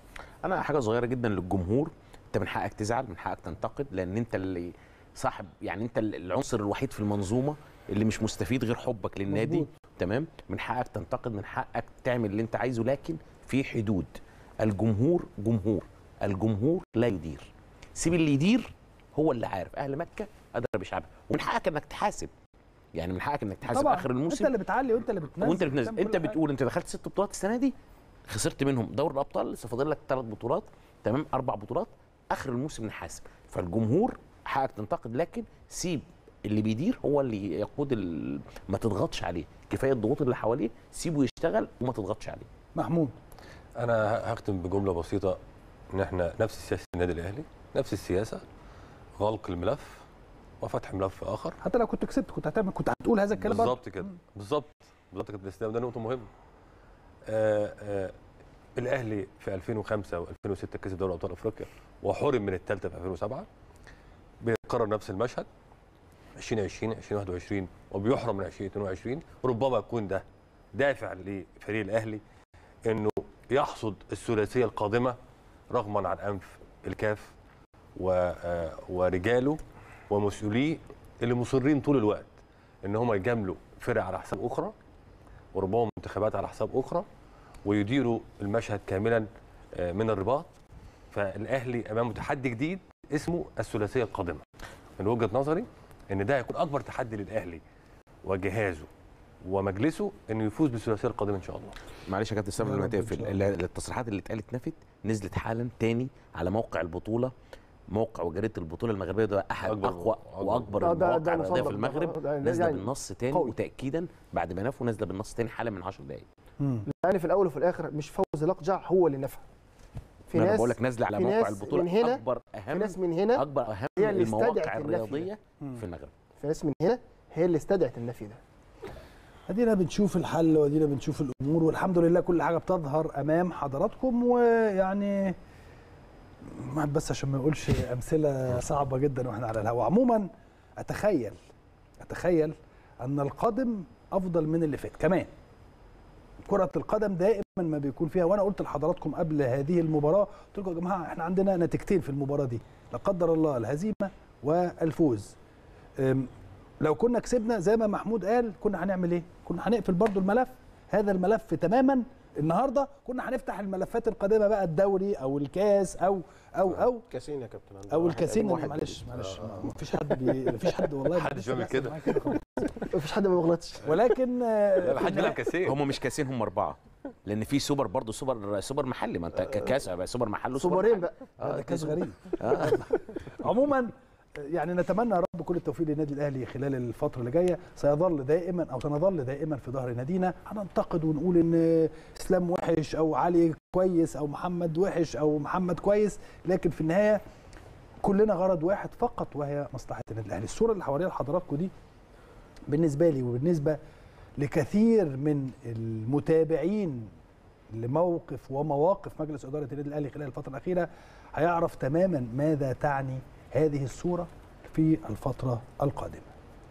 انا حاجه صغيره جدا للجمهور انت من حقك تزعل من حقك تنتقد لان انت اللي صاحب يعني انت العنصر الوحيد في المنظومه اللي مش مستفيد غير حبك للنادي مظبوط. تمام من حقك تنتقد من حقك تعمل اللي انت عايزه لكن في حدود الجمهور جمهور الجمهور لا يدير سيب اللي يدير هو اللي عارف اهل مكه ادرى بشعبها ومن حقك انك تحاسب يعني من حقك انك تحاسب طبعا اخر انت الموسم اللي بتعلي وانت اللي بتنزل وانت اللي بتنزل بتعمل انت كل حاجة. بتقول انت دخلت ست بطولات السنه دي خسرت منهم دوري الابطال لسه فاضل لك ثلاث بطولات تمام اربع بطولات اخر الموسم نحاسب فالجمهور حقك تنتقد لكن سيب اللي بيدير هو اللي يقود ال... ما تضغطش عليه كفايه الضغوط اللي حواليه سيبه يشتغل وما تضغطش عليه محمود انا ه- هختم بجمله بسيطه ان احنا نفس سياسه النادي الاهلي نفس السياسه غلق الملف وفتح ملف اخر حتى لو كنت كسبت كنت هتعمل كنت هتقول هذا الكلام برضه. بالظبط كده بالظبط بالظبط كده الاسلام ده نقطه مهمه آه آه الاهلي في 2005 و2006 كسب دوري ابطال افريقيا وحرم من الثالثه في 2007 بيكرر نفس المشهد 2020 2021 وبيحرم من 2022 ربما يكون ده دافع لفريق الاهلي انه يحصد الثلاثيه القادمه رغما عن انف الكاف و- آه، ورجاله ومسؤوليه اللي مصرين طول الوقت ان هم يجاملوا فرق على حساب اخرى وربما منتخبات على حساب اخرى ويديروا المشهد كاملا آه، من الرباط فالاهلي امامه تحدي جديد اسمه الثلاثيه القادمه من وجهه نظري ان ده هيكون اكبر تحدي للاهلي وجهازه ومجلسه انه يفوز بالثلاثيه القادمه ان شاء الله معلش يا كابتن سامي يا لما رب إن تقفل شاء ال- التصريحات اللي اتقالت نفت نزلت حالا تاني على موقع البطوله موقع وجريده البطوله المغربيه ده احد أكبر- اقوى أكبر- واكبر ده- ده- المواقع ده الرياضيه في مصدق. المغرب ده- ده نازله يعني بالنص تاني قوي. وتاكيدا بعد ما نفوا نازله بالنص تاني حالا من 10 دقائق مم. يعني في الاول وفي الاخر مش فوز الاقجع هو اللي نفع في انا ناس بقول لك نازله على في موقع ناس البطوله من هنا- اكبر في اهم ناس من هنا اكبر اهم هي اللي المواقع استدعت النفي ده. الرياضيه في المغرب في ناس من هنا هي اللي استدعت النفي ده ادينا بنشوف الحل وادينا بنشوف الامور والحمد لله كل حاجه بتظهر امام حضراتكم ويعني ما بس عشان ما نقولش امثله صعبه جدا واحنا على الهواء عموما اتخيل اتخيل ان القادم افضل من اللي فات كمان كرة القدم دائما ما بيكون فيها وانا قلت لحضراتكم قبل هذه المباراة قلت لكم يا جماعة احنا عندنا نتيجتين في المباراة دي لا قدر الله الهزيمة والفوز أم، لو كنا كسبنا زي ما محمود قال كنا هنعمل ايه؟ كنا هنقفل برضو الملف هذا الملف تماما النهارده كنا هنفتح الملفات القادمه بقى الدوري او الكاس او او او كاسين يا كابتن عندنا او واحد الكاسين قديم اللي واحد معلش جديد. معلش آه. ما فيش حد بي... ما فيش حد والله محدش لسه بيعمل بيحصل كده. معايا كده خالص. مفيش حد ما بيغلطش ولكن آه، لا في حد بيلعب النهاية- كاسين هم مش كاسين هم اربعه لان في سوبر برضه سوبر سوبر محلي ما انت ك- كاس يبقى سوبر محل وسوبر سوبرين محلي. بقى ده كاس غريب آه. عموما يعني نتمنى يا رب كل التوفيق للنادي الاهلي خلال الفتره اللي جايه سيظل دائما او سنظل دائما في ظهر نادينا هننتقد ونقول ان اسلام وحش او علي كويس او محمد وحش او محمد كويس لكن في النهايه كلنا غرض واحد فقط وهي مصلحه النادي الاهلي الصوره اللي هوريها لحضراتكم دي بالنسبه لي وبالنسبه لكثير من المتابعين لموقف ومواقف مجلس اداره النادي الاهلي خلال الفتره الاخيره هيعرف تماما ماذا تعني هذه الصوره في الفتره القادمه.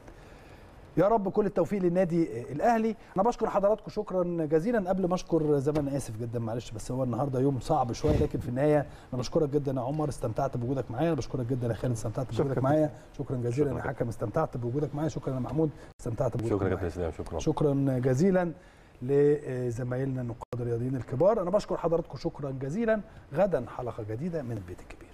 يا رب كل التوفيق للنادي الاهلي انا بشكر حضراتكم شكرا جزيلا قبل ما اشكر زي ما انا اسف جدا معلش بس هو النهارده يوم صعب شويه لكن في النهايه انا بشكرك جدا يا عمر استمتعت بوجودك معايا بشكرك جدا يا خالد استمتعت بوجودك معايا شكرا جزيلا يا شكرا. حكم استمتعت بوجودك معايا شكرا يا محمود استمتعت بوجودك شكرا يا معايا. كابتن اسلام شكرا شكرا جزيلا لزمايلنا النقاد الرياضيين الكبار انا بشكر حضراتكم شكرا جزيلا غدا حلقه جديده من البيت الكبير